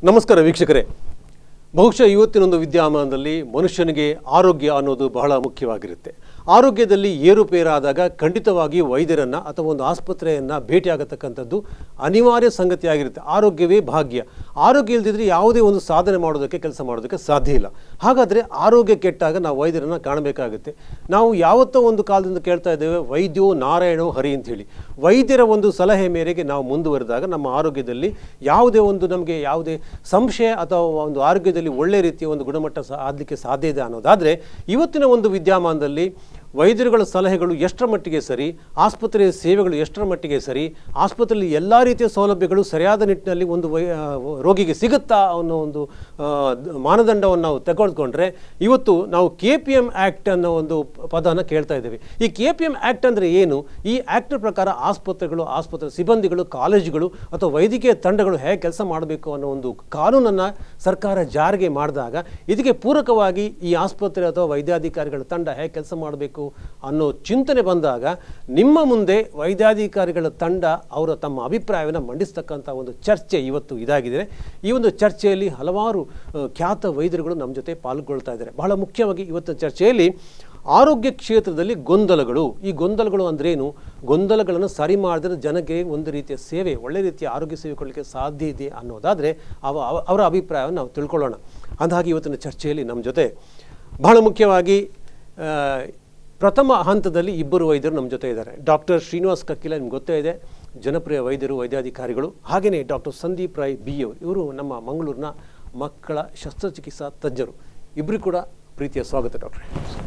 ನಮಸ್ಕಾರ ವೀಕ್ಷಕರೇ ಬಹುಶಃ ಇವತ್ತಿನೊಂದು ವಿದ್ಯಮಾನದಲ್ಲಿ ಮನುಷ್ಯನಿಗೆ ಆರೋಗ್ಯ ಅನ್ನೋದು ಬಹಳ ಮುಖ್ಯವಾಗಿರುತ್ತೆ ಆರೋಗ್ಯದಲ್ಲಿ ಏರುಪೇರಾದಾಗ ಖಂಡಿತವಾಗಿ ವೈದ್ಯರನ್ನು ಅಥವಾ ಒಂದು ಆಸ್ಪತ್ರೆಯನ್ನು ಭೇಟಿಯಾಗತಕ್ಕಂಥದ್ದು ಅನಿವಾರ್ಯ ಸಂಗತಿಯಾಗಿರುತ್ತೆ ಆರೋಗ್ಯವೇ ಭಾಗ್ಯ ಆರೋಗ್ಯ ಇಲ್ಲದಿದ್ದರೆ ಯಾವುದೇ ಒಂದು ಸಾಧನೆ ಮಾಡೋದಕ್ಕೆ ಕೆಲಸ ಮಾಡೋದಕ್ಕೆ ಸಾಧ್ಯ ಇಲ್ಲ ಹಾಗಾದರೆ ಆರೋಗ್ಯ ಕೆಟ್ಟಾಗ ನಾವು ವೈದ್ಯರನ್ನು ಕಾಣಬೇಕಾಗುತ್ತೆ ನಾವು ಯಾವತ್ತೋ ಒಂದು ಕಾಲದಿಂದ ಕೇಳ್ತಾ ಇದ್ದೇವೆ ವೈದ್ಯೋ ನಾರಾಯಣೋ ಹರಿ ಅಂತ ಹೇಳಿ ವೈದ್ಯರ ಒಂದು ಸಲಹೆ ಮೇರೆಗೆ ನಾವು ಮುಂದುವರೆದಾಗ ನಮ್ಮ ಆರೋಗ್ಯದಲ್ಲಿ ಯಾವುದೇ ಒಂದು ನಮಗೆ ಯಾವುದೇ ಸಂಶಯ ಅಥವಾ ಒಂದು ಆರೋಗ್ಯದಲ್ಲಿ ಒಳ್ಳೆ ರೀತಿಯ ಒಂದು ಗುಣಮಟ್ಟ ಸಹ ಆಗಲಿಕ್ಕೆ ಸಾಧ್ಯ ಇದೆ ಅನ್ನೋದಾದರೆ ಇವತ್ತಿನ ಒಂದು ವಿದ್ಯಮಾನದಲ್ಲಿ ವೈದ್ಯರುಗಳ ಸಲಹೆಗಳು ಎಷ್ಟರ ಮಟ್ಟಿಗೆ ಸರಿ ಆಸ್ಪತ್ರೆಯ ಸೇವೆಗಳು ಎಷ್ಟರ ಮಟ್ಟಿಗೆ ಸರಿ ಆಸ್ಪತ್ರೆಯಲ್ಲಿ ಎಲ್ಲ ರೀತಿಯ ಸೌಲಭ್ಯಗಳು ಸರಿಯಾದ ನಿಟ್ಟಿನಲ್ಲಿ ಒಂದು ವೈ ಆ, ರೋಗಿಗೆ ಸಿಗುತ್ತಾ ಅನ್ನೋ ಒಂದು ಆ, ದ- ಮಾನದಂಡವನ್ನು ನಾವು ತೆಗೆದುಕೊಂಡ್ರೆ ಇವತ್ತು ನಾವು ಕೆ ಪಿ ಎಮ್ ಆ್ಯಕ್ಟ್ ಅನ್ನೋ ಒಂದು ಪದನ ಕೇಳ್ತಾ ಇದ್ದೇವೆ ಈ ಕೆ ಪಿ ಎಮ್ ಆ್ಯಕ್ಟ್ ಅಂದರೆ ಏನು ಈ ಆ್ಯಕ್ಟ್ ಪ್ರಕಾರ ಆಸ್ಪತ್ರೆಗಳು ಆಸ್ಪತ್ರೆ ಸಿಬ್ಬಂದಿಗಳು ಕಾಲೇಜುಗಳು ಅಥವಾ ವೈದ್ಯಕೀಯ ತಂಡಗಳು ಹೇಗೆ ಕೆಲಸ ಮಾಡಬೇಕು ಅನ್ನೋ ಒಂದು ಕಾನೂನನ್ನು ಸರ್ಕಾರ ಜಾರಿಗೆ ಮಾಡಿದಾಗ ಇದಕ್ಕೆ ಪೂರಕವಾಗಿ ಈ ಆಸ್ಪತ್ರೆ ಅಥವಾ ವೈದ್ಯಾಧಿಕಾರಿಗಳ ತಂಡ ಹೇಗೆ ಕೆಲಸ ಮಾಡಬೇಕು ಅನ್ನೋ ಚಿಂತನೆ ಬಂದಾಗ ನಿಮ್ಮ ಮುಂದೆ ವೈದ್ಯಾಧಿಕಾರಿಗಳ ತಂಡ ಅವರ ತಮ್ಮ ಅಭಿಪ್ರಾಯವನ್ನು ಮಂಡಿಸ್ತಕ್ಕಂಥ ಒಂದು ಚರ್ಚೆ ಇವತ್ತು ಇದಾಗಿದೆ ಈ ಒಂದು ಚರ್ಚೆಯಲ್ಲಿ ಹಲವಾರು ಆ, ಖ್ಯಾತ ವೈದ್ಯರುಗಳು ನಮ್ಮ ಜೊತೆ ಪಾಲ್ಗೊಳ್ತಾ ಇದ್ದಾರೆ ಬಹಳ ಮುಖ್ಯವಾಗಿ ಇವತ್ತಿನ ಚರ್ಚೆಯಲ್ಲಿ ಆರೋಗ್ಯ ಕ್ಷೇತ್ರದಲ್ಲಿ ಗೊಂದಲಗಳು ಈ ಗೊಂದಲಗಳು ಅಂದ್ರೇನು ಗೊಂದಲಗಳನ್ನು ಸರಿ ಮಾಡಿದ್ರೆ ಜನಕ್ಕೆ ಒಂದು ರೀತಿಯ ಸೇವೆ ಒಳ್ಳೆ ರೀತಿಯ ಆರೋಗ್ಯ ಸೇವೆ ಕೊಡಲಿಕ್ಕೆ ಸಾಧ್ಯ ಇದೆ ಅನ್ನೋದಾದರೆ ಅವ ಅವ- ಅವರ ಅಭಿಪ್ರಾಯವನ್ನು ನಾವು ತಿಳ್ಕೊಳ್ಳೋಣ ಅಂದಹಾಗೆ ಇವತ್ತಿನ ಚರ್ಚೆಯಲ್ಲಿ ನಮ್ಮ ಜೊತೆ ಬಹಳ ಮುಖ್ಯವಾಗಿ ಆ, ಪ್ರಥಮ ಹಂತದಲ್ಲಿ ಇಬ್ಬರು ವೈದ್ಯರು ನಮ್ಮ ಜೊತೆ ಇದ್ದಾರೆ ಡಾಕ್ಟರ್ ಶ್ರೀನಿವಾಸ್ ಕಕ್ಕಿಲ ನಿಮ್ಗೆ ಗೊತ್ತೇ ಇದೆ ಜನಪ್ರಿಯ ವೈದ್ಯರು ವೈದ್ಯಾಧಿಕಾರಿಗಳು ಹಾಗೆಯೇ ಡಾಕ್ಟರ್ ಸಂದೀಪ್ ರಾಯ್ ಬಿ ಅವರು ಇವರು ನಮ್ಮ ಮಂಗಳೂರಿನ ಮಕ್ಕಳ ಶಸ್ತ್ರಚಿಕಿತ್ಸಾ ತಜ್ಞರು ಇಬ್ಬರು ಕೂಡ ಪ್ರೀತಿಯ ಸ್ವಾಗತ ಡಾಕ್ಟ್ರೆ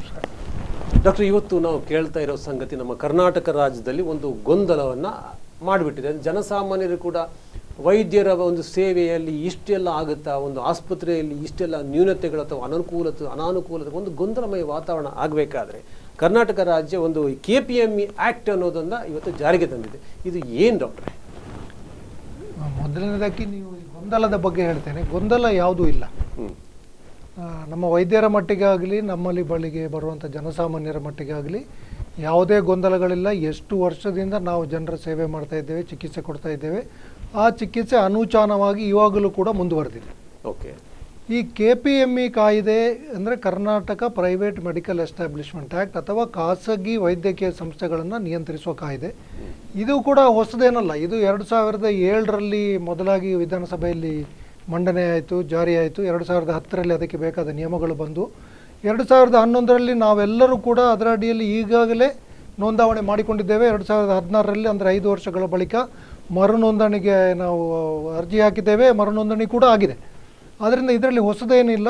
ಡಾಕ್ಟರ್ ಇವತ್ತು ನಾವು ಕೇಳ್ತಾ ಇರೋ ಸಂಗತಿ ನಮ್ಮ ಕರ್ನಾಟಕ ರಾಜ್ಯದಲ್ಲಿ ಒಂದು ಗೊಂದಲವನ್ನು ಮಾಡಿಬಿಟ್ಟಿದೆ ಜನಸಾಮಾನ್ಯರು ಕೂಡ ವೈದ್ಯರ ಒಂದು ಸೇವೆಯಲ್ಲಿ ಇಷ್ಟೆಲ್ಲ ಆಗುತ್ತಾ ಒಂದು ಆಸ್ಪತ್ರೆಯಲ್ಲಿ ಇಷ್ಟೆಲ್ಲ ನ್ಯೂನತೆಗಳು ಅಥವಾ ಅನನುಕೂಲತೆ ಅನಾನುಕೂಲತೆ ಒಂದು ಗೊಂದಲಮಯ ವಾತಾವರಣ ಆಗಬೇಕಾದ್ರೆ ಕರ್ನಾಟಕ ರಾಜ್ಯ ಒಂದು K P M E act ಅನ್ನೋದನ್ನು ಇವತ್ತು ಜಾರಿಗೆ ತಂದಿದೆ ಇದು ಏನು ಡಾಕ್ಟ್ರೆ ಮೊದಲನೇದಾಗಿ ನೀವು ಈ ಗೊಂದಲದ ಬಗ್ಗೆ ಹೇಳ್ತೇನೆ ಗೊಂದಲ ಯಾವುದೂ ಇಲ್ಲ ಹ್ಞೂ ಆ, ನಮ್ಮ ವೈದ್ಯರ ಮಟ್ಟಿಗೆ ಆಗಲಿ ನಮ್ಮಲ್ಲಿ ಬಳಿಗೆ ಬರುವಂಥ ಜನಸಾಮಾನ್ಯರ ಮಟ್ಟಿಗೆ ಆಗಲಿ ಯಾವುದೇ ಗೊಂದಲಗಳಿಲ್ಲ ಎಷ್ಟು ವರ್ಷದಿಂದ ನಾವು ಜನರ ಸೇವೆ ಮಾಡ್ತಾ ಇದ್ದೇವೆ ಚಿಕಿತ್ಸೆ ಕೊಡ್ತಾ ಇದ್ದೇವೆ ಆ ಚಿಕಿತ್ಸೆ ಅನುಚಾನವಾಗಿ ಇವಾಗಲೂ ಕೂಡ ಮುಂದುವರೆದಿದೆ ಓಕೆ ಈ ಕೆ ಪಿ ಎಮ್ ಇ ಕಾಯ್ದೆ ಅಂದರೆ Karnataka private medical establishment act ಅಥವಾ ಖಾಸಗಿ ವೈದ್ಯಕೀಯ ಸಂಸ್ಥೆಗಳನ್ನು ನಿಯಂತ್ರಿಸುವ ಕಾಯ್ದೆ ಇದು ಕೂಡ ಹೊಸದೇನಲ್ಲ ಇದು ಎರಡು ಸಾವಿರದ ಏಳರಲ್ಲಿ ಮೊದಲಾಗಿ ವಿಧಾನಸಭೆಯಲ್ಲಿ ಮಂಡನೆ ಆಯಿತು ಜಾರಿ ಆಯಿತು ಎರಡು ಸಾವಿರದ ಹತ್ತರಲ್ಲಿ ಅದಕ್ಕೆ ಬೇಕಾದ ನಿಯಮಗಳು ಬಂದು ಎರಡು ಸಾವಿರದ ಹನ್ನೊಂದರಲ್ಲಿ ನಾವೆಲ್ಲರೂ ಕೂಡ ಅದರ ಅಡಿಯಲ್ಲಿ ಈಗಾಗಲೇ ನೋಂದಾವಣೆ ಮಾಡಿಕೊಂಡಿದ್ದೇವೆ ಎರಡು ಸಾವಿರದ ಹದಿನಾರರಲ್ಲಿ ಅಂದರೆ ಐದು ವರ್ಷಗಳ ಬಳಿಕ ಮರು ನೋಂದಣಿಗೆ ನಾವು ಅರ್ಜಿ ಹಾಕಿದ್ದೇವೆ ಮರು ನೋಂದಣಿ ಕೂಡ ಆಗಿದೆ ಆದ್ದರಿಂದ ಇದರಲ್ಲಿ ಹೊಸದೇನಿಲ್ಲ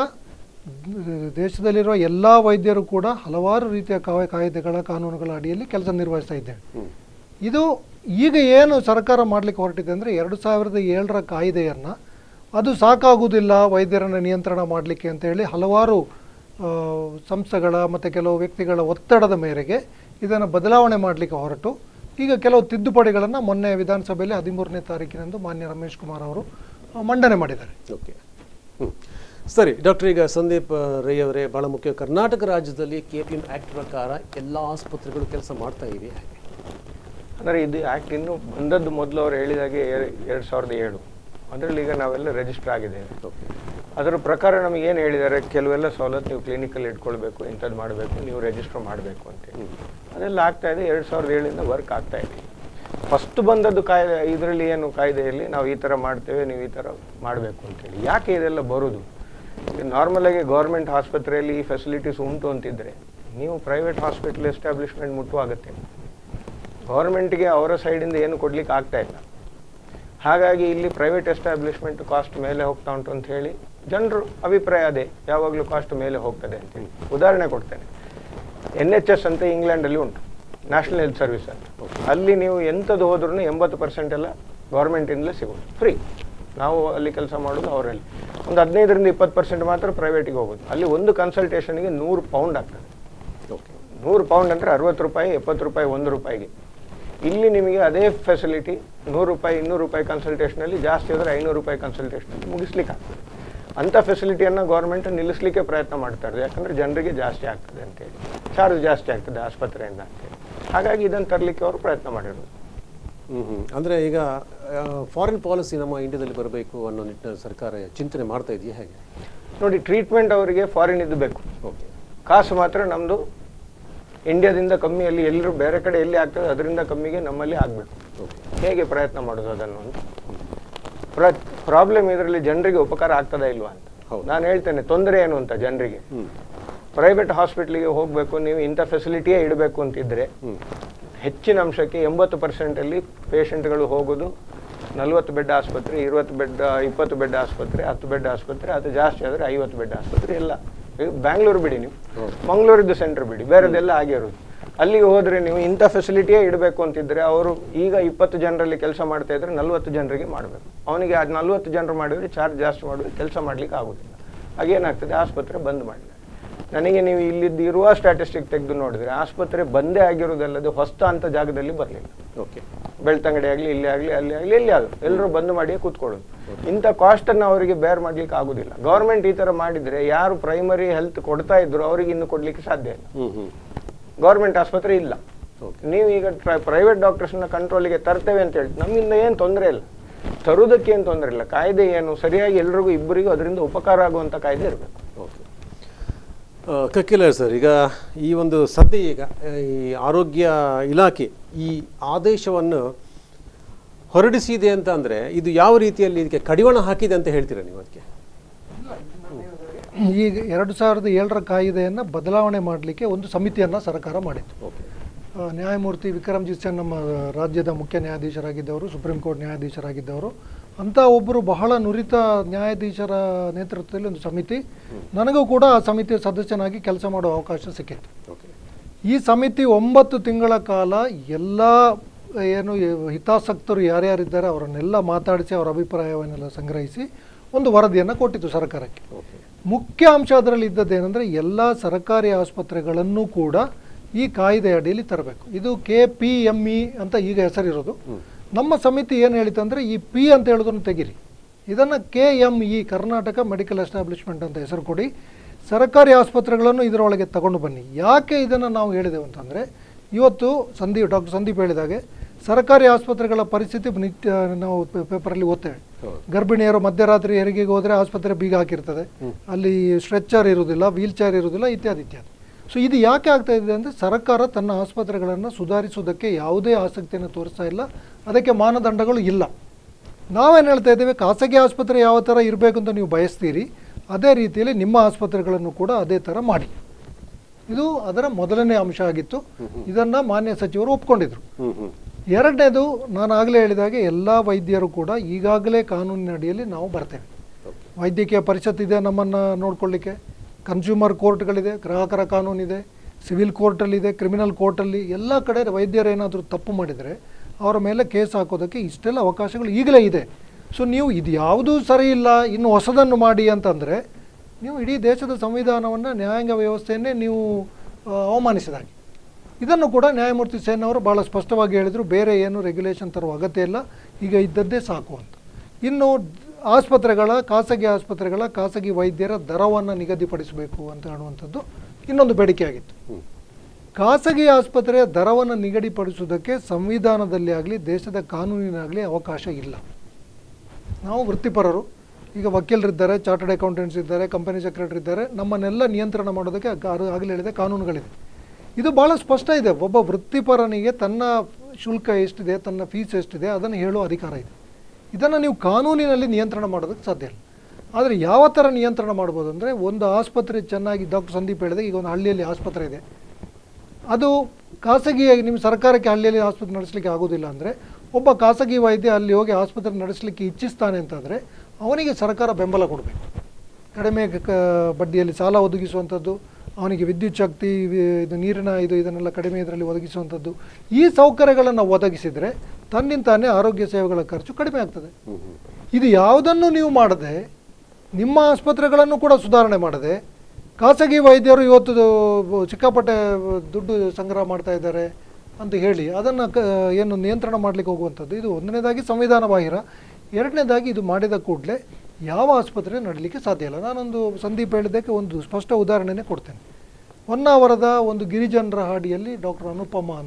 ದೇಶದಲ್ಲಿರುವ ಎಲ್ಲ ವೈದ್ಯರು ಕೂಡ ಹಲವಾರು ರೀತಿಯ ಕಾವ- ಕಾಯ್ದೆಗಳ ಕಾನೂನುಗಳ ಅಡಿಯಲ್ಲಿ ಕೆಲಸ ನಿರ್ವಹಿಸ್ತಾ ಇದ್ದೇವೆ ಹ್ಞೂ ಇದು ಈಗ ಏನು ಸರ್ಕಾರ ಮಾಡಲಿಕ್ಕೆ ಹೊರಟಿದೆ ಅಂದರೆ ಎರಡು ಸಾವಿರದ ಏಳರ ಕಾಯ್ದೆಯನ್ನು ಅದು ಸಾಕಾಗುವುದಿಲ್ಲ ವೈದ್ಯರನ್ನು ನಿಯಂತ್ರಣ ಮಾಡಲಿಕ್ಕೆ ಅಂತ ಹೇಳಿ ಹಲವಾರು ಆ, ಸಂಸ್ಥೆಗಳ ಮತ್ತು ಕೆಲವು ವ್ಯಕ್ತಿಗಳ ಒತ್ತಡದ ಮೇರೆಗೆ ಇದನ್ನು ಬದಲಾವಣೆ ಮಾಡಲಿಕ್ಕೆ ಹೊರಟು ಈಗ ಕೆಲವು ತಿದ್ದುಪಡಿಗಳನ್ನು ಮೊನ್ನೆ ವಿಧಾನಸಭೆಯಲ್ಲಿ ಹದಿಮೂರನೇ ತಾರೀಕಿನಂದು ಮಾನ್ಯ ರಮೇಶ್ ಕುಮಾರ್ ಅವರು ಆ, ಮಂಡನೆ ಮಾಡಿದ್ದಾರೆ ಓಕೆ ಹ್ಮ್. ಸರಿ ಡಾಕ್ಟರ್ ಈಗ ಸಂದೀಪ್ ಆ, ರೈ ಅವರೇ ಭಾಳ ಮುಖ್ಯ ಕರ್ನಾಟಕ ರಾಜ್ಯದಲ್ಲಿ ಕೆ ಪಿ ಎಮ್ ಆ್ಯಕ್ಟ್ ಪ್ರಕಾರ ಎಲ್ಲ ಆಸ್ಪತ್ರೆಗಳು ಕೆಲಸ ಮಾಡ್ತಾ ಇವೆ ಅಂದರೆ ಇದು ಆ್ಯಕ್ಟ್ ಇನ್ನು ಬಂದದ್ದು ಮೊದಲು ಅವ್ರು ಹೇಳಿದಾಗೆ ಎರಡು ಸಾವಿರದ ಏಳು ಅದರಲ್ಲಿ ಈಗ ನಾವೆಲ್ಲ ರಿಜಿಸ್ಟರ್ ಆಗಿದ್ದೇವೆ ಓಕೆ ಅದರ ಪ್ರಕಾರ ನಮಗೆ ಏನು ಹೇಳಿದ್ದಾರೆ ಕೆಲವೆಲ್ಲ ಸವಲತ್ತು ನೀವು ಕ್ಲಿನಿಕಲ್ಲಿ ಇಟ್ಕೊಳ್ಬೇಕು ಇಂಥದ್ದು ಮಾಡಬೇಕು ನೀವು ರಿಜಿಸ್ಟರ್ ಮಾಡಬೇಕು ಅಂತೇಳಿ ಅದೆಲ್ಲ ಆಗ್ತಾ ಇದೆ ಎರಡು ಸಾವಿರದ ಏಳರಿಂದ ವರ್ಕ್ ಆಗ್ತಾ ಇದೆ ಫಸ್ಟ್ ಬಂದದ್ದು ಕಾಯ್ದೆ ಇದರಲ್ಲಿ ಏನು ಕಾಯ್ದೆಯಲ್ಲಿ ನಾವು ಈ ಥರ ಮಾಡ್ತೇವೆ ನೀವು ಈ ಥರ ಮಾಡಬೇಕು ಅಂತೇಳಿ ಯಾಕೆ ಇದೆಲ್ಲ ಬರೋದು ನಾರ್ಮಲಾಗಿ ಗೌರ್ಮೆಂಟ್ ಆಸ್ಪತ್ರೆಯಲ್ಲಿ ಈ ಫೆಸಿಲಿಟೀಸ್ ಉಂಟು ಅಂತಿದ್ರೆ ನೀವು ಪ್ರೈವೇಟ್ ಹಾಸ್ಪಿಟಲ್ ಎಸ್ಟಾಬ್ಲಿಷ್ಮೆಂಟ್ ಮುಟ್ಟುವಾಗುತ್ತೆ ಗೌರ್ಮೆಂಟ್ಗೆ ಅವರ ಸೈಡಿಂದ ಏನು ಕೊಡ್ಲಿಕ್ಕೆ ಆಗ್ತಾ ಇಲ್ಲ ಹಾಗಾಗಿ ಇಲ್ಲಿ ಪ್ರೈವೇಟ್ ಎಸ್ಟಾಬ್ಲಿಷ್ಮೆಂಟ್ ಕಾಸ್ಟ್ ಮೇಲೆ ಹೋಗ್ತಾ ಉಂಟು ಅಂತ ಹೇಳಿ ಜನರು ಅಭಿಪ್ರಾಯ ಅದೇ ಯಾವಾಗಲೂ ಕಾಸ್ಟ್ ಮೇಲೆ ಹೋಗ್ತದೆ ಅಂತೇಳಿ ಉದಾಹರಣೆ ಕೊಡ್ತೇನೆ ಎನ್ ಎಚ್ ಎಸ್ ಅಂತ ಇಂಗ್ಲೆಂಡಲ್ಲಿ ಉಂಟು ನ್ಯಾಷನಲ್ ಹೆಲ್ತ್ ಸರ್ವಿಸ್ ಅಂತ ಅಲ್ಲಿ ನೀವು ಎಂಥದ್ದು ಹೋದ್ರೂ ಎಂಬತ್ತು ಪರ್ಸೆಂಟ್ ಎಲ್ಲ ಗೌರ್ಮೆಂಟಿಂದಲೇ ಸಿಗೋದು ಫ್ರೀ ನಾವು ಅಲ್ಲಿ ಕೆಲಸ ಮಾಡೋದು ಅವರಲ್ಲಿ ಒಂದು ಹದಿನೈದರಿಂದ ಇಪ್ಪತ್ತು ಪರ್ಸೆಂಟ್ ಮಾತ್ರ ಪ್ರೈವೇಟಿಗೆ ಹೋಗೋದು ಅಲ್ಲಿ ಒಂದು ಕನ್ಸಲ್ಟೇಷನ್ಗೆ ನೂರು ಪೌಂಡ್ ಆಗ್ತದೆ ಓಕೆ ನೂರು ಪೌಂಡ್ ಅಂದರೆ ಅರವತ್ತು ರೂಪಾಯಿ ಎಪ್ಪತ್ತು ರೂಪಾಯಿ ಒಂದು ರೂಪಾಯಿಗೆ ಇಲ್ಲಿ ನಿಮಗೆ ಅದೇ ಫೆಸಿಲಿಟಿ ನೂರು ರೂಪಾಯಿ ಇನ್ನೂರು ರೂಪಾಯಿ ಕನ್ಸಲ್ಟೇಷನಲ್ಲಿ ಜಾಸ್ತಿ ಆದರೆ ಐನೂರು ರೂಪಾಯಿ ಕನ್ಸಲ್ಟೇಷನಲ್ಲಿ ಮುಗಿಸ್ಲಿಕ್ಕೆ ಆಗ್ತದೆ ಅಂಥ ಫೆಸಿಲಿಟಿಯನ್ನು ಗೌರ್ಮೆಂಟ್ ನಿಲ್ಲಿಸಲಿಕ್ಕೆ ಪ್ರಯತ್ನ ಮಾಡ್ತಾರೆ ಯಾಕಂದರೆ ಜನರಿಗೆ ಜಾಸ್ತಿ ಆಗ್ತದೆ ಅಂತೇಳಿ ಚಾರ್ಜ್ ಜಾಸ್ತಿ ಆಗ್ತದೆ ಆಸ್ಪತ್ರೆಯಿಂದ ಅಂತೇಳಿ ಹಾಗಾಗಿ ಇದನ್ನು ತರಲಿಕ್ಕೆ ಅವರು ಪ್ರಯತ್ನ ಮಾಡಿರೋದು ಹ್ಮ್ ಹ್ಮ್. ಅಂದ್ರೆ ಈಗ ಫಾರಿನ್ ಪಾಲಿಸಿ ನಮ್ಮ ಇಂಡಿಯಾದಲ್ಲಿ ಬರಬೇಕು ಅನ್ನೋ ನಿಟ್ಟಿನಲ್ಲಿ ಸರ್ಕಾರ ಚಿಂತನೆ ಮಾಡ್ತಾ ಇದೆಯಾ ಹೇಗೆ ನೋಡಿ ಟ್ರೀಟ್ಮೆಂಟ್ ಅವರಿಗೆ ಫಾರಿನ್ ಇದ್ದು ಬೇಕು ಓಕೆ ಕಾಸು ಮಾತ್ರ ನಮ್ಮದು ಇಂಡಿಯಾದಿಂದ ಕಮ್ಮಿಯಲ್ಲಿ ಎಲ್ಲರೂ ಬೇರೆ ಕಡೆ ಎಲ್ಲಿ ಆಗ್ತದೆ ಅದರಿಂದ ಕಮ್ಮಿಗೆ ನಮ್ಮಲ್ಲಿ ಆಗಬೇಕು ಓಕೆ ಹೇಗೆ ಪ್ರಯತ್ನ ಮಾಡೋದು ಅದನ್ನು ಅಂತ ಪ್ರ ಪ್ರಾಬ್ಲಮ್ ಇದರಲ್ಲಿ ಜನರಿಗೆ ಉಪಕಾರ ಆಗ್ತದಾ ಇಲ್ವಾ ಅಂತ ಹೌದು. ನಾನು ಹೇಳ್ತೇನೆ ತೊಂದರೆ ಏನು ಅಂತ ಜನರಿಗೆ ಹ್ಮ್ ಪ್ರೈವೇಟ್ ಹಾಸ್ಪಿಟ್ಲಿಗೆ ಹೋಗಬೇಕು ನೀವು ಇಂಥ ಫೆಸಿಲಿಟಿಯೇ ಇಡಬೇಕು ಅಂತಿದ್ರೆ ಹ್ಮ್ ಹೆಚ್ಚಿನ ಅಂಶಕ್ಕೆ ಎಂಬತ್ತು ಪರ್ಸೆಂಟಲ್ಲಿ ಪೇಷಂಟ್ಗಳು ಹೋಗೋದು ನಲ್ವತ್ತು ಬೆಡ್ ಆಸ್ಪತ್ರೆ ಇರುವತ್ತು ಬೆಡ್ ಇಪ್ಪತ್ತು ಬೆಡ್ ಆಸ್ಪತ್ರೆ ಹತ್ತು ಬೆಡ್ ಆಸ್ಪತ್ರೆ ಅದು ಜಾಸ್ತಿ ಆದರೆ ಐವತ್ತು ಬೆಡ್ ಆಸ್ಪತ್ರೆ ಎಲ್ಲ ಈಗ ಬ್ಯಾಂಗ್ಳೂರು ಬಿಡಿ ನೀವು ಹೌದು. ಮಂಗಳೂರಿದ್ದು ಸೆಂಟರ್ ಬಿಡಿ ಬೇರೆದೆಲ್ಲ ಆಗಿರೋದು ಅಲ್ಲಿಗೆ ಹೋದರೆ ನೀವು ಇಂಥ ಫೆಸಿಲಿಟಿಯೇ ಇಡಬೇಕು ಅಂತಿದ್ರೆ ಅವರು ಈಗ ಇಪ್ಪತ್ತು ಜನರಲ್ಲಿ ಕೆಲಸ ಮಾಡ್ತಾ ಇದ್ರೆ ನಲ್ವತ್ತು ಜನರಿಗೆ ಮಾಡಬೇಕು ಅವನಿಗೆ ಅದು ನಲ್ವತ್ತು ಜನರು ಮಾಡಿದ್ರೆ ಚಾರ್ಜ್ ಜಾಸ್ತಿ ಮಾಡಿದ್ರೆ ಕೆಲಸ ಮಾಡ್ಲಿಕ್ಕೆ ಆಗೋದಿಲ್ಲ ಹಾಗೇನಾಗ್ತದೆ ಆಸ್ಪತ್ರೆ ಬಂದ್ ಮಾಡಿದ್ದಾರೆ ನನಗೆ ನೀವು ಇಲ್ಲಿದ್ದು ಇರುವ ಸ್ಟ್ಯಾಟಿಸ್ಟಿಕ್ ತೆಗೆದು ನೋಡಿದ್ರೆ ಆಸ್ಪತ್ರೆ ಬಂದೇ ಆಗಿರೋದಲ್ಲದೆ ಹೊಸ್ತ ಅಂತ ಜಾಗದಲ್ಲಿ ಬರಲಿಲ್ಲ ಓಕೆ ಬೆಳ್ತಂಗಡಿ ಆಗಲಿ ಇಲ್ಲಿ ಆಗಲಿ ಅಲ್ಲಿ ಆಗಲಿ ಎಲ್ಲಿ ಅದು ಎಲ್ಲರೂ ಬಂದು ಮಾಡಿಯೇ ಕೂತ್ಕೊಳ್ಳೋದು ಇಂಥ ಕಾಸ್ಟನ್ನು ಅವರಿಗೆ ಬೇರ್ ಮಾಡ್ಲಿಕ್ಕೆ ಆಗೋದಿಲ್ಲ ಗೌರ್ಮೆಂಟ್ ಈ ಥರ ಮಾಡಿದರೆ ಯಾರು ಪ್ರೈಮರಿ ಹೆಲ್ತ್ ಕೊಡ್ತಾ ಇದ್ರು ಅವರಿಗೆ ಇನ್ನು ಕೊಡ್ಲಿಕ್ಕೆ ಸಾಧ್ಯ ಇಲ್ಲ ಹ್ಮ್ ಹ್ಮ್ ಗೌರ್ಮೆಂಟ್ ಆಸ್ಪತ್ರೆ ಇಲ್ಲ ಓಕೆ ನೀವು ಈಗ ಪ್ರೈವೇಟ್ ಡಾಕ್ಟರ್ಸ್ನ ಕಂಟ್ರೋಲಿಗೆ ತರ್ತೇವೆ ಅಂತ ಹೇಳಿ ನಮ್ಮಿಂದ ಏನು ತೊಂದರೆ ಇಲ್ಲ ತರುವುದಕ್ಕೆ ಏನು ತೊಂದರೆ ಇಲ್ಲ ಕಾಯ್ದೆ ಏನು ಸರಿಯಾಗಿ ಎಲ್ರಿಗೂ ಇಬ್ಬರಿಗೂ ಅದರಿಂದ ಉಪಕಾರ ಆಗುವಂಥ ಕಾಯ್ದೆ ಇರಬೇಕು ಓಕೆ ಕಕ್ಕಿಲ್ಲ ಸರ್ ಈಗ ಈ ಒಂದು ಸದ್ಯ ಈಗ ಆ, ಈ ಆರೋಗ್ಯ ಇಲಾಖೆ ಈ ಆದೇಶವನ್ನು ಹೊರಡಿಸಿದೆ ಅಂತ ಅಂದರೆ ಇದು ಯಾವ ರೀತಿಯಲ್ಲಿ ಇದಕ್ಕೆ ಕಡಿವಾಣ ಹಾಕಿದೆ ಅಂತ ಹೇಳ್ತೀರಾ ನೀವು ಅದಕ್ಕೆ ಈಗ ಎರಡು ಸಾವಿರದ ಏಳರ ಕಾಯ್ದೆಯನ್ನು ಬದಲಾವಣೆ ಮಾಡಲಿಕ್ಕೆ ಒಂದು ಸಮಿತಿಯನ್ನು ಸರ್ಕಾರ ಮಾಡಿತ್ತು ಓಕೆ ಆ, ನ್ಯಾಯಮೂರ್ತಿ ವಿಕ್ರಮ್ಜಿತ್ ಸೇನ್ ನಮ್ಮ ರಾಜ್ಯದ ಮುಖ್ಯ ನ್ಯಾಯಾಧೀಶರಾಗಿದ್ದವರು ಸುಪ್ರೀಂ ಕೋರ್ಟ್ ನ್ಯಾಯಾಧೀಶರಾಗಿದ್ದವರು ಅಂತ ಒಬ್ಬರು ಬಹಳ ನುರಿತ ನ್ಯಾಯಾಧೀಶರ ನೇತೃತ್ವದಲ್ಲಿ ಒಂದು ಸಮಿತಿ ನನಗೂ ಕೂಡ ಆ ಸಮಿತಿಯ ಸದಸ್ಯನಾಗಿ ಕೆಲಸ ಮಾಡುವ ಅವಕಾಶ ಸಿಕ್ಕಿತ್ತು ಓಕೆ ಈ ಸಮಿತಿ ಒಂಬತ್ತು ತಿಂಗಳ ಕಾಲ ಎಲ್ಲ ಏನು ಹಿತಾಸಕ್ತರು ಯಾರ್ಯಾರಿದ್ದಾರೆ ಅವರನ್ನೆಲ್ಲ ಮಾತಾಡಿಸಿ ಅವರ ಅಭಿಪ್ರಾಯವನ್ನೆಲ್ಲ ಸಂಗ್ರಹಿಸಿ ಒಂದು ವರದಿಯನ್ನು ಕೊಟ್ಟಿತ್ತು ಸರ್ಕಾರಕ್ಕೆ ಓಕೆ ಮುಖ್ಯ ಅಂಶ ಅದರಲ್ಲಿ ಇದ್ದದ್ದೇನೆಂದರೆ ಎಲ್ಲ ಸರ್ಕಾರಿ ಆಸ್ಪತ್ರೆಗಳನ್ನು ಕೂಡ ಈ ಕಾಯ್ದೆ ಅಡಿಯಲ್ಲಿ ತರಬೇಕು ಇದು ಕೆ ಪಿ ಎಮ್ ಇ ಅಂತ ಈಗ ಹೆಸರಿರೋದು ನಮ್ಮ ಸಮಿತಿ ಏನು ಹೇಳಿತು ಅಂದರೆ ಈ ಪಿ ಅಂತ ಹೇಳೋದನ್ನು ತೆಗಿರಿ ಇದನ್ನು K M E Karnataka medical establishment ಅಂತ ಹೆಸರು ಕೊಡಿ ಸರ್ಕಾರಿ ಆಸ್ಪತ್ರೆಗಳನ್ನು ಇದರೊಳಗೆ ತಗೊಂಡು ಬನ್ನಿ ಯಾಕೆ ಇದನ್ನು ನಾವು ಹೇಳಿದೆವು ಅಂತಂದರೆ ಇವತ್ತು ಸಂದೀಪ್ ಡಾಕ್ಟರ್ ಸಂದೀಪ್ ಹೇಳಿದಾಗೆ ಸರ್ಕಾರಿ ಆಸ್ಪತ್ರೆಗಳ ಪರಿಸ್ಥಿತಿ ನಿತ್ಯ ನಾವು ಪೇ- ಪೇಪರಲ್ಲಿ ಓದ್ತೇವೆ ಹೌದು. ಗರ್ಭಿಣಿಯರು ಮಧ್ಯರಾತ್ರಿ ಹೆರಿಗೆಗೆ ಹೋದರೆ ಆಸ್ಪತ್ರೆ ಬೀಗ ಹಾಕಿರ್ತದೆ ಅಲ್ಲಿ ಸ್ಟ್ರೆಚ್ಚರ್ ಇರುವುದಿಲ್ಲ ವೀಲ್ ಚೇರ್ ಇರುವುದಿಲ್ಲ ಇತ್ಯಾದಿ ಇತ್ಯಾದಿ ಸೊ ಇದು ಯಾಕೆ ಆಗ್ತಾ ಇದೆ ಅಂದರೆ ಸರ್ಕಾರ ತನ್ನ ಆಸ್ಪತ್ರೆಗಳನ್ನು ಸುಧಾರಿಸುವುದಕ್ಕೆ ಯಾವುದೇ ಆಸಕ್ತಿಯನ್ನು ತೋರಿಸ್ತಾ ಇಲ್ಲ ಅದಕ್ಕೆ ಮಾನದಂಡಗಳು ಇಲ್ಲ ನಾವೇನು ಹೇಳ್ತಾ ಇದ್ದೇವೆ ಖಾಸಗಿ ಆಸ್ಪತ್ರೆ ಯಾವ ಥರ ಇರಬೇಕು ಅಂತ ನೀವು ಬಯಸ್ತೀರಿ ಅದೇ ರೀತಿಯಲ್ಲಿ ನಿಮ್ಮ ಆಸ್ಪತ್ರೆಗಳನ್ನು ಕೂಡ ಅದೇ ಥರ ಮಾಡಿ ಇದು ಅದರ ಮೊದಲನೇ ಅಂಶ ಆಗಿತ್ತು ಇದನ್ನು ಮಾನ್ಯ ಸಚಿವರು ಒಪ್ಕೊಂಡಿದ್ರು ಹ್ಮ್ ಹ್ಮ್ ಎರಡನೇದು ನಾನು ಆಗಲೇ ಹೇಳಿದಾಗೆ ಎಲ್ಲ ವೈದ್ಯರು ಕೂಡ ಈಗಾಗಲೇ ಕಾನೂನಿನ ಅಡಿಯಲ್ಲಿ ನಾವು ಬರ್ತೇವೆ ಓಕೆ ವೈದ್ಯಕೀಯ ಪರಿಷತ್ ಇದೆ ನಮ್ಮನ್ನು ನೋಡ್ಕೊಳ್ಳಿಕ್ಕೆ ಕನ್ಸ್ಯೂಮರ್ ಕೋರ್ಟ್ಗಳಿದೆ ಗ್ರಾಹಕರ ಕಾನೂನಿದೆ ಸಿವಿಲ್ ಕೋರ್ಟಲ್ಲಿದೆ ಕ್ರಿಮಿನಲ್ ಕೋರ್ಟಲ್ಲಿ ಎಲ್ಲ ಕಡೆ ವೈದ್ಯರು ಏನಾದರೂ ತಪ್ಪು ಮಾಡಿದರೆ ಅವರ ಮೇಲೆ ಕೇಸ್ ಹಾಕೋದಕ್ಕೆ ಇಷ್ಟೆಲ್ಲ ಅವಕಾಶಗಳು ಈಗಲೇ ಇದೆ ಸೊ ನೀವು ಇದು ಯಾವುದೂ ಸರಿ ಇಲ್ಲ ಇನ್ನು ಹೊಸದನ್ನು ಮಾಡಿ ಅಂತಂದರೆ ನೀವು ಇಡೀ ದೇಶದ ಸಂವಿಧಾನವನ್ನು ನ್ಯಾಯಾಂಗ ವ್ಯವಸ್ಥೆಯನ್ನೇ ನೀವು ಆ, ಅವಮಾನಿಸಿದಾಗೆ ಇದನ್ನು ಕೂಡ ನ್ಯಾಯಮೂರ್ತಿ ಸೇನ್ ಅವರು ಭಾಳ ಸ್ಪಷ್ಟವಾಗಿ ಹೇಳಿದರು ಬೇರೆ ಏನು ರೆಗ್ಯುಲೇಷನ್ ತರುವ ಅಗತ್ಯ ಇಲ್ಲ ಈಗ ಇದ್ದದ್ದೇ ಸಾಕು ಅಂತ ಇನ್ನು ಆಸ್ಪತ್ರೆಗಳ ಖಾಸಗಿ ಆಸ್ಪತ್ರೆಗಳ ಖಾಸಗಿ ವೈದ್ಯರ ದರವನ್ನು ನಿಗದಿಪಡಿಸಬೇಕು ಅಂತ ಹೇಳುವಂಥದ್ದು ಇನ್ನೊಂದು ಬೇಡಿಕೆಯಾಗಿತ್ತು ಹ್ಮ್ ಖಾಸಗಿ ಆಸ್ಪತ್ರೆಯ ದರವನ್ನು ನಿಗದಿಪಡಿಸುವುದಕ್ಕೆ ಸಂವಿಧಾನದಲ್ಲಿ ಆಗಲಿ ದೇಶದ ಕಾನೂನಿನಾಗಲಿ ಅವಕಾಶ ಇಲ್ಲ ನಾವು ವೃತ್ತಿಪರರು ಈಗ ವಕೀಲರಿದ್ದಾರೆ ಚಾರ್ಟರ್ಡ್ ಅಕೌಂಟೆಂಟ್ಸ್ ಇದ್ದಾರೆ ಕಂಪನಿ ಸೆಕ್ರೆಟರಿ ಇದ್ದಾರೆ ನಮ್ಮನ್ನೆಲ್ಲ ನಿಯಂತ್ರಣ ಮಾಡೋದಕ್ಕೆ ಆಗ- ಆಗಲೇ ಹೇಳಿದೆ ಕಾನೂನುಗಳಿದೆ ಇದು ಭಾಳ ಸ್ಪಷ್ಟ ಇದೆ ಒಬ್ಬ ವೃತ್ತಿಪರನಿಗೆ ತನ್ನ ಶುಲ್ಕ ಎಷ್ಟಿದೆ ತನ್ನ ಫೀಸ್ ಎಷ್ಟಿದೆ ಅದನ್ನು ಹೇಳುವ ಅಧಿಕಾರ ಇದೆ ಇದನ್ನು ನೀವು ಕಾನೂನಿನಲ್ಲಿ ನಿಯಂತ್ರಣ ಮಾಡೋದಕ್ಕೆ ಸಾಧ್ಯ ಇಲ್ಲ ಆದರೆ ಯಾವ ಥರ ನಿಯಂತ್ರಣ ಮಾಡ್ಬೋದು ಅಂದರೆ ಒಂದು ಆಸ್ಪತ್ರೆ ಚೆನ್ನಾಗಿ ಡಾಕ್ಟರ್ ಸಂದೀಪ್ ಹೇಳಿದೆ ಈಗ ಒಂದು ಹಳ್ಳಿಯಲ್ಲಿ ಆಸ್ಪತ್ರೆ ಇದೆ ಅದು ಖಾಸಗಿಯಾಗಿ ನಿಮ್ಮ ಸರ್ಕಾರಕ್ಕೆ ಹಳ್ಳಿಯಲ್ಲಿ ಆಸ್ಪತ್ರೆ ನಡೆಸಲಿಕ್ಕೆ ಆಗೋದಿಲ್ಲ ಅಂದರೆ ಒಬ್ಬ ಖಾಸಗಿ ವೈದ್ಯ ಅಲ್ಲಿ ಹೋಗಿ ಆಸ್ಪತ್ರೆ ನಡೆಸಲಿಕ್ಕೆ ಇಚ್ಛಿಸ್ತಾನೆ ಅಂತಂದರೆ ಅವನಿಗೆ ಸರ್ಕಾರ ಬೆಂಬಲ ಕೊಡಬೇಕು ಕಡಿಮೆ ಕ- ಬಡ್ಡಿಯಲ್ಲಿ ಸಾಲ ಒದಗಿಸುವಂಥದ್ದು ಅವನಿಗೆ ವಿದ್ಯುತ್ ಶಕ್ತಿ ವಿ- ಇದು ನೀರಿನ ಇದು ಇದನ್ನೆಲ್ಲ ಕಡಿಮೆ ಇದರಲ್ಲಿ ಒದಗಿಸುವಂಥದ್ದು ಈ ಸೌಕರ್ಯಗಳನ್ನು ಒದಗಿಸಿದರೆ ತನ್ನಿಂತಾನೇ ಆರೋಗ್ಯ ಸೇವೆಗಳ ಖರ್ಚು ಕಡಿಮೆ ಆಗ್ತದೆ ಹ್ಮ್ ಹ್ಮ್ ಇದು ಯಾವುದನ್ನು ನೀವು ಮಾಡದೆ ನಿಮ್ಮ ಆಸ್ಪತ್ರೆಗಳನ್ನು ಕೂಡ ಸುಧಾರಣೆ ಮಾಡದೆ ಖಾಸಗಿ ವೈದ್ಯರು ಇವತ್ತು ದು- ಸಿಕ್ಕಾಪಟ್ಟೆ ದುಡ್ಡು ಸಂಗ್ರಹ ಮಾಡ್ತಾ ಇದ್ದಾರೆ ಅಂತ ಹೇಳಿ ಅದನ್ನು ಕ ಏನು ನಿಯಂತ್ರಣ ಮಾಡಲಿಕ್ಕೆ ಹೋಗುವಂಥದ್ದು ಇದು ಒಂದನೇದಾಗಿ ಸಂವಿಧಾನ ಬಾಹಿರ ಎರಡನೇದಾಗಿ ಇದು ಮಾಡಿದ ಕೂಡಲೇ ಯಾವ ಆಸ್ಪತ್ರೆ ನಡಲಿಕ್ಕೆ ಸಾಧ್ಯ ಇಲ್ಲ ನಾನೊಂದು ಸಂದೀಪ್ ಹೇಳಿದ್ದಕ್ಕೆ ಒಂದು ಸ್ಪಷ್ಟ ಉದಾಹರಣೆನೇ ಕೊಡ್ತೇನೆ ಹೊನ್ನಾವರದ ಒಂದು ಗಿರಿಜನರ ಹಾಡಿಯಲ್ಲಿ ಡಾಕ್ಟರ್ ಅನುಪಮ ಅಂತ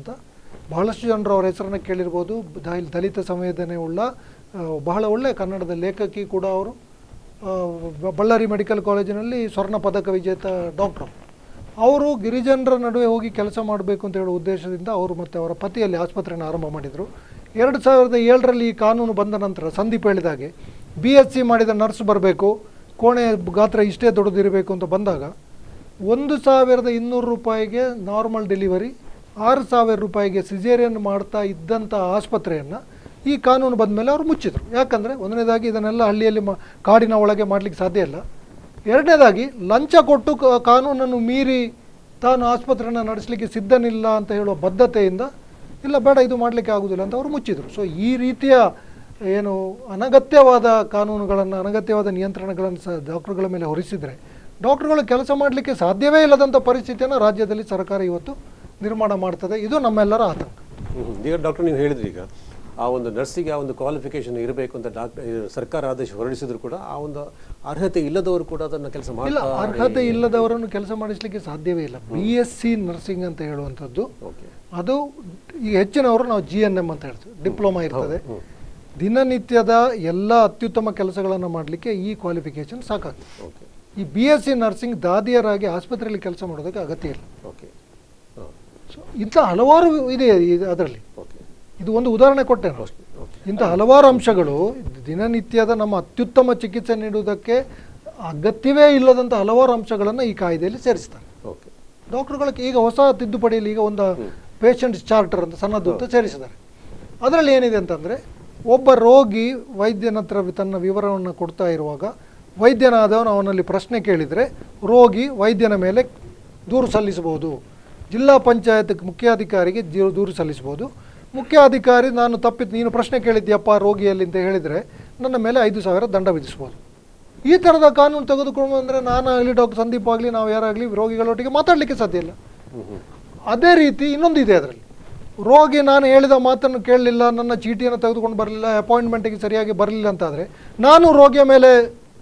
ಬಹಳಷ್ಟು ಜನರು ಅವರ ಹೆಸರನ್ನು ಕೇಳಿರ್ಬೋದು ದಲ್- ದಲಿತ ಸಂವೇದನೆ ಉಳ್ಳ ಆ, ಬಹಳ ಒಳ್ಳೆಯ ಕನ್ನಡದ ಲೇಖಕಿ ಕೂಡ ಅವರು ಆ, ಬ- ಬಳ್ಳಾರಿ ಮೆಡಿಕಲ್ ಕಾಲೇಜಿನಲ್ಲಿ ಸ್ವರ್ಣ ಪದಕ ವಿಜೇತ ಡಾಕ್ಟ್ರು ಅವರು ಗಿರಿಜನರ ನಡುವೆ ಹೋಗಿ ಕೆಲಸ ಮಾಡಬೇಕು ಅಂತ ಹೇಳೋ ಉದ್ದೇಶದಿಂದ ಅವರು ಮತ್ತು ಅವರ ಪತಿಯಲ್ಲಿ ಆಸ್ಪತ್ರೆಯನ್ನು ಆರಂಭ ಮಾಡಿದರು ಎರಡು ಸಾವಿರದ ಏಳರಲ್ಲಿ ಈ ಕಾನೂನು ಬಂದ ನಂತರ ಸಂದೀಪ್ ಹೇಳಿದಾಗೆ ಬಿ ಎಸ್ ಸಿ ಮಾಡಿದ ನರ್ಸ್ ಬರಬೇಕು ಕೋಣೆ ಗಾತ್ರ ಇಷ್ಟೇ ದೊಡ್ಡದಿರಬೇಕು ಅಂತ ಬಂದಾಗ ಒಂದು ಸಾವಿರದ ಇನ್ನೂರು ರೂಪಾಯಿಗೆ ನಾರ್ಮಲ್ ಡೆಲಿವರಿ ಆರು ಸಾವಿರ ರೂಪಾಯಿಗೆ ಸಿಜೇರಿಯನ್ ಮಾಡ್ತಾ ಇದ್ದಂಥ ಆಸ್ಪತ್ರೆಯನ್ನು ಈ ಕಾನೂನು ಬಂದ ಮೇಲೆ ಅವರು ಮುಚ್ಚಿದರು ಯಾಕಂದರೆ ಒಂದನೇದಾಗಿ ಇದನ್ನೆಲ್ಲ ಹಳ್ಳಿಯಲ್ಲಿ ಮ ಕಾಡಿನ ಒಳಗೆ ಮಾಡಲಿಕ್ಕೆ ಸಾಧ್ಯ ಇಲ್ಲ ಎರಡನೇದಾಗಿ ಲಂಚ ಕೊಟ್ಟು ಕ- ಕಾನೂನನ್ನು ಮೀರಿ ತಾನು ಆಸ್ಪತ್ರೆಯನ್ನು ನಡೆಸಲಿಕ್ಕೆ ಸಿದ್ಧನಿಲ್ಲ ಅಂತ ಹೇಳುವ ಬದ್ಧತೆಯಿಂದ ಇಲ್ಲ ಬೇಡ ಇದು ಮಾಡಲಿಕ್ಕೆ ಆಗುವುದಿಲ್ಲ ಅಂತ ಅವರು ಮುಚ್ಚಿದರು ಸೊ ಈ ರೀತಿಯ ಏನು ಅನಗತ್ಯವಾದ ಕಾನೂನುಗಳನ್ನು ಅನಗತ್ಯವಾದ ನಿಯಂತ್ರಣಗಳನ್ನು ಸಹ ಡಾಕ್ಟರ್ಗಳ ಮೇಲೆ ಹೊರಿಸಿದರೆ ಡಾಕ್ಟರ್ಗಳು ಕೆಲಸ ಮಾಡಲಿಕ್ಕೆ ಸಾಧ್ಯವೇ ಇಲ್ಲದಂಥ ಪರಿಸ್ಥಿತಿಯನ್ನು ರಾಜ್ಯದಲ್ಲಿ ಸರ್ಕಾರ ಇವತ್ತು ನಿರ್ಮಾಣ ಮಾಡ್ತದೆ ಇದು ನಮ್ಮೆಲ್ಲರ ಆತಂಕ ಹ್ಮ್. ಈಗ ಡಾಕ್ಟರ್ ನೀವು ಹೇಳಿದ್ರಿ ಈಗ ಆ ಒಂದು ನರ್ಸಿಗೆ ಆ ಒಂದು ಕ್ವಾಲಿಫಿಕೇಶನ್ ಇರಬೇಕು ಅಂತ ಡಾಕ್ಟರ್ ಸರ್ಕಾರ ಆದೇಶ ಹೊರಡಿಸಿದ್ರು ಕೂಡ ಆ ಒಂದು ಅರ್ಹತೆ ಇಲ್ಲದವರು ಕೂಡ ಅದನ್ನ ಕೆಲಸ ಇಲ್ಲ ಮಾಡ್ತಾರೆ ಅರ್ಹತೆ ಇಲ್ಲದವರನ್ನು ಕೆಲಸ ಮಾಡಿಸಲಿಕ್ಕೆ ಸಾಧ್ಯವೇ ಇಲ್ಲ ಬಿ ಎಸ್ ಸಿ ನರ್ಸಿಂಗ್ ಅಂತ ಹೇಳುವಂಥದ್ದು ಓಕೆ ಅದು ಈಗ ಹೆಚ್ಚಿನವರು ನಾವು ಜಿ ಎನ್ ಎಮ್ ಅಂತ ಹೇಳ್ತೀವಿ ಡಿಪ್ಲೊಮಾ ಇರ್ತದೆ ದಿನನಿತ್ಯದ ಎಲ್ಲ ಅತ್ಯುತ್ತಮ ಕೆಲಸಗಳನ್ನು ಮಾಡಲಿಕ್ಕೆ ಈ ಕ್ವಾಲಿಫಿಕೇಶನ್ ಸಾಕಾಗ್ತದೆ ಓಕೆ ಈ ಬಿ ಎಸ್ ಸಿ ನರ್ಸಿಂಗ್ ದಾದಿಯರಾಗಿ ಆಸ್ಪತ್ರೆಯಲ್ಲಿ ಕೆಲಸ ಮಾಡೋದಕ್ಕೆ ಅಗತ್ಯ ಇಲ್ಲ ಓಕೆ ಹಾಂ ಸೊ ಇಂಥ ಹಲವಾರು ಇದೆ ಅದರಲ್ಲಿ ಓಕೆ ಇದು ಒಂದು ಉದಾಹರಣೆ ಕೊಟ್ಟೆ ನಾನು. ಓಕೆ ಇಂಥ ಹಲವಾರು ಅಂಶಗಳು ದಿನನಿತ್ಯದ ನಮ್ಮ ಅತ್ಯುತ್ತಮ ಚಿಕಿತ್ಸೆ ನೀಡುವುದಕ್ಕೆ ಅಗತ್ಯವೇ ಇಲ್ಲದಂಥ ಹಲವಾರು ಅಂಶಗಳನ್ನು ಈ ಕಾಯ್ದೆಯಲ್ಲಿ ಸೇರಿಸ್ತಾರೆ ಓಕೆ ಡಾಕ್ಟರ್ಗಳಿಗೆ ಈಗ ಹೊಸ ತಿದ್ದುಪಡಿಯಲ್ಲಿ ಈಗ ಒಂದು ಪೇಷಂಟ್ಸ್ ಚಾರ್ಟರ್ ಅಂತ ಸಣ್ಣದು ಅಂತ ಸೇರಿಸಿದ್ದಾರೆ ಅದರಲ್ಲಿ ಏನಿದೆ ಅಂತಂದರೆ ಒಬ್ಬ ರೋಗಿ ವೈದ್ಯನ ಹತ್ರ ತನ್ನ ವಿವರವನ್ನು ಕೊಡ್ತಾ ಇರುವಾಗ ವೈದ್ಯನಾದವನು ಅವನಲ್ಲಿ ಪ್ರಶ್ನೆ ಕೇಳಿದರೆ ರೋಗಿ ವೈದ್ಯನ ಮೇಲೆ ದೂರು ಸಲ್ಲಿಸಬಹುದು ಜಿಲ್ಲಾ ಪಂಚಾಯತ್ ಮುಖ್ಯಾಧಿಕಾರಿಗೆ ಜಿ- ದೂರು ಸಲ್ಲಿಸಬಹುದು ಮುಖ್ಯಾಧಿಕಾರಿ ನಾನು ತಪ್ಪಿದ್ದು ನೀನು ಪ್ರಶ್ನೆ ಕೇಳಿದ್ಯಪ್ಪ ರೋಗಿಯಲ್ಲಿ ಅಂತ ಹೇಳಿದರೆ ನನ್ನ ಮೇಲೆ ಐದು ಸಾವಿರ ದಂಡ ವಿಧಿಸ್ಬೋದು ಈ ಥರದ ಕಾನೂನು ತೆಗೆದುಕೊಂಡು ಬಂದರೆ ನಾನು ಆಗಲಿ ಡಾಕ್ಟರ್ ಸಂದೀಪ್ ಆಗಲಿ ನಾವು ಯಾರಾಗಲಿ ರೋಗಿಗಳೊಟ್ಟಿಗೆ ಮಾತಾಡಲಿಕ್ಕೆ ಸಾಧ್ಯ ಇಲ್ಲ ಹ್ಮ್ ಹ್ಮ್ ಅದೇ ರೀತಿ ಇನ್ನೊಂದು ಇದೆ ಅದರಲ್ಲಿ ರೋಗಿ ನಾನು ಹೇಳಿದ ಮಾತನ್ನು ಕೇಳಲಿಲ್ಲ ನನ್ನ ಚೀಟಿಯನ್ನು ತೆಗೆದುಕೊಂಡು ಬರಲಿಲ್ಲ ಅಪಾಯಿಂಟ್ಮೆಂಟಿಗೆ ಸರಿಯಾಗಿ ಬರಲಿಲ್ಲ ಅಂತಾದರೆ ನಾನು ರೋಗಿಯ ಮೇಲೆ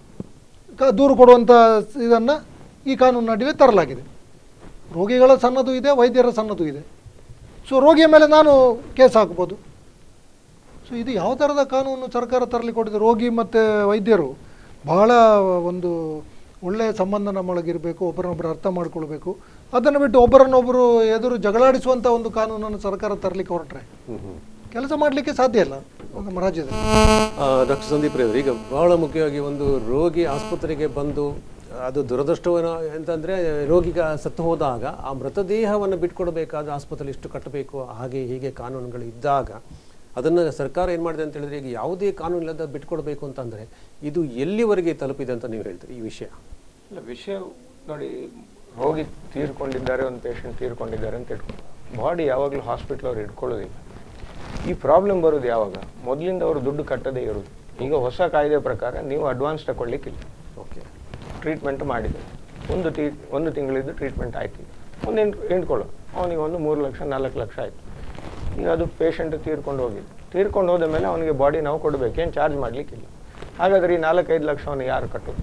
ಕ- ದೂರು ಕೊಡುವಂಥ ಇದನ್ನು ಈ ಕಾನೂನಿನ ಅಡಿಯಲ್ಲಿ ತರಲಾಗಿದೆ ರೋಗಿಗಳ ಸಣ್ಣದು ಇದೆ ವೈದ್ಯರ ಸಣ್ಣದು ಇದೆ ಸೊ ರೋಗಿಯ ಮೇಲೆ ನಾನು ಕೇಸ್ ಹಾಕ್ಬೋದು ಸೊ ಇದು ಯಾವ ಥರದ ಕಾನೂನು ಸರ್ಕಾರ ತರಲಿಕ್ಕೆ ಕೊಟ್ಟಿದೆ ರೋಗಿ ಮತ್ತು ವೈದ್ಯರು ಬಹಳ ಒಂದು ಒಳ್ಳೆಯ ಸಂಬಂಧ ನಮ್ಮೊಳಗಿರಬೇಕು ಒಬ್ಬರನ್ನೊಬ್ಬರು ಅರ್ಥ ಮಾಡ್ಕೊಳ್ಬೇಕು ಅದನ್ನು ಬಿಟ್ಟು ಒಬ್ಬರನ್ನೊಬ್ಬರು ಎದುರು ಜಗಳಾಡಿಸುವಂಥ ಒಂದು ಕಾನೂನನ್ನು ಸರ್ಕಾರ ತರಲಿಕ್ಕೆ ಹೊರಟ್ರೆ ಹ್ಮ್ ಹ್ಮ್ ಕೆಲಸ ಮಾಡಲಿಕ್ಕೆ ಸಾಧ್ಯ ಇಲ್ಲ ನಮ್ಮ ರಾಜ್ಯದಲ್ಲಿ ಡಾಕ್ಟರ್ ಸಂದೀಪ್ ರವರು ಈಗ ಬಹಳ ಮುಖ್ಯವಾಗಿ ಒಂದು ರೋಗಿ ಆಸ್ಪತ್ರೆಗೆ ಬಂದು ಅದು ದುರದೃಷ್ಟವನ ಅಂತಂದರೆ ರೋಗಿಗ ಸತ್ತು ಹೋದಾಗ ಆ ಮೃತದೇಹವನ್ನು ಬಿಟ್ಕೊಡ್ಬೇಕಾದ ಆಸ್ಪತ್ರೆ ಇಷ್ಟು ಕಟ್ಟಬೇಕು ಹಾಗೆ ಹೀಗೆ ಕಾನೂನುಗಳು ಇದ್ದಾಗ ಅದನ್ನು ಸರ್ಕಾರ ಏನು ಮಾಡಿದೆ ಅಂತ ಹೇಳಿದ್ರೆ ಈಗ ಯಾವುದೇ ಕಾನೂನು ಇಲ್ಲದ ಬಿಟ್ಕೊಡ್ಬೇಕು ಅಂತಂದರೆ ಇದು ಎಲ್ಲಿವರೆಗೆ ತಲುಪಿದೆ ಅಂತ ನೀವು ಹೇಳ್ತೀರಿ ಈ ವಿಷಯ ಇಲ್ಲ ವಿಷಯ ನೋಡಿ ರೋಗಿ ತೀರ್ಕೊಂಡಿದ್ದಾರೆ ಒಂದು ಪೇಷಂಟ್ ತೀರ್ಕೊಂಡಿದ್ದಾರೆ ಅಂತ ಇಟ್ಕೊಂಡು ಬಾಡಿ ಯಾವಾಗಲೂ ಹಾಸ್ಪಿಟ್ಲ್ ಅವ್ರು ಇಟ್ಕೊಳ್ಳೋದಿಲ್ಲ ಈ ಪ್ರಾಬ್ಲಮ್ ಬರೋದು ಯಾವಾಗ ಮೊದಲಿಂದ ಅವರು ದುಡ್ಡು ಕಟ್ಟದೇ ಇರೋದು ಈಗ ಹೊಸ ಕಾಯ್ದೆ ಪ್ರಕಾರ ನೀವು ಅಡ್ವಾನ್ಸ್ ತಗೊಳ್ಲಿಕ್ಕಿಲ್ಲ ಓಕೆ ಟ್ರೀಟ್ಮೆಂಟ್ ಮಾಡಿದೆ ಒಂದು ಟಿ ಒಂದು ತಿಂಗಳಿದ್ದು ಟ್ರೀಟ್ಮೆಂಟ್ ಆಯ್ತು ಒಂದು ಎಂಟು ಎಂಟ್ಕೊಳ್ಳೋ ಅವನಿಗೆ ಒಂದು ಮೂರು ಲಕ್ಷ ನಾಲ್ಕು ಲಕ್ಷ ಆಯಿತು ಈಗ ಅದು ಪೇಷಂಟ್ ತೀರ್ಕೊಂಡು ಹೋಗಿದೆ ತೀರ್ಕೊಂಡು ಹೋದ ಮೇಲೆ ಅವನಿಗೆ ಬಾಡಿ ನಾವು ಕೊಡಬೇಕು ಏನು ಚಾರ್ಜ್ ಮಾಡಲಿಕ್ಕಿಲ್ಲ ಹಾಗಾದ್ರೆ ಈ ನಾಲ್ಕೈದು ಲಕ್ಷವನ್ನು ಯಾರು ಕಟ್ಟೋದು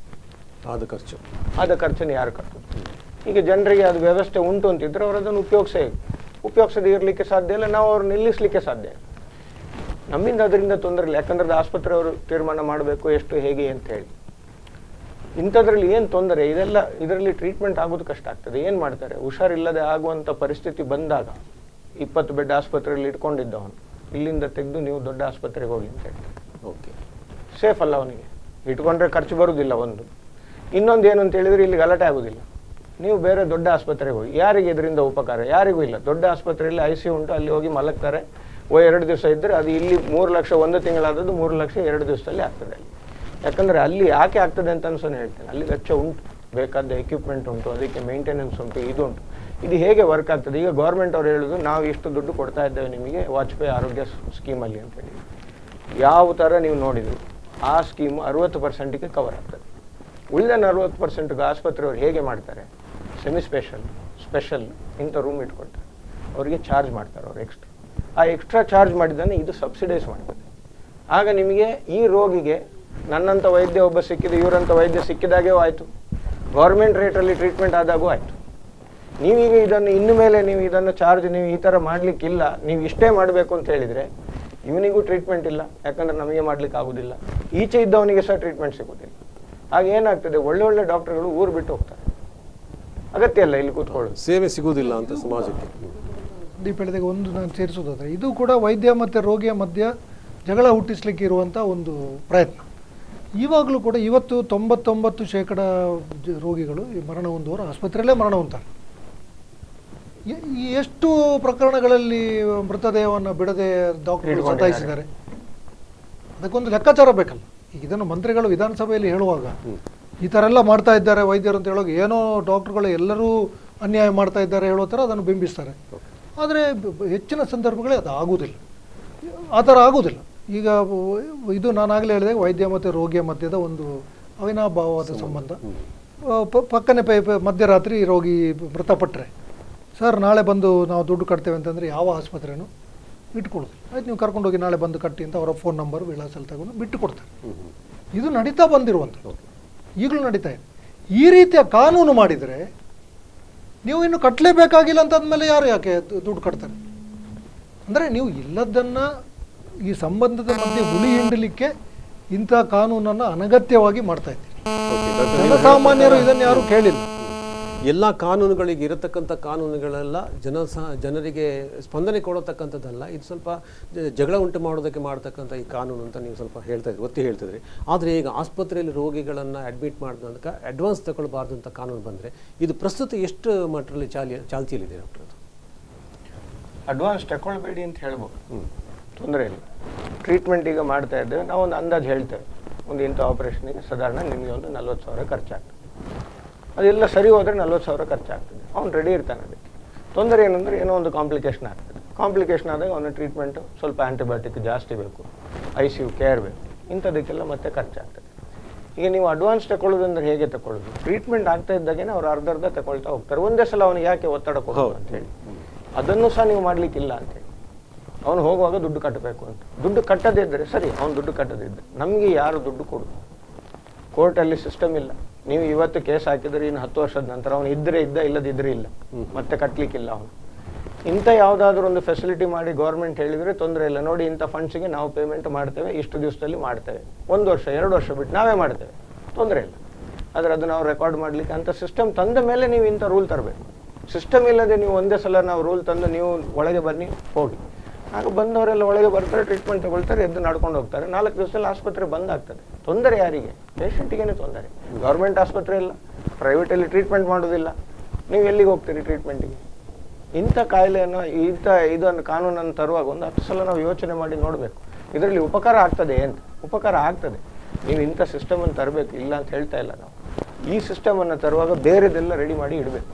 ಆದ ಖರ್ಚು ಆದ ಖರ್ಚನ್ನು ಯಾರು ಕಟ್ಟೋದು ಈಗ ಜನರಿಗೆ ಅದು ವ್ಯವಸ್ಥೆ ಉಂಟು ಅಂತಿದ್ರೆ ಅವರು ಅದನ್ನು ಉಪಯೋಗಿಸೇ ಉಪಯೋಗಿಸದೇ ಇರಲಿಕ್ಕೆ ಸಾಧ್ಯ ಇಲ್ಲ ನಾವು ಅವ್ರು ನಿಲ್ಲಿಸಲಿಕ್ಕೆ ಸಾಧ್ಯ ಇಲ್ಲ. ನಮ್ಮಿಂದ ಅದರಿಂದ ತೊಂದರೆ ಇಲ್ಲ ಯಾಕಂದ್ರೆ ಅದು ಆಸ್ಪತ್ರೆ ಅವರು ತೀರ್ಮಾನ ಮಾಡಬೇಕು ಎಷ್ಟು ಹೇಗೆ ಅಂತ ಹೇಳಿ ಇಂಥದ್ರಲ್ಲಿ ಏನು ತೊಂದರೆ ಇದೆಲ್ಲ ಇದರಲ್ಲಿ ಟ್ರೀಟ್ಮೆಂಟ್ ಆಗೋದು ಕಷ್ಟ ಆಗ್ತದೆ ಏನು ಮಾಡ್ತಾರೆ ಹುಷಾರಿಲ್ಲದೆ ಆಗುವಂಥ ಪರಿಸ್ಥಿತಿ ಬಂದಾಗ ಇಪ್ಪತ್ತು ಬೆಡ್ ಆಸ್ಪತ್ರೆಯಲ್ಲಿ ಇಟ್ಕೊಂಡಿದ್ದವನು ಇಲ್ಲಿಂದ ತೆಗೆದು ನೀವು ದೊಡ್ಡ ಆಸ್ಪತ್ರೆಗೆ ಹೋಗಿ ಅಂತ ಹೇಳ್ತಾರೆ ಓಕೆ ಸೇಫ್ ಅಲ್ಲ ಅವನಿಗೆ ಇಟ್ಕೊಂಡ್ರೆ ಖರ್ಚು ಬರುವುದಿಲ್ಲ ಒಂದು ಇನ್ನೊಂದು ಏನು ಅಂತ ಹೇಳಿದ್ರೆ ಇಲ್ಲಿ ಗಲಾಟೆ ಆಗೋದಿಲ್ಲ ನೀವು ಬೇರೆ ದೊಡ್ಡ ಆಸ್ಪತ್ರೆಗೆ ಹೋಗಿ ಯಾರಿಗೆ ಇದರಿಂದ ಉಪಕಾರ ಯಾರಿಗೂ ಇಲ್ಲ ದೊಡ್ಡ ಆಸ್ಪತ್ರೆಯಲ್ಲಿ ಐ ಸಿ ಉಂಟು ಅಲ್ಲಿ ಹೋಗಿ ಮಲಗ್ತಾರೆ ಓ ಎರಡು ದಿವಸ ಇದ್ದರೆ ಅದು ಇಲ್ಲಿ ಮೂರು ಲಕ್ಷ ಒಂದು ತಿಂಗಳಾದದ್ದು ಮೂರು ಲಕ್ಷ ಎರಡು ದಿವಸದಲ್ಲಿ ಆಗ್ತದೆ ಅಲ್ಲಿ ಯಾಕಂದರೆ ಅಲ್ಲಿ ಯಾಕೆ ಆಗ್ತದೆ ಅಂತ ಅನ್ಸೋನು ಹೇಳ್ತೇನೆ ಅಲ್ಲಿ ವೆಚ್ಚ ಉಂಟು ಬೇಕಾದ ಎಕ್ವಿಪ್ಮೆಂಟ್ ಉಂಟು ಅದಕ್ಕೆ ಮೇಂಟೆನೆನ್ಸ್ ಉಂಟು ಇದು ಉಂಟು ಇದು ಹೇಗೆ ವರ್ಕ್ ಆಗ್ತದೆ ಈಗ ಗೌರ್ಮೆಂಟ್ ಅವ್ರು ಹೇಳೋದು ನಾವು ಇಷ್ಟು ದುಡ್ಡು ಕೊಡ್ತಾ ಇದ್ದೇವೆ ನಿಮಗೆ ವಾಜಪೇಯಿ ಆರೋಗ್ಯ ಸ್ಕೀಮಲ್ಲಿ ಅಂತೇಳಿ ಯಾವ ಥರ ನೀವು ನೋಡಿದ್ರು ಆ ಸ್ಕೀಮು ಅರುವತ್ತು ಪರ್ಸೆಂಟಿಗೆ ಕವರ್ ಆಗ್ತದೆ ಉಳಿದ ನಲ್ವತ್ತು ಪರ್ಸೆಂಟ್ಗೆ ಆಸ್ಪತ್ರೆಯವ್ರು ಹೇಗೆ ಮಾಡ್ತಾರೆ ಸೆಮಿ ಸ್ಪೆಷಲ್ ಸ್ಪೆಷಲ್ ಇಂಥ ರೂಮ್ ಇಟ್ಕೊಳ್ತಾರೆ ಅವರಿಗೆ ಚಾರ್ಜ್ ಮಾಡ್ತಾರೆ ಅವ್ರು ಎಕ್ಸ್ಟ್ರಾ ಆ ಎಕ್ಸ್ಟ್ರಾ ಚಾರ್ಜ್ ಮಾಡಿದ್ದನ್ನು ಇದು ಸಬ್ಸಿಡೈಸ್ ಮಾಡ್ತದೆ ಆಗ ನಿಮಗೆ ಈ ರೋಗಿಗೆ ನನ್ನಂಥ ವೈದ್ಯ ಒಬ್ಬ ಸಿಕ್ಕಿದ ಇವರಂಥ ವೈದ್ಯ ಸಿಕ್ಕಿದಾಗೇ ಆಯಿತು ಗೌರ್ಮೆಂಟ್ ರೇಟಲ್ಲಿ ಟ್ರೀಟ್ಮೆಂಟ್ ಆದಾಗೂ ಆಯಿತು ನೀವೀಗ ಇದನ್ನು ಇನ್ನು ಮೇಲೆ ನೀವು ಇದನ್ನು ಚಾರ್ಜ್ ನೀವು ಈ ಥರ ಮಾಡಲಿಕ್ಕಿಲ್ಲ ನೀವು ಇಷ್ಟೇ ಮಾಡಬೇಕು ಅಂತ ಹೇಳಿದರೆ ಇವನಿಗೂ ಟ್ರೀಟ್ಮೆಂಟ್ ಇಲ್ಲ ಯಾಕಂದ್ರೆ ನಮಗೆ ಮಾಡ್ಲಿಕ್ಕೆ ಆಗೋದಿಲ್ಲ ಈಚೆ ಇದ್ದವನಿಗೆ ಸಹ ಟ್ರೀಟ್ಮೆಂಟ್ ಸಿಗೋದಿಲ್ಲ ಆಗ ಏನಾಗ್ತದೆ ಒಳ್ಳೆ ಒಳ್ಳೆ ಡಾಕ್ಟರ್ಗಳು ಊರು ಬಿಟ್ಟು ಹೋಗ್ತಾರೆ ಅಗತ್ಯ ಇಲ್ಲ ಇಲ್ಲಿ ಕೂತ್ಕೊಳ್ಳೋದು ಸೇವೆ ಸಿಗುವುದಿಲ್ಲ ಅಂತ ಸಮಾಜಕ್ಕೆ ದೀಪ ಹೇಳಿದಾಗ ಒಂದು ನಾನು ಸೇರಿಸೋದಾದ್ರೆ ಇದು ಕೂಡ ವೈದ್ಯ ಮತ್ತು ರೋಗಿಯ ಮಧ್ಯ ಜಗಳ ಹುಟ್ಟಿಸ್ಲಿಕ್ಕೆ ಇರುವಂಥ ಒಂದು ಪ್ರಯತ್ನ ಇವಾಗಲೂ ಕೂಡ ಇವತ್ತು ತೊಂಬತ್ತೊಂಬತ್ತು ಶೇಕಡ ಜ- ರೋಗಿಗಳು ಈ ಮರಣ ಹೊಂದುವವರು ಆಸ್ಪತ್ರೆಯಲ್ಲೇ ಮರಣ ಹೊಂದ್ತಾರೆ ಎ- ಈ ಎಷ್ಟು ಪ್ರಕರಣಗಳಲ್ಲಿ ಮೃತದೇಹವನ್ನು ಬಿಡದೆ ಡಾಕ್ಟರ್ ಇಟ್ಕೊಂಡಿದ್ದಾರೆ. ಸತಾಯಿಸಿದ್ದಾರೆ ಅದಕ್ಕೊಂದು ಲೆಕ್ಕಾಚಾರ ಬೇಕಲ್ಲ ಈಗ ಇದನ್ನು ಮಂತ್ರಿಗಳು ವಿಧಾನಸಭೆಯಲ್ಲಿ ಹೇಳುವಾಗ ಈ ಥರ ಎಲ್ಲ ಮಾಡ್ತಾ ಇದ್ದಾರೆ ವೈದ್ಯರು ಅಂತ ಹೇಳುವಾಗ ಏನೋ ಡಾಕ್ಟರ್ಗಳು ಎಲ್ಲರೂ ಅನ್ಯಾಯ ಮಾಡ್ತಾ ಇದ್ದಾರೆ ಹೇಳೋ ಥರ ಅದನ್ನು ಬಿಂಬಿಸ್ತಾರೆ ಆದರೆ ಹೆಚ್ಚಿನ ಸಂದರ್ಭಗಳೇ ಅದು ಆಗುವುದಿಲ್ಲ ಆ ಥರ ಆಗುವುದಿಲ್ಲ ಈಗ ವ- ಇದು ನಾನಾಗಲೇ ಹೇಳಿದೆ ವೈದ್ಯ ಮತ್ತು ರೋಗಿಯ ಮಧ್ಯದ ಒಂದು ಅವಿನಾಭಾವವಾದ ಸಂಬಂಧ ಆ, ಪ- ಪಕ್ಕನೆ ಪೈ ಪೈ- ಮಧ್ಯರಾತ್ರಿ ರೋಗಿ ಮೃತಪಟ್ಟರೆ ಸರ್ ನಾಳೆ ಬಂದು ನಾವು ದುಡ್ಡು ಕಟ್ತೇವೆ ಅಂತಂದರೆ ಯಾವ ಆಸ್ಪತ್ರೆನೂ ಇಟ್ಕೊಳ್ಳೋದು ಆಯ್ತು ನೀವು ಕರ್ಕೊಂಡೋಗಿ ನಾಳೆ ಬಂದು ಕಟ್ಟಿ ಅಂತ ಅವರ ಫೋನ್ ನಂಬರ್ ವಿಳಾಸ ಎಲ್ಲ ತಗೊಂಡು ಬಿಟ್ಟು ಕೊಡ್ತಾರೆ ಇದು ನಡೀತಾ ಬಂದಿರುವಂಥದ್ದು ಈಗಲೂ ನಡೀತಾ ಇದೆ ಈ ರೀತಿಯ ಕಾನೂನು ಮಾಡಿದರೆ ನೀವು ಇನ್ನು ಕಟ್ಟಲೇಬೇಕಾಗಿಲ್ಲ ಅಂತಂದಮೇಲೆ ಯಾರು ಯಾಕೆ ದು- ದುಡ್ಡು ಕಟ್ತಾರೆ ಅಂದರೆ ನೀವು ಇಲ್ಲದನ್ನು ಈ ಸಂಬಂಧದ ಮಧ್ಯೆ ಹುಳಿ ಹಿಂಡಲಿಕ್ಕೆ ಇಂಥ ಕಾನೂನನ್ನು ಅನಗತ್ಯವಾಗಿ ಮಾಡ್ತಾ ಇದ್ದೀರಿ ಓಕೆ ಡಾಕ್ಟರ್ ನೀವು ಜನಸಾಮಾನ್ಯರು ಇದನ್ನು ಯಾರೂ ಕೇಳಿಲ್ಲ ಎಲ್ಲ ಕಾನೂನುಗಳಿಗೆ ಇರತಕ್ಕಂಥ ಕಾನೂನುಗಳೆಲ್ಲ ಜನ ಜನರಿಗೆ ಸ್ಪಂದನೆ ಕೊಡತಕ್ಕಂಥದ್ದಲ್ಲ ಇದು ಸ್ವಲ್ಪ ಜ- ಜಗಳ ಉಂಟು ಮಾಡೋದಕ್ಕೆ ಮಾಡ್ತಕ್ಕಂಥ ಈ ಕಾನೂನು ಅಂತ ನೀವು ಸ್ವಲ್ಪ ಹೇಳ್ತಾ ಇದ್ರಿ ಒತ್ತಿ ಹೇಳ್ತಿದ್ರಿ ಆದರೆ ಈಗ ಆಸ್ಪತ್ರೆಯಲ್ಲಿ ರೋಗಿಗಳನ್ನು ಅಡ್ಮಿಟ್ ಮಾಡಿದಾಗ ಅಡ್ವಾನ್ಸ್ ತಗೊಳ್ಬಾರ್ದು ಅಂತ ಕಾನೂನು ಬಂದರೆ ಇದು ಪ್ರಸ್ತುತ ಎಷ್ಟು ಮಟ್ಟದಲ್ಲಿ ಚಾಲಿ ಚಾಲ್ತಿಯಲ್ಲಿದೆ ಡಾಕ್ಟರ್ ಅದು ಅಡ್ವಾನ್ಸ್ ತಗೊಳ್ಬೇಡಿ ಅಂತ ಹೇಳ್ಬೋದು ತೊಂದರೆ ಇಲ್ಲ ಟ್ರೀಟ್ಮೆಂಟ್ ಈಗ ಮಾಡ್ತಾ ಇದ್ದೇವೆ ನಾವು ಒಂದು ಅಂದಾಜು ಹೇಳ್ತೇವೆ ಒಂದು ಇಂಥ ಆಪರೇಷನಿಗೆ ಸಾಧಾರಣ ನಿಮಗೆ ಒಂದು ನಲ್ವತ್ತು ಸಾವಿರ ಖರ್ಚಾಗ್ತದೆ ಅದೆಲ್ಲ ಸರಿ ಹೋದರೆ ನಲ್ವತ್ತು ಸಾವಿರ ಖರ್ಚಾಗ್ತದೆ ಅವ್ನು ರೆಡಿ ಇರ್ತಾನೆ ಅದಕ್ಕೆ ತೊಂದರೆ ಏನಂದರೆ ಏನೋ ಒಂದು ಕಾಂಪ್ಲಿಕೇಶನ್ ಆಗ್ತದೆ ಕಾಂಪ್ಲಿಕೇಶನ್ ಆದಾಗ ಅವನ ಟ್ರೀಟ್ಮೆಂಟು ಸ್ವಲ್ಪ ಆ್ಯಂಟಿಬಯೋಟಿಕ್ ಜಾಸ್ತಿ ಬೇಕು ಐ ಸಿ ಯು ಕೇರ್ ಬೇಕು ಇಂಥದಕ್ಕೆಲ್ಲ ಮತ್ತೆ ಖರ್ಚಾಗ್ತದೆ ಈಗ ನೀವು ಅಡ್ವಾನ್ಸ್ ತಗೊಳ್ಳೋದಂದ್ರೆ ಹೇಗೆ ತಗೊಳ್ಳೋದು ಟ್ರೀಟ್ಮೆಂಟ್ ಆಗ್ತಾ ಇದ್ದಾಗೇನೆ ಅವ್ರು ಅರ್ಧ ಅರ್ಧ ತಗೊಳ್ತಾ ಹೋಗ್ತಾರೆ ಒಂದೇ ಸಲ ಅವನಿಗೆ ಯಾಕೆ ಒತ್ತಡ ಕೊಡೋದು ಅಂತ ಹೇಳಿ ಅದನ್ನು ಸಹ ನೀವು ಮಾಡ್ಲಿಕ್ಕಿಲ್ಲ ಅಂತೇಳಿ ಅವನು ಹೋಗುವಾಗ ದುಡ್ಡು ಕಟ್ಟಬೇಕು ಅಂತ ದುಡ್ಡು ಕಟ್ಟದೇ ಇದ್ದರೆ ಸರಿ ಅವನು ದುಡ್ಡು ಕಟ್ಟದೇ ಇದ್ದರೆ ನಮಗೆ ಯಾರು ದುಡ್ಡು ಕೊಡೋದು ಕೋರ್ಟಲ್ಲಿ ಸಿಸ್ಟಮ್ ಇಲ್ಲ ನೀವು ಇವತ್ತು ಕೇಸ್ ಹಾಕಿದ್ರೆ ಇನ್ನು ಹತ್ತು ವರ್ಷದ ನಂತರ ಅವನು ಇದ್ದರೆ ಇದ್ದ ಇಲ್ಲದಿದ್ದರೆ ಇಲ್ಲ ಮತ್ತೆ ಕಟ್ಟಲಿಕ್ಕಿಲ್ಲ ಅವನು ಇಂಥ ಯಾವುದಾದ್ರೂ ಒಂದು ಫೆಸಿಲಿಟಿ ಮಾಡಿ ಗೌರ್ಮೆಂಟ್ ಹೇಳಿದರೆ ತೊಂದರೆ ಇಲ್ಲ ನೋಡಿ ಇಂಥ ಫಂಡ್ಸಿಗೆ ನಾವು ಪೇಮೆಂಟ್ ಮಾಡ್ತೇವೆ ಇಷ್ಟು ದಿವಸದಲ್ಲಿ ಮಾಡ್ತೇವೆ ಒಂದು ವರ್ಷ ಎರಡು ವರ್ಷ ಬಿಟ್ಟು ನಾವೇ ಮಾಡ್ತೇವೆ ತೊಂದರೆ ಇಲ್ಲ ಆದರೆ ಅದು ನಾವು ರೆಕಾರ್ಡ್ ಮಾಡಲಿಕ್ಕೆ ಅಂತ ಸಿಸ್ಟಮ್ ತಂದ ಮೇಲೆ ನೀವು ಇಂಥ ರೂಲ್ ತರಬೇಕು ಸಿಸ್ಟಮ್ ಇಲ್ಲದೆ ನೀವು ಒಂದೇ ಸಲ ನಾವು ರೂಲ್ ತಂದು ನೀವು ಒಳಗೆ ಬನ್ನಿ ಹೋಗಿ ಆಗ ಬಂದವರೆಲ್ಲ ಒಳಗೆ ಬರ್ತಾರೆ ಟ್ರೀಟ್ಮೆಂಟ್ ತಗೊಳ್ತಾರೆ ಎದ್ದು ನಡ್ಕೊಂಡು ಹೋಗ್ತಾರೆ ನಾಲ್ಕು ದಿವಸದಲ್ಲಿ ಆಸ್ಪತ್ರೆ ಬಂದ್ ಆಗ್ತದೆ ತೊಂದರೆ ಯಾರಿಗೆ ಪೇಷಂಟಿಗೇನೆ ತೊಂದರೆ ಗೌರ್ಮೆಂಟ್ ಆಸ್ಪತ್ರೆ ಇಲ್ಲ ಪ್ರೈವೇಟಲ್ಲಿ ಟ್ರೀಟ್ಮೆಂಟ್ ಮಾಡೋದಿಲ್ಲ ನೀವು ಎಲ್ಲಿಗೆ ಹೋಗ್ತೀರಿ ಟ್ರೀಟ್ಮೆಂಟಿಗೆ ಇಂಥ ಕಾಯಿಲೆಯನ್ನು ಇಂಥ ಇದನ್ನು ಕಾನೂನನ್ನು ತರುವಾಗ ಒಂದು ಹತ್ತು ಸಲ ನಾವು ಯೋಚನೆ ಮಾಡಿ ನೋಡಬೇಕು ಇದರಲ್ಲಿ ಉಪಕಾರ ಆಗ್ತದೆ ಅಂತ ಉಪಕಾರ ಆಗ್ತದೆ ನೀವು ಇಂಥ ಸಿಸ್ಟಮನ್ನು ತರಬೇಕು ಇಲ್ಲ ಅಂತ ಹೇಳ್ತಾ ಇಲ್ಲ ನಾವು ಈ ಸಿಸ್ಟಮನ್ನು ತರುವಾಗ ಬೇರೆದೆಲ್ಲ ರೆಡಿ ಮಾಡಿ ಇಡಬೇಕು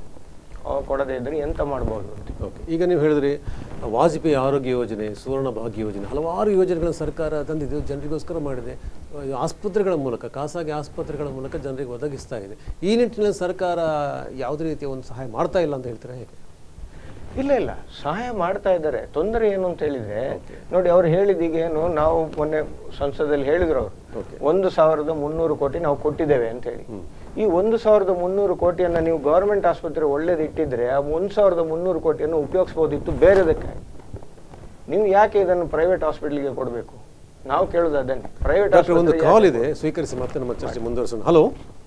ಕೊಡದೇ ಇದ್ದರೆ ಎಂತ ಮಾಡ್ಬೋದು ಅಂತ ಓಕೆ ಈಗ ನೀವು ಹೇಳಿದ್ರಿ ವಾಜಪೇಯಿ ಆರೋಗ್ಯ ಯೋಜನೆ ಸುವರ್ಣ ಭಾಗ್ಯ ಯೋಜನೆ ಹಲವಾರು ಯೋಜನೆಗಳನ್ನು ಸರ್ಕಾರ ತಂದಿದ್ದು ಜನರಿಗೋಸ್ಕರ ಮಾಡಿದೆ ಅಹ್, ಆಸ್ಪತ್ರೆಗಳ ಮೂಲಕ ಖಾಸಗಿ ಆಸ್ಪತ್ರೆಗಳ ಮೂಲಕ ಜನರಿಗೆ ಒದಗಿಸ್ತಾ ಇದೆ ಈ ನಿಟ್ಟಿನಲ್ಲಿ ಸರ್ಕಾರ ಯಾವುದೇ ರೀತಿಯ ಒಂದು ಸಹಾಯ ಮಾಡ್ತಾ ಇಲ್ಲ ಅಂತ ಹೇಳ್ತೀರಾ ಹೇಗೆ ಇಲ್ಲ ಇಲ್ಲ ಸಹಾಯ ಮಾಡ್ತಾ ಇದ್ದಾರೆ ತೊಂದರೆ ಏನು ಅಂತ ಹೇಳಿದ್ರೆ ನೋಡಿ ಅವ್ರು ಹೇಳಿದೀಗ ಏನು ನಾವು ಮೊನ್ನೆ ಸಂಸದಲ್ಲಿ ಹೇಳಿದ್ರು ಅವರು Okay. ಒಂದು ಸಾವಿರದ ಮುನ್ನೂರು ಕೋಟಿ ನಾವು ಕೊಟ್ಟಿದ್ದೇವೆ ಅಂತ ಹೇಳಿ ಈ ಒಂದು ಸಾವಿರದ ಮುನ್ನೂರು ಕೋಟಿಯನ್ನ ನೀವು ಗವರ್ಮೆಂಟ್ ಆಸ್ಪತ್ರೆ ಒಳ್ಳೇದು ಇಟ್ಟಿದ್ರೆ ಆ ಒಂದು ಸಾವಿರದ ಮುನ್ನೂರು ಕೋಟಿಯನ್ನು ಉಪಯೋಗಿಸ್ಬೋದಿತ್ತು ಬೇರೆದಕ್ಕೆ ನೀವು ಯಾಕೆ ಇದನ್ನು ಪ್ರೈವೇಟ್ ಹಾಸ್ಪಿಟಲ್ಗೆ ಕೊಡಬೇಕು ನಾವು ಕೇಳೋದು ಅದನ್ನೇ ಪ್ರೈವೇಟ್ ಡಾಕ್ಟರ್ ಒಂದು ಕಾಲ್ ಇದೆ ಸ್ವೀಕರಿಸಿ ಮತ್ತೆ ನಮ್ಮ ಚರ್ಚೆ ಮುಂದುವರಿಸೋಣ ಹಲೋ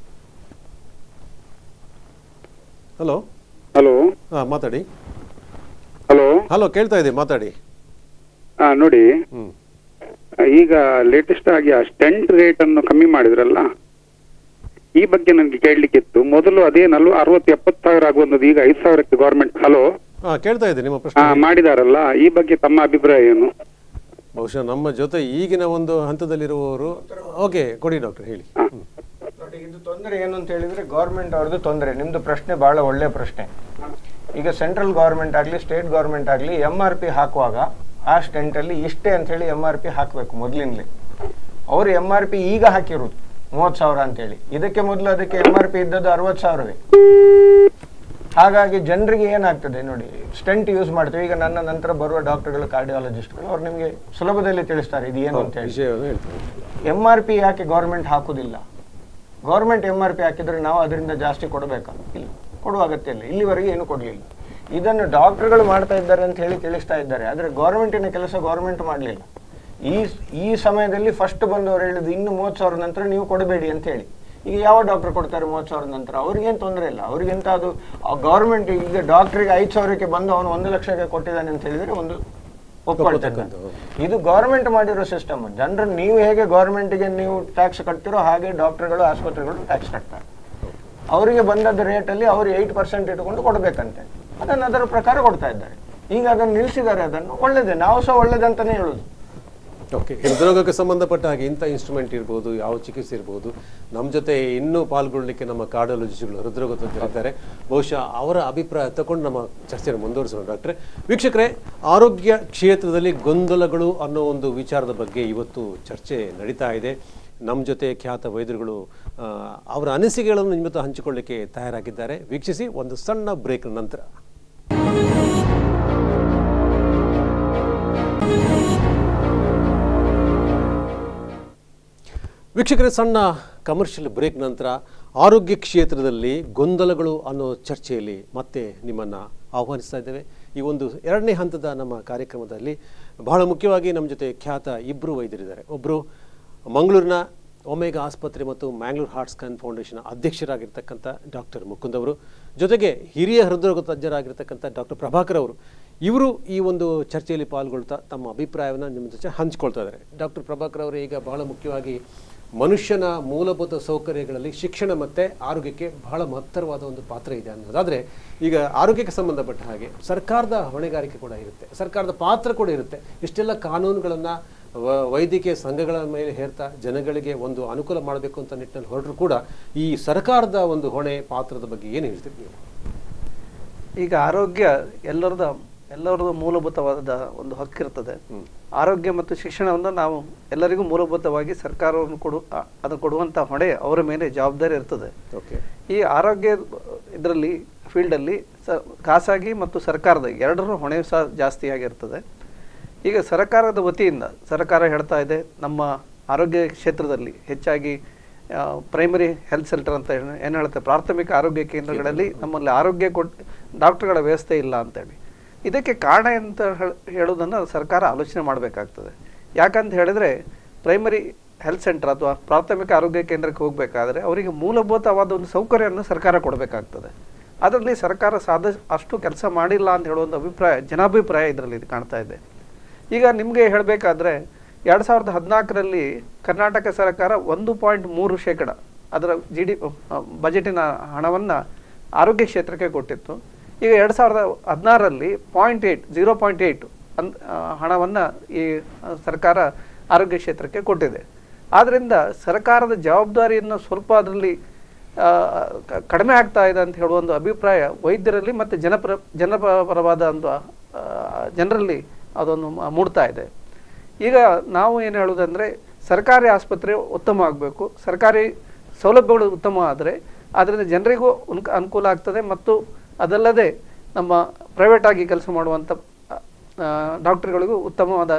ಹಲೋ ಹಲೋ ಹಾಂ ಮಾತಾಡಿ ಹಲೋ ಹಲೋ ಕೇಳ್ತಾ ಇದೆ ಮಾತಾಡಿ ಹಾ ನೋಡಿ ಹ್ಞೂ ಈಗ ಲೇಟೆಸ್ಟ್ ಆಗಿ ಆ ಸ್ಟೆಂಟ್ ರೇಟ್ ಅನ್ನು ಕಮ್ಮಿ ಮಾಡಿದ್ರಲ್ಲ ಈ ಬಗ್ಗೆ ನನಗೆ ಕೇಳಲಿಕ್ಕಿತ್ತು ಮೊದಲು ಅದೇ ನಲ್ವ ಅರವತ್ತು ಎಪ್ಪತ್ತು ಸಾವಿರ ಆಗುವಂಥದ್ದು ಈಗ ಐದು ಸಾವಿರಕ್ಕೆ ಗೌರ್ಮೆಂಟ್ ಹಲೋ ಹಾಂ ಕೇಳ್ತಾ ಇದೆ ನಿಮ್ಮ ಹಾ ಪ್ರಶ್ನೆ ಮಾಡಿದಾರಲ್ಲ ಈ ಬಗ್ಗೆ ತಮ್ಮ ಅಭಿಪ್ರಾಯ ಏನು ಬಹುಶಃ ನಮ್ಮ ಜೊತೆ ಈಗಿನ ಒಂದು ಹಂತದಲ್ಲಿರುವವರು ಓಕೆ ಕೊಡಿ ಡಾಕ್ಟರ್ ಹೇಳಿ ಹ್ಮ್. ನೋಡಿ ಇದು ತೊಂದರೆ ಏನು ಅಂತ ಹೇಳಿದ್ರೆ ಗೌರ್ಮೆಂಟ್ ಅವ್ರದ್ದು ತೊಂದರೆ ನಿಮ್ದು ಪ್ರಶ್ನೆ ಬಹಳ ಒಳ್ಳೆ ಪ್ರಶ್ನೆ ಈಗ ಸೆಂಟ್ರಲ್ ಗೌರ್ಮೆಂಟ್ ಆಗಲಿ ಸ್ಟೇಟ್ ಗೌರ್ಮೆಂಟ್ ಆಗಲಿ ಎಮ್ ಆರ್ ಪಿ ಹಾಕುವಾಗ ಆ ಸ್ಟೆಂಟ್ ಅಲ್ಲಿ ಇಷ್ಟೇ ಅಂತ ಹೇಳಿ ಎಮ್ ಆರ್ ಪಿ ಹಾಕಬೇಕು ಮೊದಲಿನಲೇ ಅವರು ಎಮ್ ಆರ್ ಪಿ ಈಗ ಹಾಕಿರೋದು ಮೂವತ್ತು ಸಾವಿರ ಅಂತೇಳಿ ಇದಕ್ಕೆ ಮೊದಲು ಅದಕ್ಕೆ ಎಮ್ ಆರ್ ಪಿ ಇದ್ದದ್ದು ಅರವತ್ತು ಸಾವಿರವೇ ಹಾಗಾಗಿ ಜನರಿಗೆ ಏನಾಗ್ತದೆ ನೋಡಿ ಸ್ಟೆಂಟ್ ಯೂಸ್ ಮಾಡ್ತೇವೆ ಈಗ ನನ್ನ ನಂತರ ಬರುವ ಡಾಕ್ಟರ್ಗಳು ಕಾರ್ಡಿಯಾಲಜಿಸ್ಟ್ಗಳು ಅವ್ರು ನಿಮಗೆ ಸುಲಭದಲ್ಲಿ ತಿಳಿಸ್ತಾರೆ ಇದು ಏನು ಅಂತ ಹೇಳಿ ವಿಷಯವನ್ನು ಹೇಳ್ತಾರೆ ಎಮ್ ಆರ್ ಪಿ ಯಾಕೆ ಗೌರ್ಮೆಂಟ್ ಹಾಕುದಿಲ್ಲ ಗೌರ್ಮೆಂಟ್ ಎಮ್ ಆರ್ ಪಿ ಹಾಕಿದ್ರೆ ನಾವು ಅದರಿಂದ ಜಾಸ್ತಿ ಕೊಡಬೇಕಾ ಇಲ್ಲ ಕೊಡುವ ಅಗತ್ಯ ಇಲ್ಲ ಇಲ್ಲಿವರೆಗೆ ಏನು ಕೊಡಲಿಲ್ಲ ಇದನ್ನು ಡಾಕ್ಟರ್ಗಳು ಮಾಡ್ತಾ ಇದ್ದಾರೆ ಅಂತ ಹೇಳಿ ತಿಳಿಸ್ತಾ ಇದ್ದಾರೆ ಆದರೆ ಗೌರ್ಮೆಂಟಿನ ಕೆಲಸ ಗೌರ್ಮೆಂಟ್ ಮಾಡಲಿಲ್ಲ ಈ ಈ ಸಮಯದಲ್ಲಿ ಫಸ್ಟ್ ಬಂದವರು ಹೇಳಿದ್ದು ಇನ್ನು ಮೂವತ್ತು ಸಾವಿರ ನಂತರ ನೀವು ಕೊಡಬೇಡಿ ಅಂತ ಹೇಳಿ ಈಗ ಯಾವ ಡಾಕ್ಟರ್ ಕೊಡ್ತಾರೆ ಮೂವತ್ತು ಸಾವಿರದ ನಂತರ ಅವ್ರಿಗೇನು ತೊಂದರೆ ಇಲ್ಲ ಅವ್ರಿಗೆಂತ ಅದು ಗೌರ್ಮೆಂಟ್ ಈಗ ಡಾಕ್ಟ್ರಿಗೆ ಐದು ಸಾವಿರಕ್ಕೆ ಬಂದು ಅವನು ಒಂದು ಲಕ್ಷಕ್ಕೆ ಕೊಟ್ಟಿದ್ದಾನೆ ಅಂತ ಹೇಳಿದರೆ ಒಂದು ಒಪ್ಕೊಳ್ತಾನೆ ಒಪ್ಕೊಳ್ತಕ್ಕಂಥದ್ದು. ಇದು ಗೌರ್ಮೆಂಟ್ ಮಾಡಿರೋ ಸಿಸ್ಟಮ್ ಜನರು ನೀವು ಹೇಗೆ ಗೌರ್ಮೆಂಟ್ಗೆ ನೀವು ಟ್ಯಾಕ್ಸ್ ಕಟ್ತಿರೋ ಹಾಗೆ ಡಾಕ್ಟರ್ಗಳು ಆಸ್ಪತ್ರೆಗಳು ಟ್ಯಾಕ್ಸ್ ಕಟ್ತಾರೆ ಅವರಿಗೆ ಬಂದದ್ದು ರೇಟಲ್ಲಿ ಅವರು ಏಯ್ಟ್ ಪರ್ಸೆಂಟ್ ಇಟ್ಕೊಂಡು ಕೊಡಬೇಕಂತೆ ಅದನ್ನು ಅದರ ಪ್ರಕಾರ ಕೊಡ್ತಾ ಇದ್ದಾರೆ ಈಗ ಅದನ್ನು ನಿಲ್ಲಿಸಿದ್ದಾರೆ ಅದನ್ನು ಒಳ್ಳೇದೇ ನಾವು ಸಹ ಒಳ್ಳೇದಂತಾನೆ ಹೇಳೋದು ಓಕೆ ಹೃದ್ರೋಗಕ್ಕೆ ಸಂಬಂಧಪಟ್ಟ ಹಾಗೆ ಇಂಥ ಇನ್ಸ್ಟ್ರೂಮೆಂಟ್ ಇರ್ಬೋದು ಯಾವ ಚಿಕಿತ್ಸೆ ಇರ್ಬೋದು ನಮ್ಮ ಜೊತೆ ಇನ್ನೂ ಪಾಲ್ಗೊಳ್ಳಿಕ್ಕೆ ನಮ್ಮ ಕಾರ್ಡಿಯಾಲಜಿಸ್ಟ್ಗಳು ಹೃದ್ರೋಗ ತಜ್ಞರಿದ್ದಾರೆ ಬಹುಶಃ ಅವರ ಅಭಿಪ್ರಾಯ ತಗೊಂಡು ನಮ್ಮ ಚರ್ಚೆಯನ್ನು ಮುಂದುವರಿಸೋಣ ಡಾಕ್ಟ್ರೆ ವೀಕ್ಷಕರೇ ಆರೋಗ್ಯ ಕ್ಷೇತ್ರದಲ್ಲಿ ಗೊಂದಲಗಳು ಅನ್ನೋ ಒಂದು ವಿಚಾರದ ಬಗ್ಗೆ ಇವತ್ತು ಚರ್ಚೆ ನಡೀತಾ ಇದೆ ನಮ್ಮ ಜೊತೆ ಖ್ಯಾತ ವೈದ್ಯರುಗಳು ಆ, ಅವರ ಅನಿಸಿಕೆಗಳನ್ನು ನಿಮ್ಮ ಜೊತೆ ಹಂಚಿಕೊಳ್ಳಿಕ್ಕೆ ತಯಾರಾಗಿದ್ದಾರೆ ವೀಕ್ಷಿಸಿ ಒಂದು ಸಣ್ಣ ಬ್ರೇಕ್ ನಂತರ ವೀಕ್ಷಕರೇ ಸಣ್ಣ ಕಮರ್ಷಿಯಲ್ ಬ್ರೇಕ್ ನಂತರ ಆರೋಗ್ಯ ಕ್ಷೇತ್ರದಲ್ಲಿ ಗೊಂದಲಗಳು ಅನ್ನೋ ಚರ್ಚೆಯಲ್ಲಿ ಮತ್ತೆ ನಿಮ್ಮನ್ನು ಆಹ್ವಾನಿಸ್ತಾ ಇದ್ದೇವೆ ಈ ಒಂದು ಎರಡನೇ ಹಂತದ ನಮ್ಮ ಕಾರ್ಯಕ್ರಮದಲ್ಲಿ ಬಹಳ ಮುಖ್ಯವಾಗಿ ನಮ್ಮ ಜೊತೆ ಖ್ಯಾತ ಇಬ್ಬರು ವೈದ್ಯರಿದ್ದಾರೆ ಒಬ್ಬರು ಮಂಗಳೂರಿನ ಒಮೆಗಾ ಆಸ್ಪತ್ರೆ ಮತ್ತು ಮ್ಯಾಂಗ್ಳೂರ್ ಹಾರ್ಟ್ ಸ್ಕ್ಯಾನ್ ಫೌಂಡೇಶನ್ ಅಧ್ಯಕ್ಷರಾಗಿರ್ತಕ್ಕಂಥ ಡಾಕ್ಟರ್ ಮುಕುಂದ್ ಅವರು ಜೊತೆಗೆ ಹಿರಿಯ ಹೃದ್ರೋಗ ತಜ್ಞರಾಗಿರ್ತಕ್ಕಂಥ ಡಾಕ್ಟರ್ ಪ್ರಭಾಕರ್ ಅವರು ಇವರು ಈ ಒಂದು ಚರ್ಚೆಯಲ್ಲಿ ಪಾಲ್ಗೊಳ್ತಾ ತಮ್ಮ ಅಭಿಪ್ರಾಯವನ್ನು ನಿಮ್ಮ ಜೊತೆ ಹಂಚ್ಕೊಳ್ತಾ ಇದ್ದಾರೆ ಡಾಕ್ಟರ್ ಪ್ರಭಾಕರ್ ಅವರು ಈಗ ಬಹಳ ಮುಖ್ಯವಾಗಿ ಮನುಷ್ಯನ ಮೂಲಭೂತ ಸೌಕರ್ಯಗಳಲ್ಲಿ ಶಿಕ್ಷಣ ಮತ್ತು ಆರೋಗ್ಯಕ್ಕೆ ಬಹಳ ಮಹತ್ತರವಾದ ಒಂದು ಪಾತ್ರ ಇದೆ ಅನ್ನೋದಾದರೆ ಈಗ ಆರೋಗ್ಯಕ್ಕೆ ಸಂಬಂಧಪಟ್ಟ ಹಾಗೆ ಸರ್ಕಾರದ ಹೊಣೆಗಾರಿಕೆ ಕೂಡ ಇರುತ್ತೆ ಸರ್ಕಾರದ ಪಾತ್ರ ಕೂಡ ಇರುತ್ತೆ ಇಷ್ಟೆಲ್ಲ ಕಾನೂನುಗಳನ್ನು ವೈದ್ಯಕೀಯ ಸಂಘಗಳ ಮೇಲೆ ಹೇರ್ತಾ ಜನಗಳಿಗೆ ಒಂದು ಅನುಕೂಲ ಮಾಡಬೇಕು ಅಂತ ನಿಟ್ಟಿನಲ್ಲಿ ಹೊರಟರು ಕೂಡ ಈ ಸರ್ಕಾರದ ಒಂದು ಹೊಣೆ ಪಾತ್ರದ ಬಗ್ಗೆ ಏನು ಹೇಳ್ತೀರಿ ನೀವು ಈಗ ಆರೋಗ್ಯ ಎಲ್ಲರದ ಎಲ್ಲರದ್ದು ಮೂಲಭೂತವಾದ ಒಂದು ಹಕ್ಕಿರ್ತದೆ ಆರೋಗ್ಯ ಮತ್ತು ಶಿಕ್ಷಣವನ್ನು ನಾವು ಎಲ್ಲರಿಗೂ ಮೂಲಭೂತವಾಗಿ ಸರ್ಕಾರವನ್ನು ಕೊಡು ಆ- ಅದನ್ನು ಕೊಡುವಂಥ ಹೊಣೆ ಅವರ ಮೇಲೆ ಜವಾಬ್ದಾರಿ ಇರ್ತದೆ ಓಕೆ ಈ ಆರೋಗ್ಯ ಇದರಲ್ಲಿ ಫೀಲ್ಡಲ್ಲಿ ಸ ಖಾಸಗಿ ಮತ್ತು ಸರ್ಕಾರದ ಎರಡರ ಹೊಣೆ ಸಹ ಜಾಸ್ತಿ ಆಗಿರ್ತದೆ ಈಗ ಸರ್ಕಾರದ ವತಿಯಿಂದ ಸರ್ಕಾರ ಹೇಳ್ತಾ ಇದೆ ನಮ್ಮ ಆರೋಗ್ಯ ಕ್ಷೇತ್ರದಲ್ಲಿ ಹೆಚ್ಚಾಗಿ ಪ್ರೈಮರಿ ಹೆಲ್ತ್ ಸೆಂಟರ್ ಅಂತ ಏನು ಹೇಳುತ್ತೆ ಪ್ರಾಥಮಿಕ ಆರೋಗ್ಯ ಕೇಂದ್ರಗಳಲ್ಲಿ ನಮ್ಮಲ್ಲಿ ಆರೋಗ್ಯ ಕೊಡ್ ಡಾಕ್ಟರ್ಗಳ ವ್ಯವಸ್ಥೆ ಇಲ್ಲ ಅಂತೇಳಿ ಇದಕ್ಕೆ ಕಾರಣ ಅಂತ ಹೇಳ್- ಹೇಳೋದನ್ನು ಸರ್ಕಾರ ಆಲೋಚನೆ ಮಾಡಬೇಕಾಗ್ತದೆ ಯಾಕಂತ ಹೇಳಿದ್ರೆ ಪ್ರೈಮರಿ ಹೆಲ್ತ್ ಸೆಂಟರ್ ಅಥವಾ ಪ್ರಾಥಮಿಕ ಆರೋಗ್ಯ ಕೇಂದ್ರಕ್ಕೆ ಹೋಗಬೇಕಾದ್ರೆ ಅವರಿಗೆ ಮೂಲಭೂತವಾದ ಒಂದು ಸೌಕರ್ಯವನ್ನು ಸರ್ಕಾರ ಕೊಡಬೇಕಾಗ್ತದೆ ಅದರಲ್ಲಿ ಸರ್ಕಾರ ಸಾಧ ಅಷ್ಟು ಕೆಲಸ ಮಾಡಿಲ್ಲ ಅಂತ ಹೇಳುವಂಥ ಅಭಿಪ್ರಾಯ ಜನಾಭಿಪ್ರಾಯ ಇದರಲ್ಲಿ ಇದು ಕಾಣ್ತಾ ಇದೆ ಈಗ ನಿಮಗೆ ಹೇಳಬೇಕಾದ್ರೆ ಎರಡು ಸಾವಿರದ ಹದಿನಾಲ್ಕರಲ್ಲಿ ಕರ್ನಾಟಕ ಸರ್ಕಾರ ಒಂದು ಪಾಯಿಂಟ್ ಮೂರು ಶೇಕಡ ಅದರ ಜಿ ಡಿ ಬಜೆಟಿನ ಹಣವನ್ನು ಆರೋಗ್ಯ ಕ್ಷೇತ್ರಕ್ಕೆ ಕೊಟ್ಟಿತ್ತು ಈಗ ಎರಡು ಸಾವಿರದ ಹದಿನಾರರಲ್ಲಿ point eight zero point eight ಅನ್ ಹಣವನ್ನು ಈ ಆ, ಸರ್ಕಾರ ಆರೋಗ್ಯ ಕ್ಷೇತ್ರಕ್ಕೆ ಕೊಟ್ಟಿದೆ ಆದ್ದರಿಂದ ಸರ್ಕಾರದ ಜವಾಬ್ದಾರಿಯನ್ನು ಸ್ವಲ್ಪ ಅದರಲ್ಲಿ ಆ, ಕ- ಕಡಿಮೆ ಆಗ್ತಾ ಇದೆ ಅಂತ ಹೇಳುವ ಒಂದು ಅಭಿಪ್ರಾಯ ವೈದ್ಯರಲ್ಲಿ ಮತ್ತು ಜನಪರ ಜನಪರವಾದ ಒಂದು ಆ, ಜನರಲ್ಲಿ ಅದೊಂದು ಮ- ಮೂಡ್ತಾ ಇದೆ ಈಗ ನಾವು ಏನು ಹೇಳೋದಂದರೆ ಸರ್ಕಾರಿ ಆಸ್ಪತ್ರೆ ಉತ್ತಮ ಆಗಬೇಕು ಸರ್ಕಾರಿ ಸೌಲಭ್ಯಗಳು ಉತ್ತಮ ಆದರೆ ಅದರಿಂದ ಜನರಿಗೂ ಉನ್ಕ ಅನುಕೂಲ ಆಗ್ತದೆ ಮತ್ತು ಅದಲ್ಲದೆ ನಮ್ಮ ಪ್ರೈವೇಟ್ ಆಗಿ ಕೆಲಸ ಮಾಡುವಂಥ ಆ, ಡಾಕ್ಟರ್ಗಳಿಗೂ ಉತ್ತಮವಾದ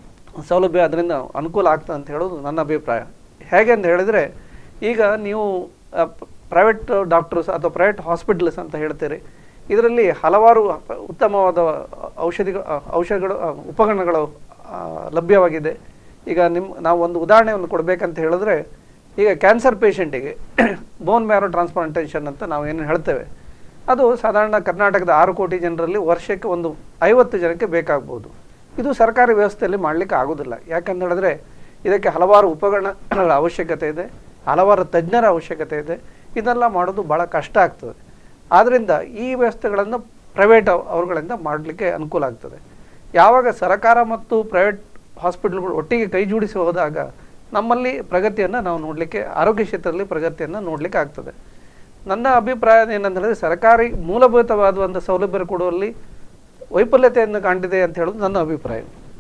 ಸೌಲಭ್ಯ ಅದರಿಂದ ಅನುಕೂಲ ಆಗ್ತದೆ ಅಂತ ಹೇಳೋದು ನನ್ನ ಅಭಿಪ್ರಾಯ ಹೇಗೆ ಅಂತ ಹೇಳಿದರೆ ಈಗ ನೀವು ಪ್ರೈವೇಟ್ ಡಾಕ್ಟರ್ಸ್ ಅಥವಾ ಪ್ರೈವೇಟ್ ಹಾಸ್ಪಿಟಲ್ಸ್ ಅಂತ ಹೇಳ್ತೀರಿ ಇದರಲ್ಲಿ ಹಲವಾರು ಉತ್ತಮವಾದ ಔಷಧಿಗಳು ಔಷಧಿಗಳು ಆ, ಉಪಕರಣಗಳು ಆ, ಲಭ್ಯವಾಗಿದೆ ಈಗ ನಿಮ್ಮ ನಾವು ಒಂದು ಉದಾಹರಣೆಯನ್ನು ಕೊಡಬೇಕಂತ ಹೇಳಿದ್ರೆ ಈಗ ಕ್ಯಾನ್ಸರ್ ಪೇಷಂಟಿಗೆ ಬೋನ್ ಮ್ಯಾರೋ ಟ್ರಾನ್ಸ್ಪ್ಲಾಂಟೇಷನ್ ಅಂತ ನಾವು ಏನು ಹೇಳ್ತೇವೆ ಅದು ಸಾಧಾರಣ ಕರ್ನಾಟಕದ ಆರು ಕೋಟಿ ಜನರಲ್ಲಿ ವರ್ಷಕ್ಕೆ ಒಂದು ಐವತ್ತು ಜನಕ್ಕೆ ಬೇಕಾಗ್ಬೋದು ಇದು ಸರ್ಕಾರಿ ವ್ಯವಸ್ಥೆಯಲ್ಲಿ ಮಾಡಲಿಕ್ಕೆ ಆಗೋದಿಲ್ಲ ಯಾಕಂತ ಹೇಳಿದ್ರೆ ಇದಕ್ಕೆ ಹಲವಾರು ಉಪಕರಣಗಳ ಅವಶ್ಯಕತೆ ಇದೆ ಹಲವಾರು ತಜ್ಞರ ಅವಶ್ಯಕತೆ ಇದೆ ಇದೆಲ್ಲ ಮಾಡೋದು ಭಾಳ ಕಷ್ಟ ಆಗ್ತದೆ ಆದ್ದರಿಂದ ಈ ವ್ಯವಸ್ಥೆಗಳನ್ನು ಪ್ರೈವೇಟ್ ಅವರುಗಳಿಂದ ಮಾಡಲಿಕ್ಕೆ ಅನುಕೂಲ ಆಗ್ತದೆ ಯಾವಾಗ ಸರ್ಕಾರ ಮತ್ತು ಪ್ರೈವೇಟ್ ಹಾಸ್ಪಿಟಲ್ಗಳು ಒಟ್ಟಿಗೆ ಕೈ ಜೋಡಿಸಿ ಹೋದಾಗ ನಮ್ಮಲ್ಲಿ ಪ್ರಗತಿಯನ್ನು ನಾವು ನೋಡಲಿಕ್ಕೆ ಆರೋಗ್ಯ ಕ್ಷೇತ್ರದಲ್ಲಿ ಪ್ರಗತಿಯನ್ನು ನೋಡಲಿಕ್ಕೆ ಆಗ್ತದೆ ನನ್ನ ಅಭಿಪ್ರಾಯ ಏನಂತಂದರೆ ಸರ್ಕಾರಿ ಮೂಲಭೂತವಾದ ಒಂದು ಸೌಲಭ್ಯ ಕೊಡುವಲ್ಲಿ ವೈಫಲ್ಯತೆಯನ್ನು ಕಾಣ್ತಿದೆ ಅಂತ ಹೇಳೋದು ನನ್ನ ಅಭಿಪ್ರಾಯ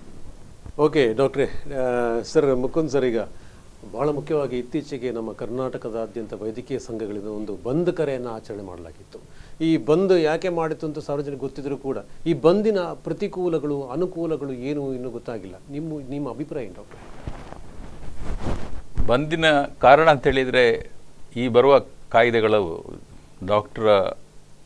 ಓಕೆ ಡಾಕ್ಟ್ರೇ ಆ, ಸರ್ ಮುಕುಂದ್ ಸರ್ ಈಗ ಬಹಳ ಮುಖ್ಯವಾಗಿ ಇತ್ತೀಚೆಗೆ ನಮ್ಮ ಕರ್ನಾಟಕದಾದ್ಯಂತ ವೈದ್ಯಕೀಯ ಸಂಘಗಳಿಂದ ಒಂದು ಬಂದ್ ಕರೆಯನ್ನು ಆಚರಣೆ ಮಾಡಲಾಗಿತ್ತು ಈ ಬಂದ್ ಯಾಕೆ ಮಾಡಿತ್ತು ಅಂತ ಸಾರ್ವಜನಿಕ ಗೊತ್ತಿದ್ರು ಕೂಡ ಈ ಬಂದಿನ ಪ್ರತಿಕೂಲಗಳು ಅನುಕೂಲಗಳು ಏನು ಇನ್ನೂ ಗೊತ್ತಾಗಿಲ್ಲ ನಿಮ್ಮ ನಿಮ್ಮ ಅಭಿಪ್ರಾಯ ಏನು ಡಾಕ್ಟ್ರೆ ಬಂದಿನ ಕಾರಣ ಅಂತ ಹೇಳಿದರೆ ಈ ಬರುವ ಕಾಯ್ದೆಗಳು ಡಾಕ್ಟರ್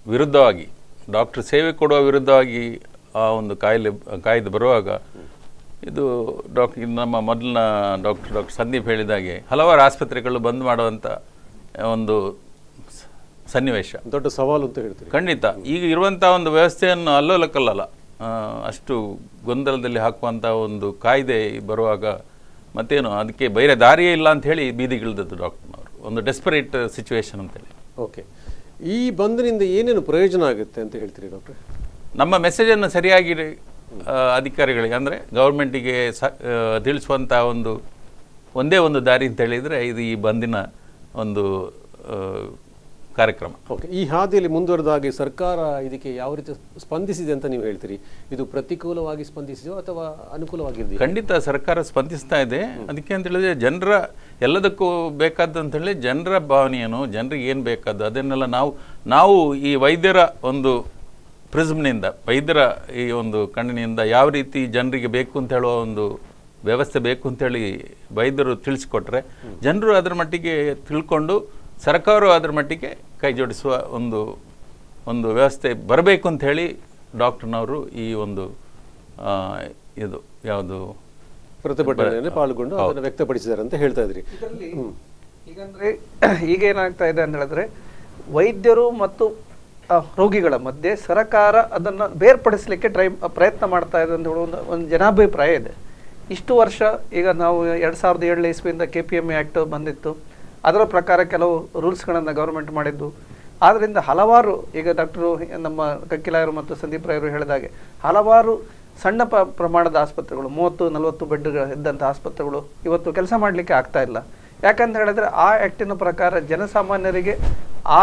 ವಿರುದ್ಧವಾಗಿ ಡಾಕ್ಟರ್ ಸೇವೆ ಕೊಡುವ ವಿರುದ್ಧವಾಗಿ ಆ ಒಂದು ಕಾಯಿಲೆ ಕಾಯ್ದೆ ಬರುವಾಗ ಇದು ಡಾಕ್ಟರ್ ನಮ್ಮ ಮೊದಲಿನ ಡಾಕ್ಟರ್ ಡಾಕ್ಟರ್ ಸಂದೀಪ್ ಹೇಳಿದಾಗೆ ಹಲವಾರು ಆಸ್ಪತ್ರೆಗಳು ಬಂದ್ ಮಾಡುವಂಥ ಒಂದು ಸ- ಸನ್ನಿವೇಶ ದೊಡ್ಡ ಸವಾಲು ಅಂತ ಹೇಳ್ತೀರಿ ಖಂಡಿತ ಈಗ ಇರುವಂಥ ಒಂದು ವ್ಯವಸ್ಥೆಯನ್ನು ಅಲ್ಲೋಲಕ್ಕಲ್ಲಲ್ಲ ಆ, ಅಷ್ಟು ಗೊಂದಲದಲ್ಲಿ ಹಾಕುವಂಥ ಒಂದು ಕಾಯ್ದೆ ಬರುವಾಗ ಮತ್ತೇನು ಅದಕ್ಕೆ ಬೇರೆ ದಾರಿಯೇ ಇಲ್ಲ ಅಂತ ಹೇಳಿ ಬೀದಿಗಿಳಿದದ್ದು ಡಾಕ್ಟರ್ನವರು ಒಂದು ಡೆಸ್ಪರೇಟ್ ಸಿಚುವೇಶನ್ ಅಂತೇಳಿ ಓಕೆ ಈ ಬಂದ್ನಿಂದ ಏನೇನು ಪ್ರಯೋಜನ ಆಗುತ್ತೆ ಅಂತ ಹೇಳ್ತೀರಿ ಡಾಕ್ಟ್ರೆ ನಮ್ಮ ಮೆಸೇಜನ್ನು ಸರಿಯಾಗಿ ಆ, ಅಧಿಕಾರಿಗಳಿಗೆ ಅಂದರೆ ಗೌರ್ಮೆಂಟಿಗೆ ಸ ಆ, ತಿಳಿಸುವಂಥ ಒಂದು ಒಂದೇ ಒಂದು ದಾರಿ ಅಂತ ಹೇಳಿದರೆ ಇದು ಈ ಬಂದಿನ ಒಂದು ಆ, ಕಾರ್ಯಕ್ರಮ ಓಕೆ ಈ ಹಾದಿಯಲ್ಲಿ ಮುಂದುವರೆದಾಗಿ ಸರ್ಕಾರ ಇದಕ್ಕೆ ಯಾವ ರೀತಿ ಸ್ಪಂದಿಸಿದೆ ಅಂತ ನೀವು ಹೇಳ್ತೀರಿ ಇದು ಪ್ರತಿಕೂಲವಾಗಿ ಸ್ಪಂದಿಸಿದೋ ಅಥವಾ ಅನುಕೂಲವಾಗಿದೆಯಾ ಖಂಡಿತ ಸರ್ಕಾರ ಸ್ಪಂದಿಸ್ತಾ ಇದೆ ಅದಕ್ಕೆ ಅಂತ ಹೇಳಿದ್ರೆ ಜನರ ಎಲ್ಲದಕ್ಕೂ ಬೇಕಾದ್ದು ಅಂತ ಹೇಳಿ ಜನರ ಭಾವನೆಯನ್ನು ಜನರಿಗೆ ಏನು ಬೇಕಾದ್ದು ಅದನ್ನೆಲ್ಲ ನಾವು ನಾವು ಈ ವೈದ್ಯರ ಒಂದು ಪ್ರಿಸ್ಮ್ನಿಂದ ವೈದ್ಯರ ಈ ಒಂದು ಕಣ್ಣಿನಿಂದ ಯಾವ ರೀತಿ ಜನರಿಗೆ ಬೇಕು ಅಂತ ಹೇಳುವ ಒಂದು ವ್ಯವಸ್ಥೆ ಬೇಕು ಅಂತೇಳಿ ವೈದ್ಯರು ತಿಳಿಸ್ಕೊಟ್ರೆ ಜನರು ಅದರ ಮಟ್ಟಿಗೆ ತಿಳ್ಕೊಂಡು ಸರ್ಕಾರವು ಅದರ ಮಟ್ಟಿಗೆ ಕೈ ಜೋಡಿಸುವ ಒಂದು ಒಂದು ವ್ಯವಸ್ಥೆ ಬರಬೇಕು ಅಂತ ಹೇಳಿ ಡಾಕ್ಟರ್ನವರು ಈ ಒಂದು ಆ, ಇದು ಯಾವುದು ಪ್ರತಿಭಟನೆಯಲ್ಲಿ ಪಾಲ್ಗೊಂಡು ಅದನ್ನು ವ್ಯಕ್ತಪಡಿಸಿದ್ದಾರೆ ಅಂತ ಹೇಳ್ತಾ ಇದ್ರಿ ಇದರಲ್ಲಿ ಈಗಂದ್ರೆ ಈಗ ಏನಾಗ್ತಾ ಇದೆ ಅಂತ ಹೇಳಿದ್ರೆ ವೈದ್ಯರು ಮತ್ತು ಆ, ರೋಗಿಗಳ ಮಧ್ಯೆ ಸರ್ಕಾರ ಅದನ್ನ ಬೇರ್ಪಡಿಸಲಿಕ್ಕೆ ಟ್ರೈ ಪ್ರಯತ್ನ ಮಾಡ್ತಾ ಇದೆ ಅಂತ ಹೇಳುವ ಒಂದು ಒಂದು ಜನಾಭಿಪ್ರಾಯ ಇದೆ ಇಷ್ಟು ವರ್ಷ ಈಗ ನಾವು ಎರಡ್ ಸಾವಿರದ ಏಳನೇ ಇಸ್ವಿಯಿಂದ ಕೆ ಪಿ ಎಮ್ ಆ್ಯಕ್ಟ್ ಬಂದಿತ್ತು ಅದರ ಪ್ರಕಾರ ಕೆಲವು ರೂಲ್ಸ್ಗಳನ್ನು ಗೌರ್ಮೆಂಟ್ ಮಾಡಿದ್ದು ಆದ್ರಿಂದ ಹಲವಾರು ಈಗ ಡಾಕ್ಟರು ನಮ್ಮ ಕಕ್ಕಿಲಾಯರು ಮತ್ತು ಸಂದೀಪ್ ರಾಯರು ಹೇಳಿದಾಗೆ ಹಲವಾರು ಸಣ್ಣ ಪ ಪ್ರಮಾಣದ ಆಸ್ಪತ್ರೆಗಳು ಮೂವತ್ತು ನಲವತ್ತು ಬೆಡ್ಗಳು ಇದ್ದಂಥ ಆಸ್ಪತ್ರೆಗಳು ಇವತ್ತು ಕೆಲಸ ಮಾಡಲಿಕ್ಕೆ ಆಗ್ತಾ ಇಲ್ಲ ಯಾಕಂತ ಹೇಳಿದ್ರೆ ಆ ಆ್ಯಕ್ಟಿನ ಪ್ರಕಾರ ಜನಸಾಮಾನ್ಯರಿಗೆ ಆ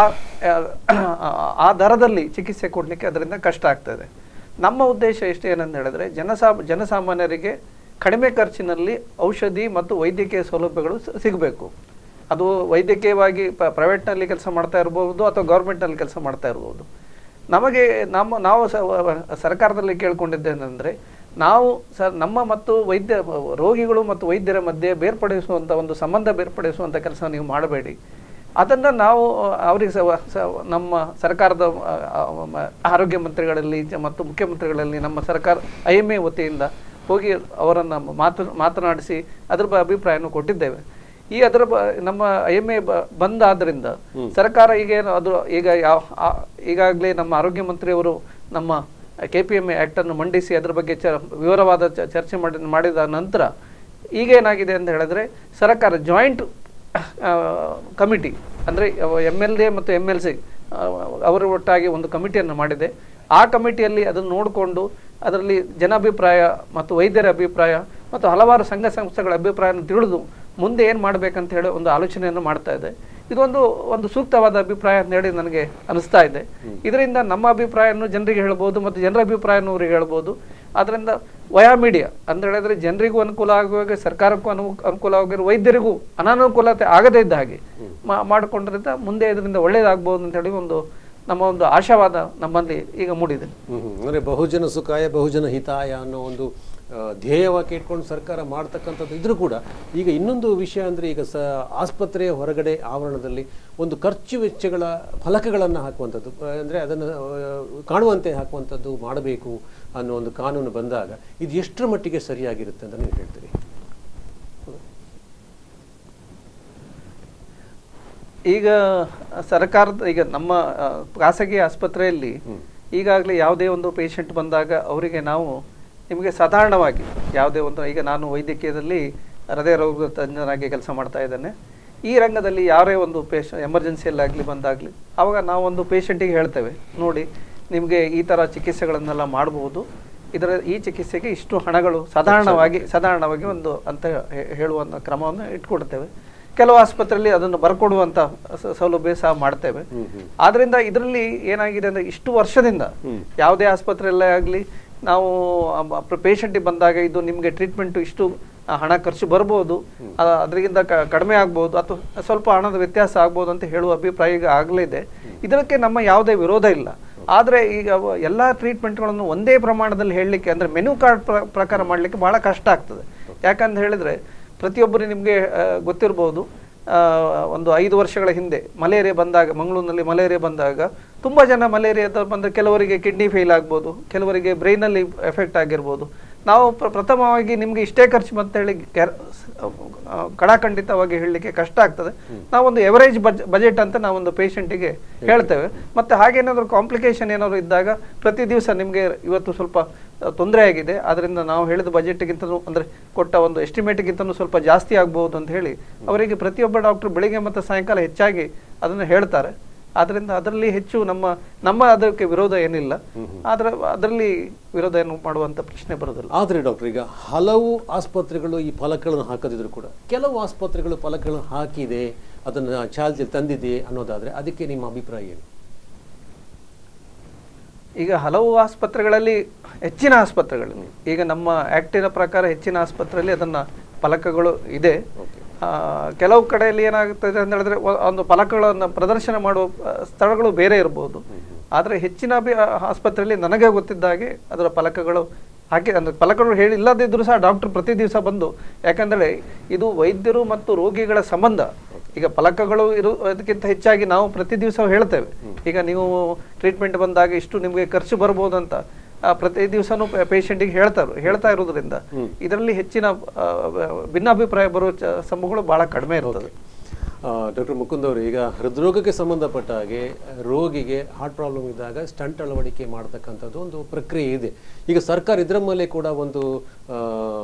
ಆ ದರದಲ್ಲಿ ಚಿಕಿತ್ಸೆ ಕೊಡಲಿಕ್ಕೆ ಅದರಿಂದ ಕಷ್ಟ ಆಗ್ತದೆ ನಮ್ಮ ಉದ್ದೇಶ ಎಷ್ಟು ಏನಂತ ಹೇಳಿದ್ರೆ ಜನಸಾ ಜನಸಾಮಾನ್ಯರಿಗೆ ಕಡಿಮೆ ಖರ್ಚಿನಲ್ಲಿ ಔಷಧಿ ಮತ್ತು ವೈದ್ಯಕೀಯ ಸೌಲಭ್ಯಗಳು ಸ- ಸಿಗಬೇಕು ಅದು ವೈದ್ಯಕೀಯವಾಗಿ ಪ ಪ್ರೈವೇಟ್ನಲ್ಲಿ ಕೆಲಸ ಮಾಡ್ತಾ ಇರ್ಬೋದು ಅಥವಾ ಗೌರ್ಮೆಂಟ್ನಲ್ಲಿ ಕೆಲಸ ಮಾಡ್ತಾ ಇರ್ಬೋದು ನಮಗೆ ನಮ್ಮ ನಾವು ಸ- ವ- ವ- ಸರ್ಕಾರದಲ್ಲಿ ಕೇಳ್ಕೊಂಡಿದ್ದೇನೆಂದರೆ ನಾವು ಸ ನಮ್ಮ ಮತ್ತು ವೈದ್ಯ ರೋಗಿಗಳು ಮತ್ತು ವೈದ್ಯರ ಮಧ್ಯೆ ಬೇರ್ಪಡಿಸುವಂಥ ಒಂದು ಸಂಬಂಧ ಬೇರ್ಪಡಿಸುವಂಥ ಕೆಲಸ ನೀವು ಮಾಡಬೇಡಿ ಅದನ್ನು ನಾವು ಅವರಿಗೆ ಸ ಸ- ನಮ್ಮ ಸರ್ಕಾರದ ಆ, ಆ, ಮ- ಆರೋಗ್ಯ ಮಂತ್ರಿಗಳಲ್ಲಿ ಜ- ಮತ್ತು ಮುಖ್ಯಮಂತ್ರಿಗಳಲ್ಲಿ ನಮ್ಮ ಸರ್ಕಾರ ಐ ಎಮ್ ಎ ವತಿಯಿಂದ ಹೋಗಿ ಅವರನ್ನು ಮಾತು ಮಾತನಾಡಿಸಿ ಅದ್ರ ಬ- ಅಭಿಪ್ರಾಯವನ್ನು ಕೊಟ್ಟಿದ್ದೇವೆ ಈ ಅದರ ಬ- ನಮ್ಮ ಐ ಎಮ್ ಎ ಬಂದಾದ್ರಿಂದ ಸರ್ಕಾರ ಈಗ ಏನು ಅದು ಈಗ ಯಾವ ಆ- ಈಗಾಗಲೇ ನಮ್ಮ ಆರೋಗ್ಯ ಮಂತ್ರಿಯವರು ನಮ್ಮ ಕೆ ಪಿ ಎಮ್ ಎ ಅನ್ನು ಮಂಡಿಸಿ ಅದರ ಬಗ್ಗೆ ಚ ವಿವರವಾದ ಚ- ಚರ್ಚೆ ಮಾಡಿ ಮಾಡಿದ ನಂತರ ಈಗ ಏನಾಗಿದೆ ಅಂತ ಹೇಳಿದ್ರೆ ಸರ್ಕಾರ ಜಾಯಿಂಟ್ ಕಮಿಟಿ ಅಂದರೆ ಎಮ್ ಎಲ್ ಎ ಮತ್ತು ಎಮ್ ಎಲ್ ಸಿ ಅವರ ಒಟ್ಟಾಗಿ ಒಂದು ಕಮಿಟಿಯನ್ನು ಮಾಡಿದೆ ಆ ಕಮಿಟಿಯಲ್ಲಿ ಅದನ್ನು ನೋಡಿಕೊಂಡು ಅದರಲ್ಲಿ ಜನಾಭಿಪ್ರಾಯ ಮತ್ತು ವೈದ್ಯರ ಅಭಿಪ್ರಾಯ ಮತ್ತು ಹಲವಾರು ಸಂಘ ಸಂಸ್ಥೆಗಳ ಅಭಿಪ್ರಾಯವನ್ನು ತಿಳಿದು ಮುಂದೆ ಏನು ಮಾಡಬೇಕಂತ ಹೇಳಿ ಒಂದು ಆಲೋಚನೆಯನ್ನು ಮಾಡ್ತಾ ಇದೆ ಇದೊಂದು ಒಂದು ಸೂಕ್ತವಾದ ಅಭಿಪ್ರಾಯ ಅಂತ ಹೇಳಿ ನನಗೆ ಅನಿಸ್ತಾ ಇದೆ ಇದರಿಂದ ನಮ್ಮ ಅಭಿಪ್ರಾಯವನ್ನು ಜನರಿಗೆ ಹೇಳ್ಬೋದು ಮತ್ತು ಜನರ ಅಭಿಪ್ರಾಯವನ್ನು ಅವರಿಗೆ ಹೇಳ್ಬೋದು ಅದರಿಂದ ವಯಾ ಮೀಡಿಯಾ ಅಂತ ಹೇಳಿದ್ರೆ ಜನರಿಗೂ ಅನುಕೂಲ ಆಗುವಾಗ ಸರ್ಕಾರಕ್ಕೂ ಅನು ಅನುಕೂಲ ಆಗಿರೋ ವೈದ್ಯರಿಗೂ ಅನಾನುಕೂಲತೆ ಆಗದೇ ಇದ್ದ ಹಾಗೆ ಮಾ- ಮಾಡಿಕೊಂಡ್ರಿಂದ ಮುಂದೆ ಇದರಿಂದ ಒಳ್ಳೇದಾಗ್ಬೋದು ಅಂತ ಹೇಳಿ ಒಂದು ನಮ್ಮ ಒಂದು ಆಶಾವಾದ ನಮ್ಮಲ್ಲಿ ಈಗ ಮೂಡಿದೆ ಹ್ಮ್ ಹ್ಮ್. ಅಂದ್ರೆ ಬಹುಜನ ಸುಖಾಯ ಬಹುಜನ ಹಿತಾಯ ಅನ್ನೋ ಒಂದು ಆ, ಧ್ಯೇಯವಾಗಿ ಇಟ್ಕೊಂಡು ಸರ್ಕಾರ ಮಾಡ್ತಕ್ಕಂಥದ್ದು ಇದ್ರೂ ಕೂಡ ಈಗ ಇನ್ನೊಂದು ವಿಷಯ ಅಂದ್ರೆ ಈಗ ಸ ಆಸ್ಪತ್ರೆಯ ಹೊರಗಡೆ ಆವರಣದಲ್ಲಿ ಒಂದು ಖರ್ಚು ವೆಚ್ಚಗಳ ಫಲಕಗಳನ್ನು ಹಾಕುವಂಥದ್ದು ಆ, ಅಂದ್ರೆ ಅದನ್ನು ಆ, ಕಾಣುವಂತೆ ಹಾಕುವಂಥದ್ದು ಮಾಡಬೇಕು ಅನ್ನೋ ಒಂದು ಕಾನೂನು ಬಂದಾಗ ಇದು ಎಷ್ಟರ ಮಟ್ಟಿಗೆ ಸರಿಯಾಗಿರುತ್ತೆ ಅಂತ ನೀವು ಹೇಳ್ತೀರಿ ಈಗ ಸರ್ಕಾರದ ಈಗ ನಮ್ಮ ಆ, ಖಾಸಗಿ ಆಸ್ಪತ್ರೆಯಲ್ಲಿ ಈಗಾಗಲೇ ಯಾವುದೇ ಒಂದು ಪೇಷಂಟ್ ಬಂದಾಗ ಅವರಿಗೆ ನಾವು ನಿಮಗೆ ಸಾಧಾರಣವಾಗಿ ಯಾವುದೇ ಒಂದು ಈಗ ನಾನು ವೈದ್ಯಕೀಯದಲ್ಲಿ ಹೃದಯ ರೋಗ ತಜ್ಞನಾಗಿ ಕೆಲಸ ಮಾಡ್ತಾ ಇದ್ದೇನೆ ಈ ರಂಗದಲ್ಲಿ ಯಾರೇ ಒಂದು ಪೇಷ ಎಮರ್ಜೆನ್ಸಿಯಲ್ಲಾಗಲಿ ಬಂದಾಗಲಿ ಆವಾಗ ನಾವು ಒಂದು ಪೇಷಂಟಿಗೆ ಹೇಳ್ತೇವೆ ನೋಡಿ ನಿಮಗೆ ಈ ಥರ ಚಿಕಿತ್ಸೆಗಳನ್ನೆಲ್ಲ ಮಾಡಬಹುದು ಇದರ ಈ ಚಿಕಿತ್ಸೆಗೆ ಇಷ್ಟು ಹಣಗಳು ಸಾಧಾರಣವಾಗಿ ಸಾಧಾರಣವಾಗಿ ಒಂದು ಅಂತ ಹೇ- ಹೇಳುವಂಥ ಕ್ರಮವನ್ನು ಇಟ್ಕೊಡ್ತೇವೆ ಕೆಲವು ಆಸ್ಪತ್ರೆಯಲ್ಲಿ ಅದನ್ನು ಬರ್ಕೊಡುವಂತ ಸ- ಸೌಲಭ್ಯ ಸಹ ಮಾಡ್ತೇವೆ ಆದ್ರಿಂದ ಇದರಲ್ಲಿ ಏನಾಗಿದೆ ಅಂದ್ರೆ ಇಷ್ಟು ವರ್ಷದಿಂದ ಯಾವುದೇ ಆಸ್ಪತ್ರೆಯಲ್ಲೇ ಆಗಲಿ ನಾವು ಪೇಷಂಟಿಗೆ ಬಂದಾಗ ಇದು ನಿಮಗೆ ಟ್ರೀಟ್ಮೆಂಟ್ ಇಷ್ಟು ಆ, ಹಣ ಖರ್ಚು ಬರ್ಬೋದು ಆ, ಅದರಿಂದ ಕ- ಕಡಿಮೆ ಆಗ್ಬೋದು ಅಥವಾ ಸ್ವಲ್ಪ ಹಣದ ವ್ಯತ್ಯಾಸ ಆಗ್ಬೋದು ಅಂತ ಹೇಳುವ ಅಭಿಪ್ರಾಯ ಈಗ ಆಗಲಿದೆ ಇದಕ್ಕೆ ನಮ್ಮ ಯಾವುದೇ ವಿರೋಧ ಇಲ್ಲ ಆದರೆ ಈಗ ಅವ- ಎಲ್ಲಾ ಟ್ರೀಟ್ಮೆಂಟ್ಗಳನ್ನು ಒಂದೇ ಪ್ರಮಾಣದಲ್ಲಿ ಹೇಳಲಿಕ್ಕೆ ಅಂದ್ರೆ ಮೆನು ಕಾರ್ಡ್ ಪ್ರಕಾರ ಮಾಡಲಿಕ್ಕೆ ಬಹಳ ಕಷ್ಟ ಆಗ್ತದೆ ಯಾಕಂತ ಹೇಳಿದ್ರೆ ಪ್ರತಿಯೊಬ್ಬರು ನಿಮಗೆ ಗೊತ್ತಿರಬಹುದು ಆ, ಒಂದು ಐದು ವರ್ಷಗಳ ಹಿಂದೆ ಮಲೇರಿಯಾ ಬಂದಾಗ ಮಂಗಳೂರಿನಲ್ಲಿ ಮಲೇರಿಯಾ ಬಂದಾಗ ತುಂಬ ಜನ ಮಲೇರಿಯಾದ ಬಂದರೆ ಕೆಲವರಿಗೆ ಕಿಡ್ನಿ ಫೇಲ್ ಆಗ್ಬೋದು ಕೆಲವರಿಗೆ ಬ್ರೈನಲ್ಲಿ ಎಫೆಕ್ಟ್ ಆಗಿರ್ಬೋದು ನಾವು ಪ್ರ- ಪ್ರಥಮವಾಗಿ ನಿಮಗೆ ಇಷ್ಟೇ ಖರ್ಚು ಅಂತೇಳಿ ಗ್ಯಾರ- ಆ, ಕಡಾಖಂಡಿತವಾಗಿ ಹೇಳಲಿಕ್ಕೆ ಕಷ್ಟ ಆಗ್ತದೆ ನಾವೊಂದು ಎವರೇಜ್ ಬಜ್ ಬಜೆಟ್ ಅಂತ ನಾವೊಂದು ಪೇಷಂಟಿಗೆ ಹೇಳ್ತೇವೆ ಮತ್ತೆ ಹಾಗೇನಾದರೂ ಕಾಂಪ್ಲಿಕೇಶನ್ ಏನಾದ್ರು ಇದ್ದಾಗ ಪ್ರತಿ ದಿವಸ ನಿಮಗೆ ಇವತ್ತು ಸ್ವಲ್ಪ ತೊಂದರೆ ಆಗಿದೆ ಅದರಿಂದ ನಾವು ಹೇಳಿದ ಬಜೆಟ್ಗಿಂತಲೂ ಅಂದರೆ ಕೊಟ್ಟ ಒಂದು ಎಸ್ಟಿಮೇಟ್ಗಿಂತಲೂ ಸ್ವಲ್ಪ ಜಾಸ್ತಿ ಆಗ್ಬೋದು ಅಂತ ಹೇಳಿ ಅವರಿಗೆ ಪ್ರತಿಯೊಬ್ಬ ಡಾಕ್ಟರ್ ಬೆಳಿಗ್ಗೆ ಮತ್ತು ಸಾಯಂಕಾಲ ಹೆಚ್ಚಾಗಿ ಅದನ್ನು ಹೇಳ್ತಾರೆ ಆದ್ದರಿಂದ ಅದರಲ್ಲಿ ಹೆಚ್ಚು ನಮ್ಮ ನಮ್ಮ ಅದಕ್ಕೆ ವಿರೋಧ ಏನಿಲ್ಲ ಆದ್ರೆ ಅದರಲ್ಲಿ ವಿರೋಧ ಏನು ಮಾಡುವಂತ ಪ್ರಶ್ನೆ ಬರೋದಿಲ್ಲ ಆದರೆ ಡಾಕ್ಟರ್ ಈಗ ಹಲವು ಆಸ್ಪತ್ರೆಗಳು ಈ ಫಲಕಗಳನ್ನು ಹಾಕದಿದ್ರು ಕೂಡ ಕೆಲವು ಆಸ್ಪತ್ರೆಗಳು ಫಲಕಗಳನ್ನು ಹಾಕಿದೆ ಅದನ್ನು ಚಾಲ್ತಿಯಲ್ಲಿ ತಂದಿದೆ ಅನ್ನೋದಾದ್ರೆ ಅದಕ್ಕೆ ನಿಮ್ಮ ಅಭಿಪ್ರಾಯ ಏನು ಈಗ ಹಲವು ಆಸ್ಪತ್ರೆಗಳಲ್ಲಿ ಹೆಚ್ಚಿನ ಆಸ್ಪತ್ರೆಗಳಲ್ಲಿ ಈಗ ನಮ್ಮ ಆಕ್ಟಿನ ಪ್ರಕಾರ ಹೆಚ್ಚಿನ ಆಸ್ಪತ್ರೆಯಲ್ಲಿ ಅದನ್ನ ಫಲಕಗಳು ಇದೆ ಆ, ಕೆಲವು ಕಡೆಯಲ್ಲಿ ಏನಾಗುತ್ತದೆ ಅಂತ ಹೇಳಿದ್ರೆ ಒ- ಒಂದು ಫಲಕಗಳನ್ನು ಪ್ರದರ್ಶನ ಮಾಡುವ ಆ, ಸ್ಥಳಗಳು ಬೇರೆ ಇರಬಹುದು ಆದರೆ ಹೆಚ್ಚಿನ ಅಭಿ- ಆ, ಆಸ್ಪತ್ರೆಯಲ್ಲಿ ನನಗೆ ಗೊತ್ತಿದ್ದ ಹಾಗೆ ಅದರ ಫಲಕಗಳು ಹಾಕಿ ಅಂದ್ರೆ ಫಲಕಗಳು ಹೇಳಿ ಇಲ್ಲದಿದ್ದರೂ ಸಹ ಡಾಕ್ಟರ್ ಪ್ರತಿ ದಿವಸ ಬಂದು ಯಾಕಂದ್ರೆ ಇದು ವೈದ್ಯರು ಮತ್ತು ರೋಗಿಗಳ ಸಂಬಂಧ ಈಗ ಫಲಕಗಳು ಇರು ಅದಕ್ಕಿಂತ ಹೆಚ್ಚಾಗಿ ನಾವು ಪ್ರತಿ ದಿವಸ ಹೇಳ್ತೇವೆ ಈಗ ನೀವು ಟ್ರೀಟ್ಮೆಂಟ್ ಬಂದಾಗ ಇಷ್ಟು ನಿಮಗೆ ಖರ್ಚು ಬರ್ಬೋದು ಅಂತ ಆ, ಪ್ರತಿ ದಿವಸನೂ ಪೇಷಂಟಿಗೆ ಹೇಳ್ತಾರೆ ಹೇಳ್ತಾ ಇರೋದ್ರಿಂದ ಇದರಲ್ಲಿ ಹೆಚ್ಚಿನ ಆ, ಭಿನ್ನಾಭಿಪ್ರಾಯ ಬರುವ ಚ- ಸಂಭವಗಳು ಬಹಳ ಕಡಿಮೆ ಇರ್ತದೆ ಡಾಕ್ಟರ್ ಮುಕುಂದ್ ಅವರು ಈಗ ಹೃದ್ರೋಗಕ್ಕೆ ಸಂಬಂಧಪಟ್ಟ ಹಾಗೆ ರೋಗಿಗೆ ಹಾರ್ಟ್ ಪ್ರಾಬ್ಲಮ್ ಇದ್ದಾಗ ಸ್ಟಂಟ್ ಅಳವಡಿಕೆ ಮಾಡ್ತಕ್ಕಂಥದ್ದು ಒಂದು ಪ್ರಕ್ರಿಯೆ ಇದೆ ಈಗ ಸರ್ಕಾರ ಇದರ ಮೇಲೆ ಕೂಡ ಒಂದು ಆ,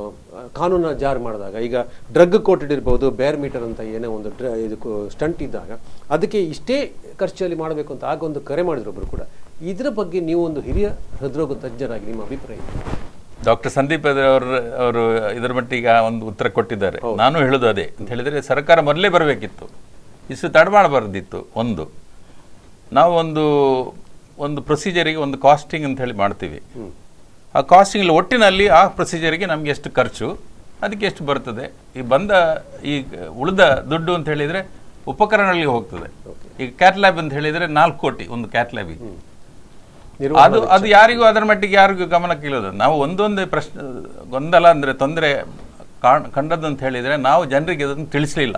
ಕಾನೂನ ಜಾರಿ ಮಾಡಿದಾಗ ಈಗ ಡ್ರಗ್ ಕೋಟೆಡ್ ಇರ್ಬೋದು ಬೇರ್ ಮೀಟರ್ ಅಂತ ಏನೇ ಒಂದು ಡ್ರ ಇದಕ್ಕೂ ಸ್ಟಂಟ್ ಇದ್ದಾಗ ಅದಕ್ಕೆ ಇಷ್ಟೇ ಖರ್ಚಲ್ಲಿ ಮಾಡಬೇಕು ಅಂತ ಆಗ ಒಂದು ಕರೆ ಮಾಡಿದ್ರು ಒಬ್ರು ಕೂಡ ಇದರ ಬಗ್ಗೆ ನೀವು ಒಂದು ಹಿರಿಯ ಹೃದ್ರೋಗ ತಜ್ಞರಾಗಿ ನಿಮ್ಮ ಅಭಿಪ್ರಾಯ ಏನು? ಡಾಕ್ಟರ್ ಸಂದೀಪ್ ಅವರು ಅವರು ಇದರ ಮಟ್ಟಿಗೆ ಒಂದು ಉತ್ತರ ಕೊಟ್ಟಿದ್ದಾರೆ ನಾನು ಹೇಳೋದು ಅದೇ ಅಂತ ಹೇಳಿದರೆ ಸರ್ಕಾರ ಮೊದಲೇ ಬರಬೇಕಿತ್ತು ಇಷ್ಟು ತಡ ಮಾಡಬಾರ್ದಿತ್ತು ಒಂದು ನಾವು ಒಂದು ಒಂದು ಪ್ರೊಸೀಜರಿಗೆ ಒಂದು ಕಾಸ್ಟಿಂಗ್ ಅಂತ ಹೇಳಿ ಮಾಡ್ತೀವಿ ಆ ಕಾಸ್ಟಿಂಗ್ ಒಟ್ಟಿನಲ್ಲಿ ಆ ಪ್ರೊಸೀಜರಿಗೆ ನಮಗೆ ಎಷ್ಟು ಖರ್ಚು ಅದಕ್ಕೆ ಎಷ್ಟು ಬರ್ತದೆ ಈ ಬಂದ ಈ ಉಳಿದ ದುಡ್ಡು ಅಂತ ಹೇಳಿದರೆ ಉಪಕರಣಗಳಿಗೆ ಹೋಗ್ತದೆ ಈಗ ಕ್ಯಾಟ್ ಲ್ಯಾಬ್ ಅಂತ ಹೇಳಿದರೆ ನಾಲ್ಕು ಕೋಟಿ ಒಂದು ಕ್ಯಾಟ್ ಲ್ಯಾಬಿಗೆ ನಿರ್ವಹಣಾ ಅದು ಅದು ಯಾರಿಗೂ ಅದರ ಮಟ್ಟಿಗೆ ಯಾರಿಗೂ ಗಮನಕ್ಕೆ ಇಲ್ಲೋದು ನಾವು ಒಂದೊಂದು ಪ್ರಶ್ನೆ ಗೊಂದಲ ಅಂದರೆ ತೊಂದರೆ ಕಂಡದ್ದು ಅಂತ ಹೇಳಿದರೆ ನಾವು ಜನರಿಗೆ ಅದನ್ನು ತಿಳಿಸಲಿಲ್ಲ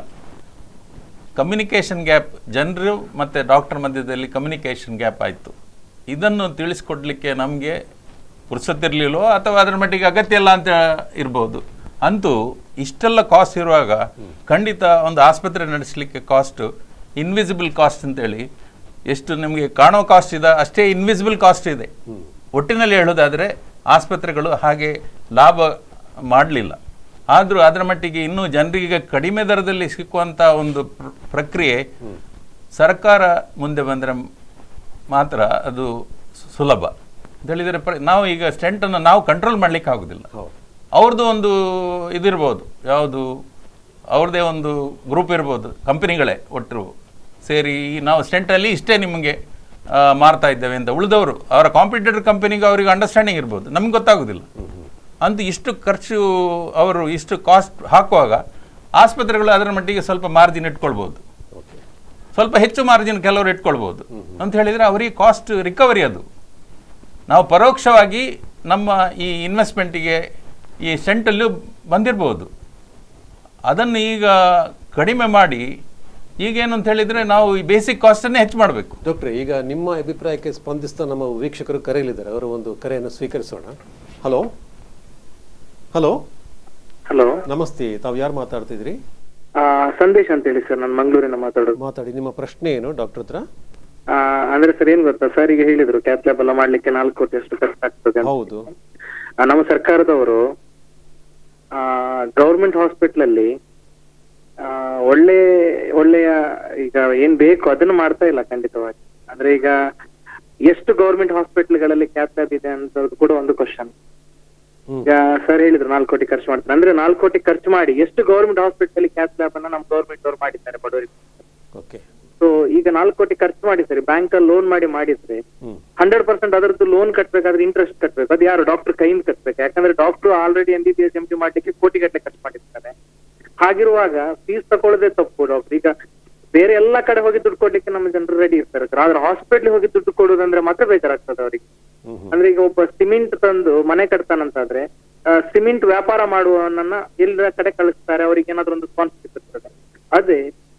ಕಮ್ಯುನಿಕೇಷನ್ ಗ್ಯಾಪ್ ಜನರು ಮತ್ತು ಡಾಕ್ಟರ್ ಮಧ್ಯದಲ್ಲಿ ಕಮ್ಯುನಿಕೇಷನ್ ಗ್ಯಾಪ್ ಆಯಿತು ಇದನ್ನು ತಿಳಿಸ್ಕೊಡ್ಲಿಕ್ಕೆ ನಮಗೆ ಪುರ್ಸತ್ತಿರ್ಲಿಲ್ವೋ ಅಥವಾ ಅದರ ಮಟ್ಟಿಗೆ ಅಗತ್ಯ ಇಲ್ಲ ಅಂತ ಇರ್ಬೋದು ಅಂತೂ ಇಷ್ಟೆಲ್ಲ ಕಾಸ್ಟ್ ಇರುವಾಗ ಖಂಡಿತ ಒಂದು ಆಸ್ಪತ್ರೆ ನಡೆಸಲಿಕ್ಕೆ ಕಾಸ್ಟ್ ಇನ್ವಿಸಿಬಲ್ ಕಾಸ್ಟ್ ಅಂತೇಳಿ ಎಷ್ಟು ನಿಮಗೆ ಕಾಣೋ ಕಾಸ್ಟ್ ಇದೆ ಅಷ್ಟೇ ಇನ್ವಿಸಿಬಲ್ ಕಾಸ್ಟ್ ಇದೆ ಒಟ್ಟಿನಲ್ಲಿ ಹೇಳೋದಾದರೆ ಆಸ್ಪತ್ರೆಗಳು ಹಾಗೆ ಲಾಭ ಮಾಡಲಿಲ್ಲ ಆದರೂ ಅದರ ಮಟ್ಟಿಗೆ ಇನ್ನೂ ಜನರಿಗೆ ಕಡಿಮೆ ದರದಲ್ಲಿ ಸಿಕ್ಕುವಂಥ ಒಂದು ಪ್ರ- ಪ್ರಕ್ರಿಯೆ ಸರ್ಕಾರ ಮುಂದೆ ಬಂದರೆ ಮಾತ್ರ ಅದು ಸು- ಸುಲಭ ಅಂತ ಹೇಳಿದರೆ ಪ್ರ- ನಾವು ಈಗ ಸ್ಟೆಂಟನ್ನು ನಾವು ಕಂಟ್ರೋಲ್ ಮಾಡಲಿಕ್ಕೆ ಆಗೋದಿಲ್ಲ ಅವ್ರದ್ದು ಒಂದು ಇದಿರ್ಬೋದು ಯಾವುದು ಅವ್ರದ್ದೇ ಒಂದು ಗ್ರೂಪ್ ಇರ್ಬೋದು ಕಂಪನಿಗಳೇ ಒಟ್ಟರು ಸೇರಿ ನಾವು ಸ್ಟೆಂಟಲ್ಲಿ ಇಷ್ಟೇ ನಿಮಗೆ ಆ, ಮಾರ್ತಾ ಇದ್ದೇವೆ ಅಂತ ಉಳಿದವರು ಅವರ ಕಾಂಪಿಟೇಟರ್ ಕಂಪನಿಗೆ ಅವರಿಗೆ ಅಂಡರ್ಸ್ಟ್ಯಾಂಡಿಂಗ್ ಇರ್ಬೋದು ನಮ್ಗೆ ಗೊತ್ತಾಗೋದಿಲ್ಲ ಅಂತ ಇಷ್ಟು ಖರ್ಚು ಅವರು ಇಷ್ಟು ಕಾಸ್ಟ್ ಹಾಕುವಾಗ ಆಸ್ಪತ್ರೆಗಳು ಅದರ ಮಟ್ಟಿಗೆ ಸ್ವಲ್ಪ ಮಾರ್ಜಿನ್ ಇಟ್ಕೊಳ್ಬೋದು ಸ್ವಲ್ಪ ಹೆಚ್ಚು ಮಾರ್ಜಿನ್ ಕೆಲವರು ಇಟ್ಕೊಳ್ಬೋದು ಅಂತ ಹೇಳಿದರೆ ಅವರಿಗೆ ಕಾಸ್ಟ್ ರಿಕವರಿ ಅದು ನಾವು ಪರೋಕ್ಷವಾಗಿ ನಮ್ಮ ಈ ಇನ್ವೆಸ್ಟ್ಮೆಂಟಿಗೆ ಈ ಸೆಂಟಲ್ಲೂ ಬಂದಿರಬಹುದು ಅದನ್ನು ಈಗ ಕಡಿಮೆ ಮಾಡಿ ಈಗೇನು ಅಂತ ಹೇಳಿದರೆ ನಾವು ಈ ಬೇಸಿಕ್ ಕಾಸ್ಟನ್ನೇ ಹೆಚ್ಚು ಮಾಡಬೇಕು ಡಾಕ್ಟ್ರೆ ಈಗ ನಿಮ್ಮ ಅಭಿಪ್ರಾಯಕ್ಕೆ ಸ್ಪಂದಿಸ್ತಾ ನಮ್ಮ ವೀಕ್ಷಕರು ಕರೆಯಲಿದ್ದಾರೆ ಅವರ ಒಂದು ಕರೆಯನ್ನು ಸ್ವೀಕರಿಸೋಣ ಹಲೋ ಹಲೋ ಹಲೋ ನಮಸ್ತೆ ತಾವು ಯಾರು ಮಾತಾಡ್ತಿದ್ರಿ ಸಂದೇಶ್ ಅಂತ ಹೇಳಿ ಸರ್ ನಾನು ಮಂಗಳೂರಿನ ಮಾತಾಡೋದು ಮಾತಾಡಿ ನಿಮ್ಮ ಪ್ರಶ್ನೆ ಏನು ಡಾಕ್ಟರ್ ಹತ್ರ ಆ, ಅಂದ್ರೆ ಸರ್ ಏನ್ ಗೊತ್ತಾ ಸರ್ ಈಗ ಹೇಳಿದ್ರು ಕ್ಯಾತ್ ಲ್ಯಾಬ್ ಎಲ್ಲ ಮಾಡ್ಲಿಕ್ಕೆ ನಾಲ್ಕು ಕೋಟಿ ಅಷ್ಟು ಖರ್ಚಾಗ್ತದೆ ಅಂತ. ಹೌದು ಆ, ನಮ್ಮ ಸರ್ಕಾರದವರು ಗೌರ್ಮೆಂಟ್ ಹಾಸ್ಪಿಟಲ್ ಅಲ್ಲಿ ಆ, ಒಳ್ಳೆ ಒಳ್ಳೆಯ ಈಗ ಏನ್ ಬೇಕು ಅದನ್ನು ಮಾಡ್ತಾ ಇಲ್ಲ ಖಂಡಿತವಾಗಿ ಅಂದ್ರೆ ಈಗ ಎಷ್ಟು ಗೌರ್ಮೆಂಟ್ ಹಾಸ್ಪಿಟಲ್ಗಳಲ್ಲಿ ಕ್ಯಾತ್ ಲ್ಯಾಬ್ ಇದೆ ಅಂತ ಕೂಡ ಒಂದು ಕ್ವಶನ್ ಹ್ಮ್. ಈಗ ಸರ್ ಹೇಳಿದ್ರು ನಾಲ್ಕು ಕೋಟಿ ಖರ್ಚು ಮಾಡ್ತಾರೆ ಅಂದ್ರೆ ನಾಲ್ಕು ಕೋಟಿ ಖರ್ಚು ಮಾಡಿ ಎಷ್ಟು ಗೌರ್ಮೆಂಟ್ ಹಾಸ್ಪಿಟಲ್ ಕ್ಯಾತ್ ಲ್ಯಾಬ್ ಅನ್ನ ನಮ್ಮ ಗೌರ್ಮೆಂಟ್ ಅವ್ರು ಮಾಡಿದ್ದಾರೆ ಬಡವರಿಗೆ ಓಕೆ ಸೊ ಈಗ ನಾಲ್ಕು ಕೋಟಿ ಖರ್ಚು ಮಾಡಿ ಸರಿ ಬ್ಯಾಂಕ್ ಅಲ್ಲಿ ಲೋನ್ ಮಾಡಿ ಮಾಡಿದ್ರೆ ಹ್ಮ್ ಹಂಡ್ರೆಡ್ ಪರ್ಸೆಂಟ್ ಅದರದ್ದು ಲೋನ್ ಕಟ್ಬೇಕಾದ್ರೆ ಇಂಟ್ರೆಸ್ಟ್ ಕಟ್ಬೇಕು ಅದು ಯಾರು ಡಾಕ್ಟರ್ ಕೈಯಿಂದ ಕಟ್ಬೇಕು ಯಾಕಂದ್ರೆ doctor already M B B S M T ಮಾಡ್ಲಿಕ್ಕೆ ಕೋಟಿ ಗಟ್ಟಲೆ ಖರ್ಚು ಮಾಡಿರ್ತಾರೆ ಹಾಗಿರುವಾಗ ಫೀಸ್ ತಗೊಳ್ಳೋದೇ ತಪ್ಪು ಡಾಕ್ಟರ್ ಈಗ ಬೇರೆ ಎಲ್ಲಾ ಕಡೆ ಹೋಗಿ ದುಡ್ಡು ಕೊಡ್ಲಿಕ್ಕೆ ನಮ್ಮ ಜನರು ರೆಡಿ ಇರ್ತಾರೆ ಸರ್ ಆದ್ರೆ ಹಾಸ್ಪಿಟ್ಲ್ ಹೋಗಿ ದುಡ್ಡು ಕೊಡುದಂದ್ರೆ ಮತ್ತೆ ಬೇಜಾರಾಗ್ತದೆ ಅವರಿಗೆ ಹ್ಮ್ ಹ್ಮ್. ಅಂದ್ರೆ ಈಗ ಒಬ್ಬ ಸಿಮೆಂಟ್ ತಂದು ಮನೆ ಕಟ್ತಾನಂತಾದ್ರೆ ಸಿಮೆಂಟ್ ವ್ಯಾಪಾರ ಮಾಡುವವನನ್ನ ಎಲ್ಲ ಕಡೆ ಕಳಿಸ್ತಾರೆ ಅವ್ರಿಗೆ ಏನಾದ್ರೂ ಒಂದು ಸ್ಪಾನ್ಸರ್ಶಿಪ್ ಇರ್ತದೆ ಅದೇ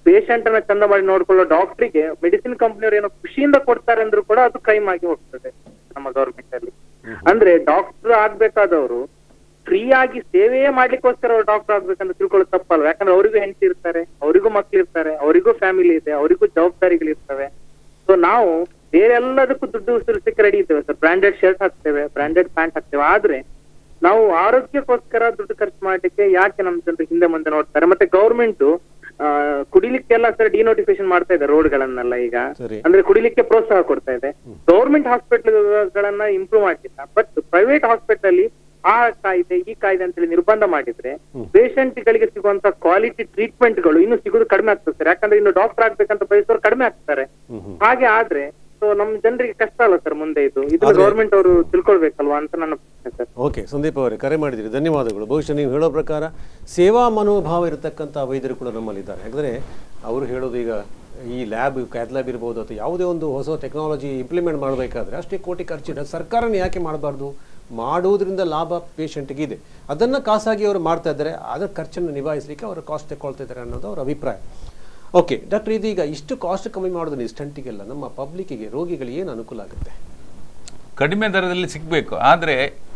ಪೇಷಂಟ್ ಅನ್ನ ಚಂದ ಮಾಡಿ ನೋಡ್ಕೊಳ್ಳೋ ಡಾಕ್ಟ್ರಿಗೆ ಮೆಡಿಸಿನ್ ಕಂಪನಿಯವರು ಏನೋ ಖುಷಿಯಿಂದ ಕೊಡ್ತಾರೆ ಅಂದ್ರೂ ಕೂಡ ಅದು ಕ್ರೈಮ್ ಆಗಿ ಹೋಗ್ತದೆ ನಮ್ಮ ಗವರ್ಮೆಂಟ್ ಅಲ್ಲಿ ಅಂದ್ರೆ ಡಾಕ್ಟರ್ ಆಗ್ಬೇಕಾದವರು ಫ್ರೀ ಆಗಿ ಸೇವೆಯೇ ಮಾಡ್ಲಿಕ್ಕೋಸ್ಕರ ಅವ್ರು ಡಾಕ್ಟರ್ ಆಗ್ಬೇಕಂತ ತಿಳ್ಕೊಳ್ಳೋದು ತಪ್ಪಲ್ವ ಯಾಕಂದ್ರೆ ಅವರಿಗೂ ಹೆಂಡತಿ ಇರ್ತಾರೆ ಅವರಿಗೂ ಮಕ್ಳು ಇರ್ತಾರೆ ಅವರಿಗೂ ಫ್ಯಾಮಿಲಿ ಇದೆ ಅವರಿಗೂ ಜವಾಬ್ದಾರಿಗಳಿರ್ತವೆ ಸೊ ನಾವು ಬೇರೆ ಎಲ್ಲದಕ್ಕೂ ದುಡ್ಡು ಸುರಿಸಕ್ಕೆ ರೆಡಿ ಇದ್ದೇವೆ ಸರ್ ಬ್ರಾಂಡೆಡ್ ಶರ್ಟ್ ಹಾಕ್ತೇವೆ ಬ್ರಾಂಡೆಡ್ ಪ್ಯಾಂಟ್ ಹಾಕ್ತೇವೆ ಆದ್ರೆ ನಾವು ಆರೋಗ್ಯಕ್ಕೋಸ್ಕರ ದುಡ್ಡು ಖರ್ಚು ಮಾಡ್ಲಿಕ್ಕೆ ಯಾಕೆ ನಮ್ಮ ಜನರು ಹಿಂದೆ ಮುಂದೆ ನೋಡ್ತಾರೆ ಮತ್ತೆ ಗೌರ್ಮೆಂಟ್ ಕುಡಿಲಿಕ್ಕೆಲ್ಲ ಸರ್ ಡಿನೋಟಿಫಿಕೇಶನ್ ಮಾಡ್ತಾ ಇದೆ ರೋಡ್ಗಳನ್ನೆಲ್ಲ ಈಗ ಸರಿ. ಅಂದ್ರೆ ಕುಡಿಲಿಕ್ಕೆ ಪ್ರೋತ್ಸಾಹ ಕೊಡ್ತಾ ಇದೆ ಗೌರ್ಮೆಂಟ್ ಹಾಸ್ಪಿಟಲ್ಗಳನ್ನ ಇಂಪ್ರೂವ್ ಮಾಡ್ತಿಲ್ಲ ಬಟ್ ಪ್ರೈವೇಟ್ ಹಾಸ್ಪಿಟಲ್ ಅಲ್ಲಿ ಆ ಕಾಯ್ದೆ ಈ ಕಾಯ್ದೆ ಅಂತೇಳಿ ನಿರ್ಬಂಧ ಮಾಡಿದ್ರೆ patient ಗಳಿಗೆ ಸಿಗುವಂತ ಕ್ವಾಲಿಟಿ ಟ್ರೀಟ್ಮೆಂಟ್ ಗಳು ಇನ್ನು ಸಿಗೋದು ಕಡಿಮೆ ಆಗ್ತದೆ ಸರ್ ಯಾಕಂದ್ರೆ ಇನ್ನು ಡಾಕ್ಟರ್ ಆಗ್ಬೇಕಂತ ಬಯಸೋರು ಕಡಿಮೆ ಆಗ್ತಾರೆ ಹಾಗೆ ಆದ್ರೆ ಸೊ ನಮ್ ಜನರಿಗೆ ಕಷ್ಟ ಅಲ್ಲ ಸರ್ ಮುಂದೆ ಇದು ಇದನ್ನ ಆದ್ರೆ- ಗೌರ್ಮೆಂಟ್ ಅವರು ತಿಳ್ಕೊಳ್ಬೇಕಲ್ವಾ ಅಂತ ನನ್ನ ಪ್ರಶ್ನೆ ಸರ್ ಓಕೆ ಸಂದೀಪ್ ಅವರೇ ಕರೆ ಮಾಡಿದಿರಿ ಧನ್ಯವಾದಗಳು ಬಹುಶಃ ನೀವು ಹೇಳೋ ಪ್ರಕಾರ ಸೇವಾ ಮನೋಭಾವ ಇರತಕ್ಕಂಥ ವೈದ್ಯರು ಕೂಡ ನಮ್ಮಲ್ಲಿದ್ದಾರೆ ಯಾಕಂದರೆ ಅವರು ಹೇಳೋದು ಈಗ ಈ ಲ್ಯಾಬ್ ಕ್ಯಾತ್ ಲ್ಯಾಬ್ ಇರ್ಬೋದು ಅಥವಾ ಯಾವುದೇ ಒಂದು ಹೊಸ ಟೆಕ್ನಾಲಜಿ ಇಂಪ್ಲಿಮೆಂಟ್ ಮಾಡಬೇಕಾದ್ರೆ ಅಷ್ಟೇ ಕೋಟಿ ಖರ್ಚಿದೆ ಸರ್ಕಾರನೇ ಯಾಕೆ ಮಾಡಬಾರ್ದು ಮಾಡುವುದರಿಂದ ಲಾಭ ಪೇಷಂಟ್ಗೆ ಇದೆ ಅದನ್ನು ಖಾಸಗಿ ಅವರು ಮಾಡ್ತಾ ಇದ್ದಾರೆ ಅದರ ಖರ್ಚನ್ನು ನಿಭಾಯಿಸಲಿಕ್ಕೆ ಅವರು ಕಾಸ್ಟ್ ತಗೊಳ್ತಾ ಇದ್ದಾರೆ ಅನ್ನೋದು ಅವರ ಅಭಿಪ್ರಾಯ ಓಕೆ ಡಾಕ್ಟರ್ ಇದೀಗ ಇಷ್ಟು ಕಾಸ್ಟ್ ಕಮ್ಮಿ ಮಾಡೋದು ಈ ಸ್ಟಂಟಿಗೆಲ್ಲ ನಮ್ಮ ಪಬ್ಲಿಕ್ಕಿಗೆ ರೋಗಿಗಳಿಗೆ ಏನು ಅನುಕೂಲ ಆಗುತ್ತೆ ಕಡಿಮೆ ದರದಲ್ಲಿ ಸಿಗಬೇಕು ಆದರೆ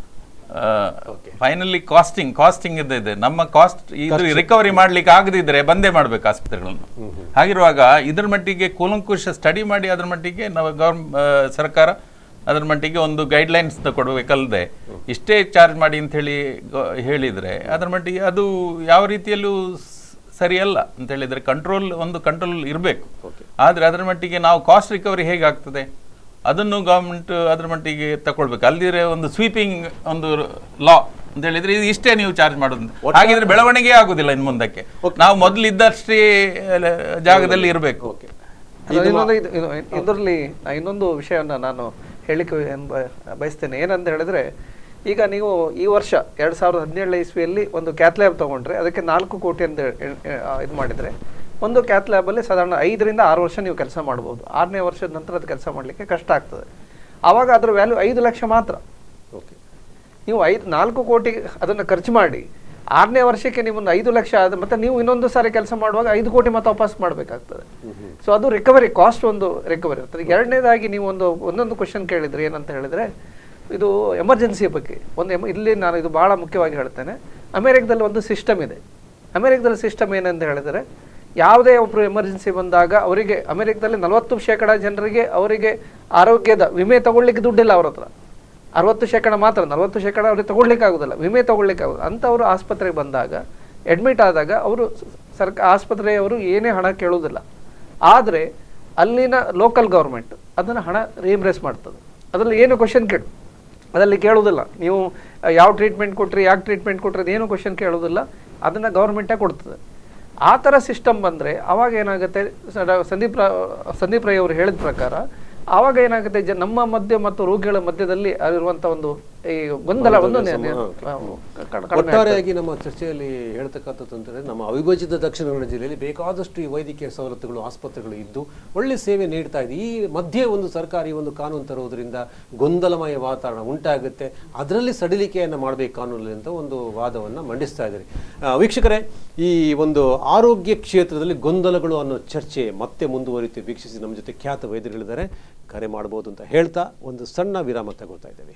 ಫೈನಲಿ ಕಾಸ್ಟಿಂಗ್ ಕಾಸ್ಟಿಂಗ್ ಇದೆ ನಮ್ಮ ಕಾಸ್ಟ್ ಇದು ರಿಕವರಿ ಮಾಡ್ಲಿಕ್ಕೆ ಆಗದಿದ್ರೆ ಬಂದೇ ಮಾಡ್ಬೇಕು ಆಸ್ಪತ್ರೆಗಳನ್ನು ಹಾಗಿರುವಾಗ ಇದ್ರ ಮಟ್ಟಿಗೆ ಕೂಲಂಕುಷ ಸ್ಟಡಿ ಮಾಡಿ ಅದ್ರ ಮಟ್ಟಿಗೆ ನಾವು ಗೌರ್ಮ್ ಆ, ಸರ್ಕಾರ ಅದ್ರ ಮಟ್ಟಿಗೆ ಒಂದು ಗೈಡ್ಲೈನ್ಸ್ ಕೊಡಬೇಕಲ್ಲದೆ ಇಷ್ಟೇ ಚಾರ್ಜ್ ಮಾಡಿ ಅಂತ ಹೇಳಿ ಗ- ಹೇಳಿದ್ರೆ ಅದ್ರ ಮಟ್ಟಿಗೆ ಅದು ಯಾವ ರೀತಿಯಲ್ಲೂ ಸ್- ಸರಿಯಲ್ಲ ಅಂತ ಹೇಳಿದ್ರೆ ಕಂಟ್ರೋಲ್ ಒಂದು ಕಂಟ್ರೋಲ್ ಇರಬೇಕು ಆದ್ರೆ ಅದರ ಮಟ್ಟಿಗೆ ನಾವು ಕಾಸ್ಟ್ ರಿಕವರಿ ಹೇಗೆ ಆಗ್ತದೆ ಅದನ್ನು ಗವರ್ಮೆಂಟ್ ಅದ್ರ ಮಟ್ಟಿಗೆ ತಗೊಳ್ಬೇಕು ಅಲ್ಲಿದ್ರೆ ಒಂದು ಸ್ವೀಪಿಂಗ್ ಒಂದು ಲಾ ಅಂತ ಹೇಳಿದ್ರೆ ಇದು ಇಷ್ಟೇ ನೀವು ಚಾರ್ಜ್ ಮಾಡೋದು ಹಾಗಿದ್ರೆ ಬೆಳವಣಿಗೆ ಆಗುದಿಲ್ಲ ಇನ್ ಮುಂದಕ್ಕೆ ನಾವು ಮೊದಲು ಇದ್ದಷ್ಟೇ ಅಹ್, ಜಾಗದಲ್ಲಿ ಇರಬೇಕು ಓಕೆ ಅದು ಇನ್ನೊಂದು ಇದು- ಇದು- ಇದರಲ್ಲಿ ಇನ್ನೊಂದು ವಿಷಯವನ್ನು ನಾನು ಹೇಳಿಕೆ ಏನ್ ಬ- ಬಯಸ್ತೇನೆ ಏನಂತ ಹೇಳಿದ್ರೆ ಈಗ ನೀವು ಈ ವರ್ಷ ಎರಡ್ ಸಾವಿರದ ಹದಿನೇಳು ಇಸ್ವಿಯಲ್ಲಿ ಒಂದು ಕ್ಯಾತ್ ಲ್ಯಾಬ್ ತಗೊಂಡ್ರೆ ಅದಕ್ಕೆ ನಾಲ್ಕು ಕೋಟಿ ಅಂತ ಇದು ಮಾಡಿದ್ರೆ ಒಂದು ಕ್ಯಾತ್ ಲ್ಯಾಬಲ್ಲಿ ಸಾಧಾರಣ ಐದರಿಂದ ಆರು ವರ್ಷ ನೀವು ಕೆಲಸ ಮಾಡ್ಬೋದು ಆರನೇ ವರ್ಷದ ನಂತರ ಅದು ಕೆಲಸ ಮಾಡಲಿಕ್ಕೆ ಕಷ್ಟ ಆಗ್ತದೆ ಆವಾಗ ಅದರ ವ್ಯಾಲ್ಯೂ ಐದು ಲಕ್ಷ ಮಾತ್ರ ಓಕೆ ನೀವು ಐದು ನಾಲ್ಕು ಕೋಟಿ ಅದನ್ನು ಖರ್ಚು ಮಾಡಿ ಆರನೇ ವರ್ಷಕ್ಕೆ ನಿಮ್ಮೊಂದು ಐದು ಲಕ್ಷ ಆದ ಮತ್ತೆ ನೀವು ಇನ್ನೊಂದು ಸಾರಿ ಕೆಲಸ ಮಾಡುವಾಗ ಐದು ಕೋಟಿ ಮತ್ತೆ ವಾಪಸ್ ಮಾಡಬೇಕಾಗ್ತದೆ ಸೊ ಅದು ರಿಕವರಿ ಕಾಸ್ಟ್ ಒಂದು ರಿಕವರಿ ಇರ್ತದೆ ಎರಡನೇದಾಗಿ ನೀವು ಒಂದು ಒಂದೊಂದು ಕ್ವಶನ್ ಕೇಳಿದ್ರಿ ಏನಂತ ಹೇಳಿದ್ರೆ ಇದು ಎಮರ್ಜೆನ್ಸಿ ಬಗ್ಗೆ ಒಂದು ಎಮ ಇಲ್ಲಿ ನಾನು ಇದು ಬಹಳ ಮುಖ್ಯವಾಗಿ ಹೇಳ್ತೇನೆ ಅಮೆರಿಕದಲ್ಲಿ ಒಂದು ಸಿಸ್ಟಮ್ ಇದೆ ಅಮೆರಿಕದಲ್ಲಿ ಸಿಸ್ಟಮ್ ಏನಂತ ಹೇಳಿದರೆ ಯಾವುದೇ ಒಬ್ಬರು ಎಮರ್ಜೆನ್ಸಿ ಬಂದಾಗ ಅವರಿಗೆ ಅಮೆರಿಕದಲ್ಲಿ ನಲವತ್ತು ಶೇಕಡ ಜನರಿಗೆ ಅವರಿಗೆ ಆರೋಗ್ಯದ ವಿಮೆ ತಗೊಳ್ಳಿಕ್ಕೆ ದುಡ್ಡಿಲ್ಲ ಅವ್ರ ಹತ್ರ ಅರವತ್ತು ಶೇಕಡ ಮಾತ್ರ ನಲವತ್ತು ಶೇಕಡ ಅವ್ರಿಗೆ ತಗೊಳ್ಲಿಕ್ಕೆ ಆಗೋದಿಲ್ಲ ವಿಮೆ ತಗೊಳ್ಲಿಕ್ಕೆ ಆಗೋದು ಅಂಥವರು ಆಸ್ಪತ್ರೆಗೆ ಬಂದಾಗ ಅಡ್ಮಿಟ್ ಆದಾಗ ಅವರು ಸರ್ಕ ಆಸ್ಪತ್ರೆಯವರು ಏನೇ ಹಣ ಕೇಳುವುದಿಲ್ಲ ಆದರೆ ಅಲ್ಲಿನ ಲೋಕಲ್ ಗೌರ್ಮೆಂಟ್ ಅದನ್ನು ಹಣ ರೀಂಬ್ರೇಸ್ ಮಾಡ್ತದೆ ಅದರಲ್ಲಿ ಏನು ಕ್ವಶನ್ ಕೇಳು ಅದರಲ್ಲಿ ಕೇಳೋದಿಲ್ಲ ನೀವು ಆ, ಯಾವ ಟ್ರೀಟ್ಮೆಂಟ್ ಕೊಟ್ರಿ ಯಾಕೆ ಟ್ರೀಟ್ಮೆಂಟ್ ಕೊಟ್ರಿ ಅದೇನು ಕ್ವಶನ್ ಕೇಳೋದಿಲ್ಲ ಅದನ್ನು ಗೌರ್ಮೆಂಟೇ ಕೊಡ್ತದೆ ಆ ಥರ ಸಿಸ್ಟಮ್ ಬಂದರೆ ಅವಾಗ ಏನಾಗುತ್ತೆ ಸ- ಸಂದೀಪ್ ರಾ- ಸಂದೀಪ್ ರೈ ಅವರು ಹೇಳಿದ ಪ್ರಕಾರ ಆವಾಗ ಏನಾಗುತ್ತೆ ಜ ನಮ್ಮ ಮಧ್ಯ ಮತ್ತು ರೋಗಿಗಳ ಮಧ್ಯದಲ್ಲಿ ಇರುವಂಥ ಒಂದು ಈ ಗೊಂದಲ ಒಂದು ನೆ- ನೆ- ಆ, ಕ- ಕಡಿಮೆ ಒಟ್ಟಾರೆಯಾಗಿ ನಮ್ಮ ಚರ್ಚೆಯಲ್ಲಿ ಹೇಳ್ತಕ್ಕಂಥದ್ದು ಅಂತಂದ್ರೆ ನಮ್ಮ ಅವಿಭಜಿತ ದಕ್ಷಿಣ ಕನ್ನಡ ಜಿಲ್ಲೆಯಲ್ಲಿ ಬೇಕಾದಷ್ಟು ಈ ವೈದ್ಯಕೀಯ ಸವಲತ್ತುಗಳು ಆಸ್ಪತ್ರೆಗಳು ಇದ್ದು ಒಳ್ಳೆ ಸೇವೆ ನೀಡ್ತಾ ಇದೆ ಈ ಮಧ್ಯೆ ಒಂದು ಸರ್ಕಾರಿ ಒಂದು ಕಾನೂನು ತರುವುದರಿಂದ ಗೊಂದಲಮಯ ವಾತಾವರಣ ಉಂಟಾಗುತ್ತೆ ಅದರಲ್ಲಿ ಸಡಿಲಿಕೆಯನ್ನು ಮಾಡಬೇಕು ಕಾನೂನಲ್ಲಿ ಅಂತ ಒಂದು ವಾದವನ್ನು ಮಂಡಿಸ್ತಾ ಇದ್ದಾರೆ ಆ, ವೀಕ್ಷಕರೇ ಈ ಒಂದು ಆರೋಗ್ಯ ಕ್ಷೇತ್ರದಲ್ಲಿ ಗೊಂದಲಗಳು ಅನ್ನೋ ಚರ್ಚೆ ಮತ್ತೆ ಮುಂದುವರಿತು ವೀಕ್ಷಿಸಿ ನಮ್ಮ ಜೊತೆ ಖ್ಯಾತ ವೈದ್ಯರುಗಳಿದ್ದಾರೆ ಕರೆ ಮಾಡ್ಬೋದು ಅಂತ ಹೇಳ್ತಾ ಒಂದು ಸಣ್ಣ ವಿರಾಮ ತಗೋತಾ ಇದ್ದೇವೆ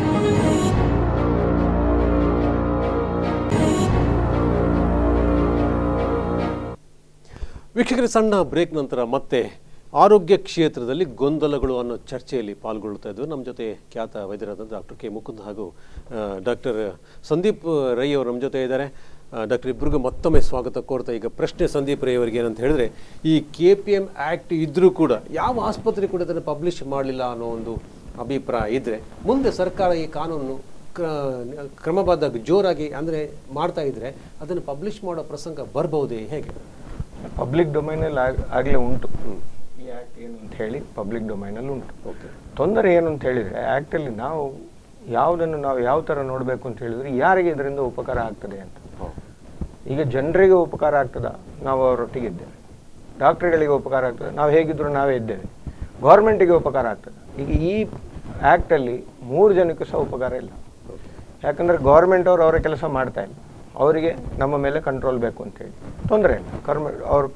ವೀಕ್ಷಕರ ಸಣ್ಣ ಬ್ರೇಕ್ ನಂತರ ಮತ್ತೆ ಆರೋಗ್ಯ ಕ್ಷೇತ್ರದಲ್ಲಿ ಗೊಂದಲಗಳು ಅನ್ನೋ ಚರ್ಚೆಯಲ್ಲಿ ಪಾಲ್ಗೊಳ್ತಾ ಇದ್ವು ನಮ್ಮ ಜೊತೆ ಖ್ಯಾತ ವೈದ್ಯರಾದ ಡಾಕ್ಟರ್ ಕೆ ಮುಕುಂದ್ ಹಾಗೂ ಡಾಕ್ಟರ್ ಸಂದೀಪ್ ರೈ ಅವರು ನಮ್ಮ ಜೊತೆ ಇದ್ದಾರೆ ಡಾಕ್ಟರ್ ಇಬ್ಬರಿಗೂ ಮತ್ತೊಮ್ಮೆ ಸ್ವಾಗತ ಕೋರ್ತಾ ಈಗ ಪ್ರಶ್ನೆ ಸಂದೀಪ್ ರೈ ಅವರಿಗೆ ಏನಂತ ಹೇಳಿದ್ರೆ ಈ ಕೆ ಪಿ ಎಮ್ ಆ್ಯಕ್ಟ್ ಇದ್ರೂ ಕೂಡ ಯಾವ ಆಸ್ಪತ್ರೆ ಕೂಡ ಅದನ್ನು ಪಬ್ಲಿಷ್ ಮಾಡಲಿಲ್ಲ ಅನ್ನೋ ಒಂದು ಅಭಿಪ್ರಾಯ ಇದ್ದರೆ ಮುಂದೆ ಸರ್ಕಾರ ಈ ಕಾನೂನು ಕ್ರ- ಕ್ರಮಬದ್ಧ ಜೋರಾಗಿ ಅಂದರೆ ಮಾಡ್ತಾ ಇದ್ರೆ ಅದನ್ನು ಪಬ್ಲಿಷ್ ಮಾಡೋ ಪ್ರಸಂಗ ಬರ್ಬಹುದೇ ಹೇಗೆ ಪಬ್ಲಿಕ್ ಡೊಮೈನಲ್ಲಿ ಆಗಲೇ ಉಂಟು ಈ ಆ್ಯಕ್ಟ್ ಏನು ಅಂತ ಹೇಳಿ ಪಬ್ಲಿಕ್ ಡೊಮೈನಲ್ಲಿ ಉಂಟು ತೊಂದರೆ ಏನು ಅಂತ ಹೇಳಿದರೆ ಆ್ಯಕ್ಟಲ್ಲಿ ನಾವು ಯಾವುದನ್ನು ನಾವು ಯಾವ ಥರ ನೋಡಬೇಕು ಅಂತ ಹೇಳಿದ್ರೆ ಯಾರಿಗೆ ಇದರಿಂದ ಉಪಕಾರ ಆಗ್ತದೆ ಅಂತ ಈಗ ಜನರಿಗೆ ಉಪಕಾರ ಆಗ್ತದ ನಾವು ಅವರೊಟ್ಟಿಗೆ ಇದ್ದೇವೆ ಡಾಕ್ಟ್ರುಗಳಿಗೆ ಉಪಕಾರ ಆಗ್ತದೆ ನಾವು ಹೇಗಿದ್ರು ನಾವೇ ಇದ್ದೇವೆ ಗೌರ್ಮೆಂಟಿಗೆ ಉಪಕಾರ ಆಗ್ತದೆ ಈಗ ಈ ಆ್ಯಕ್ಟಲ್ಲಿ ಮೂರು ಜನಕ್ಕೂ ಸಹ ಉಪಕಾರ ಇಲ್ಲ ಯಾಕಂದರೆ ಗೌರ್ಮೆಂಟ್ ಅವರು ಅವರ ಕೆಲಸ ಮಾಡ್ತಾ ಇಲ್ಲ ಅವರಿಗೆ ನಮ್ಮ ಮೇಲೆ ಕಂಟ್ರೋಲ್ ಬೇಕು ಅಂತೇಳಿ ತೊಂದರೆ ಇಲ್ಲ ಗೌರ್ಮೆಂಟ್ ಅವ್ರು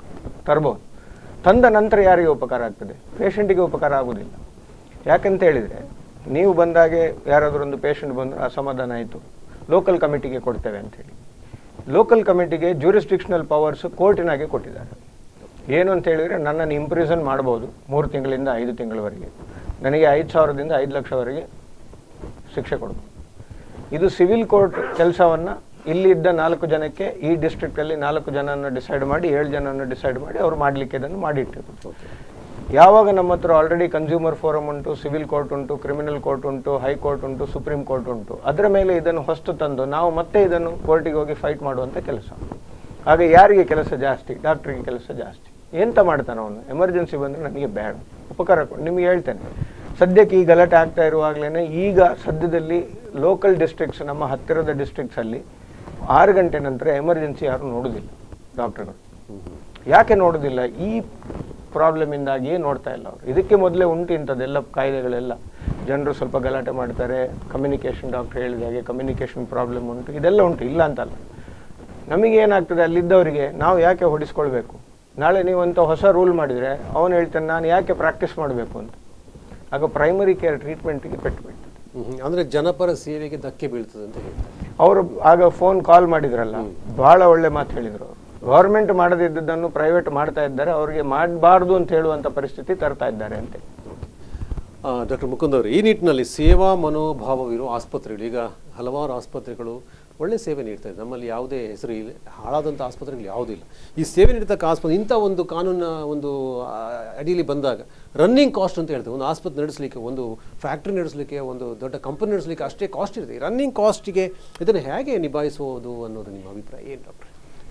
ತರ್ಬೋದು ತಂದ ನಂತರ ಯಾರಿಗೆ ಉಪಕಾರ ಆಗ್ತದೆ ಪೇಷಂಟಿಗೆ ಉಪಕಾರ ಆಗೋದಿಲ್ಲ ಯಾಕಂತ ಹೇಳಿದರೆ ನೀವು ಬಂದಾಗೆ ಯಾರಾದರೂ ಒಂದು ಪೇಷಂಟ್ ಬಂದು ಅಸಮಾಧಾನ ಆಯಿತು ಲೋಕಲ್ ಕಮಿಟಿಗೆ ಕೊಡ್ತೇವೆ ಅಂತೇಳಿ ಲೋಕಲ್ ಕಮಿಟಿಗೆ ಜ್ಯೂರಿಸ್ಟಿಕ್ಷನಲ್ ಪವರ್ಸ್ ಕೋರ್ಟಿನಾಗೆ ಕೊಟ್ಟಿದ್ದಾರೆ ಏನು ಅಂತ ಹೇಳಿದರೆ ನನ್ನನ್ನು ಇಂಪ್ರಿಸನ್ ಮಾಡ್ಬೋದು ಮೂರು ತಿಂಗಳಿಂದ ಐದು ತಿಂಗಳವರೆಗೆ ನನಗೆ ಐದು ಸಾವಿರದಿಂದ ಐದು ಲಕ್ಷವರೆಗೆ ಶಿಕ್ಷೆ ಕೊಡ್ಬೋದು ಇದು ಸಿವಿಲ್ ಕೋರ್ಟ್ ಕೆಲಸವನ್ನು ಇಲ್ಲಿದ್ದ ನಾಲ್ಕು ಜನಕ್ಕೆ ಈ ಡಿಸ್ಟ್ರಿಕ್ಟಲ್ಲಿ ನಾಲ್ಕು ಜನನ ಡಿಸೈಡ್ ಮಾಡಿ ಏಳು ಜನನ ಡಿಸೈಡ್ ಮಾಡಿ ಅವರು ಮಾಡಲಿಕ್ಕೆ ಇದನ್ನು ಮಾಡಿಟ್ಟಿದ್ರು ಯಾವಾಗ ನಮ್ಮ ಹತ್ರ ಆಲ್ರೆಡಿ ಕನ್ಸ್ಯೂಮರ್ ಫೋರಮ್ ಉಂಟು ಸಿವಿಲ್ ಕೋರ್ಟ್ ಉಂಟು ಕ್ರಿಮಿನಲ್ ಕೋರ್ಟ್ ಉಂಟು ಹೈಕೋರ್ಟ್ ಉಂಟು ಸುಪ್ರೀಂ ಕೋರ್ಟ್ ಉಂಟು ಅದರ ಮೇಲೆ ಇದನ್ನು ಹೊಸ್ತು ತಂದು ನಾವು ಮತ್ತೆ ಇದನ್ನು ಕೋರ್ಟಿಗೆ ಹೋಗಿ ಫೈಟ್ ಮಾಡುವಂಥ ಕೆಲಸ ಆಗ ಯಾರಿಗೆ ಕೆಲಸ ಜಾಸ್ತಿ ಡಾಕ್ಟ್ರಿಗೆ ಕೆಲಸ ಜಾಸ್ತಿ ಎಂತ ಮಾಡ್ತಾನೆ ಅವನು ಎಮರ್ಜೆನ್ಸಿ ಬಂದರೆ ನನಗೆ ಬೇಡ ಉಪಕಾರ ಕೊಡು ನಿಮಗೆ ಹೇಳ್ತೇನೆ ಸದ್ಯಕ್ಕೆ ಈ ಗಲಾಟೆ ಆಗ್ತಾ ಇರುವಾಗಲೇ ಈಗ ಸದ್ಯದಲ್ಲಿ ಲೋಕಲ್ ಡಿಸ್ಟ್ರಿಕ್ಟ್ಸ್ ನಮ್ಮ ಹತ್ತಿರದ ಡಿಸ್ಟ್ರಿಕ್ಟ್ಸಲ್ಲಿ ಆರು ಗಂಟೆ ನಂತರ ಎಮರ್ಜೆನ್ಸಿ ಯಾರು ನೋಡೋದಿಲ್ಲ ಡಾಕ್ಟರ್ಗಳು ಯಾಕೆ ನೋಡೋದಿಲ್ಲ ಈ ಪ್ರಾಬ್ಲಮಿಂದಾಗಿಯೇ ನೋಡ್ತಾ ಇಲ್ಲ ಅವರು ಇದಕ್ಕೆ ಮೊದಲೇ ಉಂಟು ಇಂಥದ್ದೆಲ್ಲ ಕಾಯಿಲೆಗಳೆಲ್ಲ ಜನರು ಸ್ವಲ್ಪ ಗಲಾಟೆ ಮಾಡ್ತಾರೆ ಕಮ್ಯುನಿಕೇಷನ್ ಡಾಕ್ಟರ್ ಹೇಳಿದ ಹಾಗೆ ಕಮ್ಯುನಿಕೇಷನ್ ಪ್ರಾಬ್ಲಮ್ ಉಂಟು ಇದೆಲ್ಲ ಉಂಟು ಇಲ್ಲ ಅಂತಲ್ಲ ನಮಗೆ ಏನಾಗ್ತದೆ ಅಲ್ಲಿದ್ದವರಿಗೆ ನಾವು ಯಾಕೆ ಹೊಡಿಸ್ಕೊಳ್ಬೇಕು ನಾಳೆ ನೀವಂತ ಹೊಸ ರೂಲ್ ಮಾಡಿದರೆ ಅವನು ಹೇಳ್ತಾನೆ ನಾನು ಯಾಕೆ ಪ್ರಾಕ್ಟೀಸ್ ಮಾಡಬೇಕು ಅಂತ ಆಗ ಪ್ರೈಮರಿ ಕೇರ್ ಟ್ರೀಟ್ಮೆಂಟಿಗೆ ಪೆಟ್ಟು ಬೀಳ್ತದೆ ಹ್ಮ್. ಅಂದ್ರೆ ಜನಪರ ಸೇವೆಗೆ ಧಕ್ಕೆ ಬೀಳ್ತದೆ ಅಂತ ಹೇಳ್ತಾರೆ ಅವರು ಆಗ ಫೋನ್ ಕಾಲ್ ಮಾಡಿದ್ರಲ್ಲ ಬಹಳ ಒಳ್ಳೆ ಮಾತು ಹೇಳಿದ್ರು ಅವರು ಗೌರ್ಮೆಂಟ್ ಮಾಡದಿದ್ದನ್ನು ಪ್ರೈವೇಟ್ ಮಾಡ್ತಾ ಇದ್ದಾರೆ ಅವರಿಗೆ ಮಾಡಬಾರ್ದು ಅಂತ ಹೇಳುವಂಥ ಪರಿಸ್ಥಿತಿ ತರ್ತಾ ಇದ್ದಾರೆ ಅಂತ ಡಾಕ್ಟರ್ ಮುಕುಂದ್ ಅವರು ಈ ನಿಟ್ಟಿನಲ್ಲಿ ಸೇವಾ ಮನೋಭಾವವಿರುವ ಆಸ್ಪತ್ರೆಗಳು ಈಗ ಹಲವಾರು ಆಸ್ಪತ್ರೆಗಳು ಒಳ್ಳೆ ಸೇವೆ ನೀಡ್ತಾ ಇದೆ ನಮ್ಮಲ್ಲಿ ಯಾವುದೇ ಹೆಸರು ಇಲ್ಲ ಹಾಳಾದಂಥ ಆಸ್ಪತ್ರೆಗಳು ಯಾವುದೂ ಇಲ್ಲ ಈ ಸೇವೆ ನೀಡತಕ್ಕ ಆಸ್ಪತ್ರೆ ಇಂಥ ಒಂದು ಕಾನೂನಿನ ಒಂದು ಆ, ಅಡಿಯಲ್ಲಿ ಬಂದಾಗ ರನ್ನಿಂಗ್ ಕಾಸ್ಟ್ ಅಂತ ಹೇಳ್ತೇವೆ ಒಂದು ಆಸ್ಪತ್ರೆ ನಡೆಸಲಿಕ್ಕೆ ಒಂದು ಫ್ಯಾಕ್ಟ್ರಿ ನಡೆಸಲಿಕ್ಕೆ ಒಂದು ದೊಡ್ಡ ಕಂಪನಿ ನಡೆಸಲಿಕ್ಕೆ ಅಷ್ಟೇ ಕಾಸ್ಟ್ ಇರುತ್ತೆ ರನ್ನಿಂಗ್ ಕಾಸ್ಟಿಗೆ ಇದನ್ನು ಹೇಗೆ ನಿಭಾಯಿಸುವುದು ಅನ್ನೋದು ನಿಮ್ಮ ಅಭಿಪ್ರಾಯ ಏನು ಡಾಕ್ಟ್ರೆ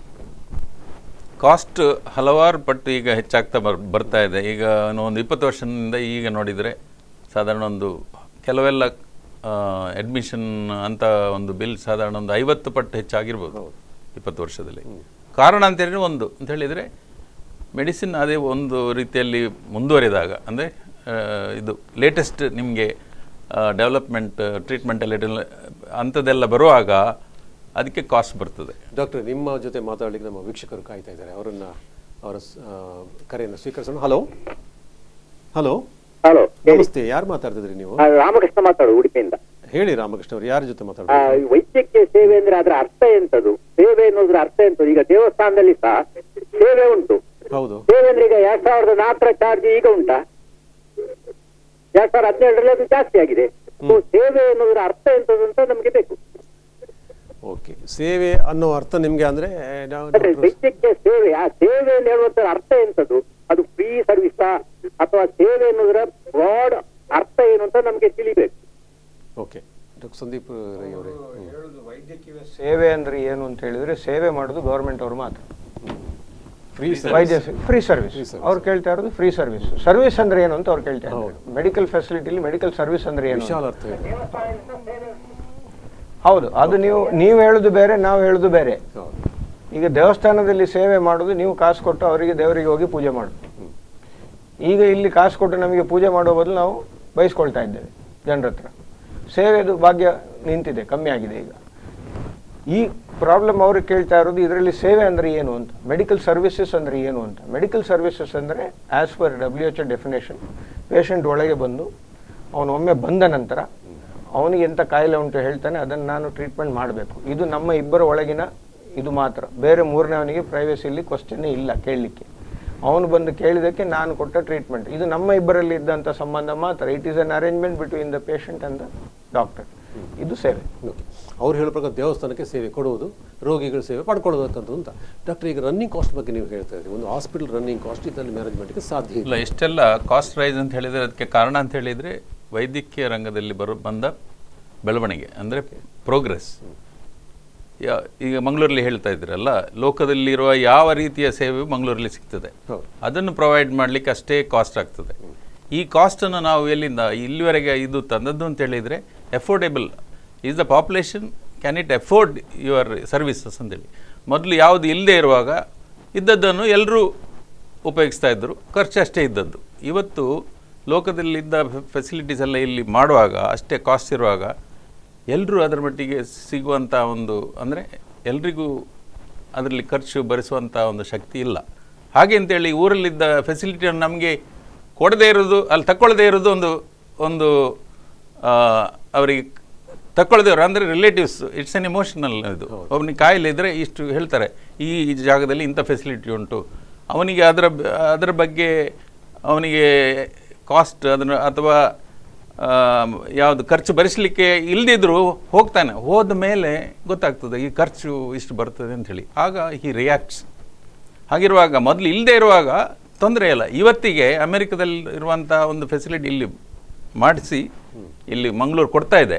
ಕಾಸ್ಟ್ ಹಲವಾರು ಪಟ್ಟು ಈಗ ಹೆಚ್ಚಾಗ್ತಾ ಬರ್ ಬರ್ತಾ ಇದೆ ಈಗ ನಾವು ಒಂದು ಇಪ್ಪತ್ತು ವರ್ಷದಿಂದ ಈಗ ನೋಡಿದರೆ ಸಾಧಾರಣ ಒಂದು ಕೆಲವೆಲ್ಲ ಅಡ್ಮಿಷನ್ ಅಂತ ಒಂದು ಬಿಲ್ ಸಾಧಾರಣ ಒಂದು ಐವತ್ತು ಪಟ್ಟು ಹೆಚ್ಚಾಗಿರ್ಬೋದು ಇಪ್ಪತ್ತು ವರ್ಷದಲ್ಲಿ ಕಾರಣ ಅಂತ ಹೇಳಿದ್ರೆ ಒಂದು ಅಂತ ಹೇಳಿದರೆ ಮೆಡಿಸಿನ್ ಅದೇ ಒಂದು ರೀತಿಯಲ್ಲಿ ಮುಂದುವರಿದಾಗ ಅಂದರೆ ಇದು ಲೇಟೆಸ್ಟ್ ನಿಮಗೆ ಡೆವಲಪ್ಮೆಂಟ್ ಟ್ರೀಟ್ಮೆಂಟ್ ಎಲ್ಲ ಅಂಥದ್ದೆಲ್ಲ ಬರುವಾಗ ಅದಕ್ಕೆ ಕಾಸ್ಟ್ ಬರ್ತದೆ ಡಾಕ್ಟರ್ ನಿಮ್ಮ ಜೊತೆ ಮಾತಾಡಲಿಕ್ಕೆ ನಮ್ಮ ವೀಕ್ಷಕರು ಕಾಯ್ತಾ ಇದ್ದಾರೆ ಅವರನ್ನ ಅವರ ಸ- ಆ, ಕರೆಯನ್ನು ಸ್ವೀಕರಿಸೋಣ ಹಲೋ ಹಲೋ ಹಲೋ ನಮಸ್ತೆ ಯಾರು ಮಾತಾಡ್ತಿದ್ರಿ ನೀವು ರಾಮಕೃಷ್ಣ ಮಾತಾಡು ಉಡುಪಿಯಿಂದ ಹೇಳಿ ರಾಮಕೃಷ್ಣ ಅವರು ಯಾರ ಜೊತೆ ಆ, ಮಾತಾಡ್ತಾರೆ ಈ ವೈದ್ಯಕೀಯ ಸೇವೆ ಅಂದ್ರೆ ಅದರ ಅರ್ಥ ಎಂತದು ಸೇವೆ ಎನ್ನುವುದರ ಅರ್ಥ ಎಂತದು ಈಗ ದೇವಸ್ಥಾನದಲ್ಲಿ ಸಹ ಸೇವೆ ಉಂಟು ಹೌದು ಸೇವೆ ಅಂದ್ರೆ ಈಗ ಎರಡ್ ಸಾವಿರದ ನಾಲ್ಕರ ಚಾರ್ಜ್ ಈಗ ಉಂಟಾ ಎರಡ್ ಸಾವಿರದ ಹದಿನೇಳರಲ್ಲಿ ಅದು ಜಾಸ್ತಿ ಆಗಿದೆ So, ಸೇವೆ ಎನ್ನುವುದರ ಅರ್ಥ ಎಂತದು ಅಂತ ನಮಗೆ ಬೇಕು ಓಕೆ ಸೇವೆ ಅನ್ನೋ ಅರ್ಥ ನಿಮ್ಗೆ ಅಂದ್ರೆ ನಾವು ಅಂದ್ರೆ ವೈದ್ಯಕೀಯ ಸೇವೆ ಆ ಸೇವೆ ಎಂದು ಹೇಳುವಂತ ಅರ್ಥ ಎಂತದು ಅದು ಫ್ರೀ ಸರ್ವಿಸ್ ಅಥವಾ ಸೇವೆ ಎನ್ನುವುದರ ಬ್ರಾಡ್ ಅರ್ಥ ಏನು ಅಂತ ನಮಗೆ ತಿಳಿಬೇಕು ಓಕೆ ಡಾಕ್ಟರ್ ಸಂದೀಪ್ ರೈ ಅವರೇ ಹ್ಮ್. ವೈದ್ಯಕೀಯ ಸೇವೆ ಅಂದ್ರೆ ಏನು ಅಂತ ಹೇಳಿದ್ರೆ ಸೇವೆ ಮಾಡೋದು ಗೌರ್ಮೆಂಟ್ ಅವರು ಮಾತ್ರ ಫ್ರೀ ವೈದ್ಯ ಫ್ರೀ ಸರ್ವಿಸ್ Free service. ಅವ್ರು ಕೇಳ್ತಾ ಇರೋದು ಫ್ರೀ ಸರ್ವಿಸ್ ಸರ್ವಿಸ್ ಅಂದ್ರೆ ಏನು ಅಂತ ಅವ್ರು ಕೇಳ್ತಾ ಇದ್ದಾರೆ ಮೆಡಿಕಲ್ ಫೆಸಿಲಿಟಿಲಿ ಮೆಡಿಕಲ್ ಸರ್ವಿಸ್ ಅಂದ್ರೆ ಏನು ವಿಶಾಲ ಅರ್ಥ ಇದೆ ಹೌದು ಅದು ನೀವು ನೀವು ಹೇಳುದು ಬೇರೆ ನಾವು ಹೇಳುದು ಬೇರೆ ಹೌದು ಈಗ ದೇವಸ್ಥಾನದಲ್ಲಿ ಸೇವೆ ಮಾಡೋದು ನೀವು ಕಾಸು ಕೊಟ್ಟು ಅವರಿಗೆ ದೇವರಿಗೆ ಹೋಗಿ ಪೂಜೆ ಮಾಡೋದು ಈಗ ಇಲ್ಲಿ ಕಾಸು ಕೊಟ್ಟು ನಮಗೆ ಪೂಜೆ ಮಾಡುವ ಬದಲು ನಾವು ಬಯಸ್ಕೊಳ್ತಾ ಇದ್ದೇವೆ ಜನರ ಹತ್ರ ಸೇವೆದು ಭಾಗ್ಯ ನಿಂತಿದೆ ಕಮ್ಮಿ ಆಗಿದೆ ಈಗ ಈ ಪ್ರಾಬ್ಲಮ್ ಅವರು ಕೇಳ್ತಾ ಇರೋದು ಇದರಲ್ಲಿ ಸೇವೆ ಅಂದ್ರೆ ಏನು ಅಂತ ಮೆಡಿಕಲ್ ಸರ್ವಿಸಸ್ ಅಂದ್ರೆ ಏನು ಅಂತ ಮೆಡಿಕಲ್ ಸರ್ವಿಸಸ್ ಅಂದರೆ as per W H definition patient ಒಳಗೆ ಬಂದು ಅವನು ಒಮ್ಮೆ ಬಂದ ನಂತರ ಅವನಿಗೆ ಎಂಥ ಕಾಯಿಲೆ ಉಂಟು ಹೇಳ್ತಾನೆ ಅದನ್ನು ನಾನು ಟ್ರೀಟ್ಮೆಂಟ್ ಮಾಡಬೇಕು ಇದು ನಮ್ಮ ಇಬ್ಬರ ಒಳಗಿನ ಇದು ಮಾತ್ರ ಬೇರೆ ಮೂರನೇವನಿಗೆ ಪ್ರೈವೇಸಿಯಲ್ಲಿ ಕ್ವಶನ್ನೇ ಇಲ್ಲ ಕೇಳಲಿಕ್ಕೆ ಅವನು ಬಂದು ಕೇಳಿದಕ್ಕೆ ನಾನು ಕೊಟ್ಟ ಟ್ರೀಟ್ಮೆಂಟ್ ಇದು ನಮ್ಮ ಇಬ್ಬರಲ್ಲಿ ಇದ್ದಂಥ ಸಂಬಂಧ ಮಾತ್ರ it is an arrangement between the patient and the doctor ಇದು ಸೇವೆ ಓಕೆ ಅವ್ರು ಹೇಳೋ ಪ್ರಕಾರ ದೇವಸ್ಥಾನಕ್ಕೆ ಸೇವೆ ಕೊಡುವುದು ರೋಗಿಗಳ ಸೇವೆ ಪಡ್ಕೊಳ್ಳೋದಕ್ಕಂತ ಅಂತ ಡಾಕ್ಟರ್ ಈಗ ರನ್ನಿಂಗ್ ಕಾಸ್ಟ್ ಬಗ್ಗೆ ನೀವು ಹೇಳ್ತಾ ಇದ್ದೀರಿ ಒಂದು ಹಾಸ್ಪಿಟಲ್ ರನ್ನಿಂಗ್ ಕಾಸ್ಟ್ ಇದರಲ್ಲಿ ಮ್ಯಾನೇಜ್ಮೆಂಟ್ಗೆ ಸಾಧ್ಯ ಇಲ್ಲ ಇಲ್ಲ ಇಷ್ಟೆಲ್ಲ ಕಾಸ್ಟ್ ರೈಸ್ ಅಂತ ಹೇಳಿದರೆ ಅದಕ್ಕೆ ಕಾರಣ ಅಂತ ಹೇಳಿದರೆ ವೈದ್ಯಕೀಯ ರಂಗದಲ್ಲಿ ಬರೋ ಬಂದ ಬೆಳವಣಿಗೆ ಅಂದರೆ ಪ್ರೋಗ್ರೆಸ್ ಈಗ ಮಂಗಳೂರಲ್ಲಿ ಹೇಳ್ತಾ ಇದ್ದೀರಲ್ಲ ಲೋಕದಲ್ಲಿರುವ ಯಾವ ರೀತಿಯ ಸೇವೆಯು ಮಂಗಳೂರಲ್ಲಿ ಸಿಗ್ತದೆ ಹೌದು. ಅದನ್ನು ಪ್ರೊವೈಡ್ ಮಾಡಲಿಕ್ಕೆ ಅಷ್ಟೇ ಕಾಸ್ಟ್ ಆಗ್ತದೆ ಈ ಕಾಸ್ಟನ್ನು ನಾವು ಎಲ್ಲಿಂದ ಇಲ್ಲಿವರೆಗೆ ಇದು ತಂದದ್ದು ಅಂತ ಹೇಳಿದರೆ affordable is the population can it afford your services ಅಂತೇಳಿ ಮೊದಲು ಯಾವುದು ಇಲ್ಲದೆ ಇರುವಾಗ ಇದ್ದದ್ದನ್ನು ಎಲ್ಲರೂ ಉಪಯೋಗಿಸ್ತಾ ಇದ್ದರು ಖರ್ಚು ಅಷ್ಟೇ ಇದ್ದದ್ದು ಇವತ್ತು ಲೋಕದಲ್ಲಿದ್ದ ಫೆಸಿಲಿಟೀಸ್ ಎಲ್ಲ ಇಲ್ಲಿ ಮಾಡುವಾಗ ಅಷ್ಟೇ ಕಾಸ್ಟ್ ಇರುವಾಗ ಎಲ್ಲರೂ ಅದರ ಮಟ್ಟಿಗೆ ಸಿಗುವಂಥ ಒಂದು ಅಂದರೆ ಎಲ್ರಿಗೂ ಅದರಲ್ಲಿ ಖರ್ಚು ಭರಿಸುವಂಥ ಒಂದು ಶಕ್ತಿ ಇಲ್ಲ ಹಾಗೆ ಅಂತೇಳಿ ಊರಲ್ಲಿದ್ದ ಫೆಸಿಲಿಟಿಯನ್ನು ನಮಗೆ ಕೊಡದೇ ಇರೋದು ಅಲ್ಲಿ ತಗೊಳ್ಳದೇ ಇರೋದು ಒಂದು ಒಂದು ಆ, ಅವರಿಗೆ ತಗೊಳ್ಳದೇ ಇರೋ ಅಂದರೆ ರಿಲೇಟಿವ್ಸ್ ಇಟ್ಸ್ ಎನ್ ಎಮೋಷನಲ್ ಇದು ಅವನಿಗೆ ಕಾಯಿಲೆ ಇದ್ದರೆ ಇಷ್ಟು ಹೇಳ್ತಾರೆ ಈ ಜಾಗದಲ್ಲಿ ಇಂಥ ಫೆಸಿಲಿಟಿ ಉಂಟು ಅವನಿಗೆ ಅದರ ಬ- ಅದರ ಬಗ್ಗೆ ಅವನಿಗೆ ಕಾಸ್ಟ್ ಅದನ್ನು ಅಥವಾ ಯಾವುದು ಖರ್ಚು ಭರಿಸಲಿಕ್ಕೆ ಇಲ್ಲದಿದ್ದರೂ ಹೋಗ್ತಾನೆ ಹೋದ ಮೇಲೆ ಗೊತ್ತಾಗ್ತದೆ ಈ ಖರ್ಚು ಇಷ್ಟು ಬರ್ತದೆ ಅಂಥೇಳಿ ಆಗ ಹಿ ರಿಯಾಕ್ಟ್ಸ್ ಹಾಗಿರುವಾಗ ಮೊದಲು ಇಲ್ಲದೆ ಇರುವಾಗ ತೊಂದರೆ ಇಲ್ಲ ಇವತ್ತಿಗೆ ಅಮೆರಿಕದಲ್ಲಿ ಇರುವಂಥ ಒಂದು ಫೆಸಿಲಿಟಿ ಇಲ್ಲಿ ಮಾಡಿಸಿ ಇಲ್ಲಿ ಮಂಗಳೂರು ಕೊಡ್ತಾ ಇದೆ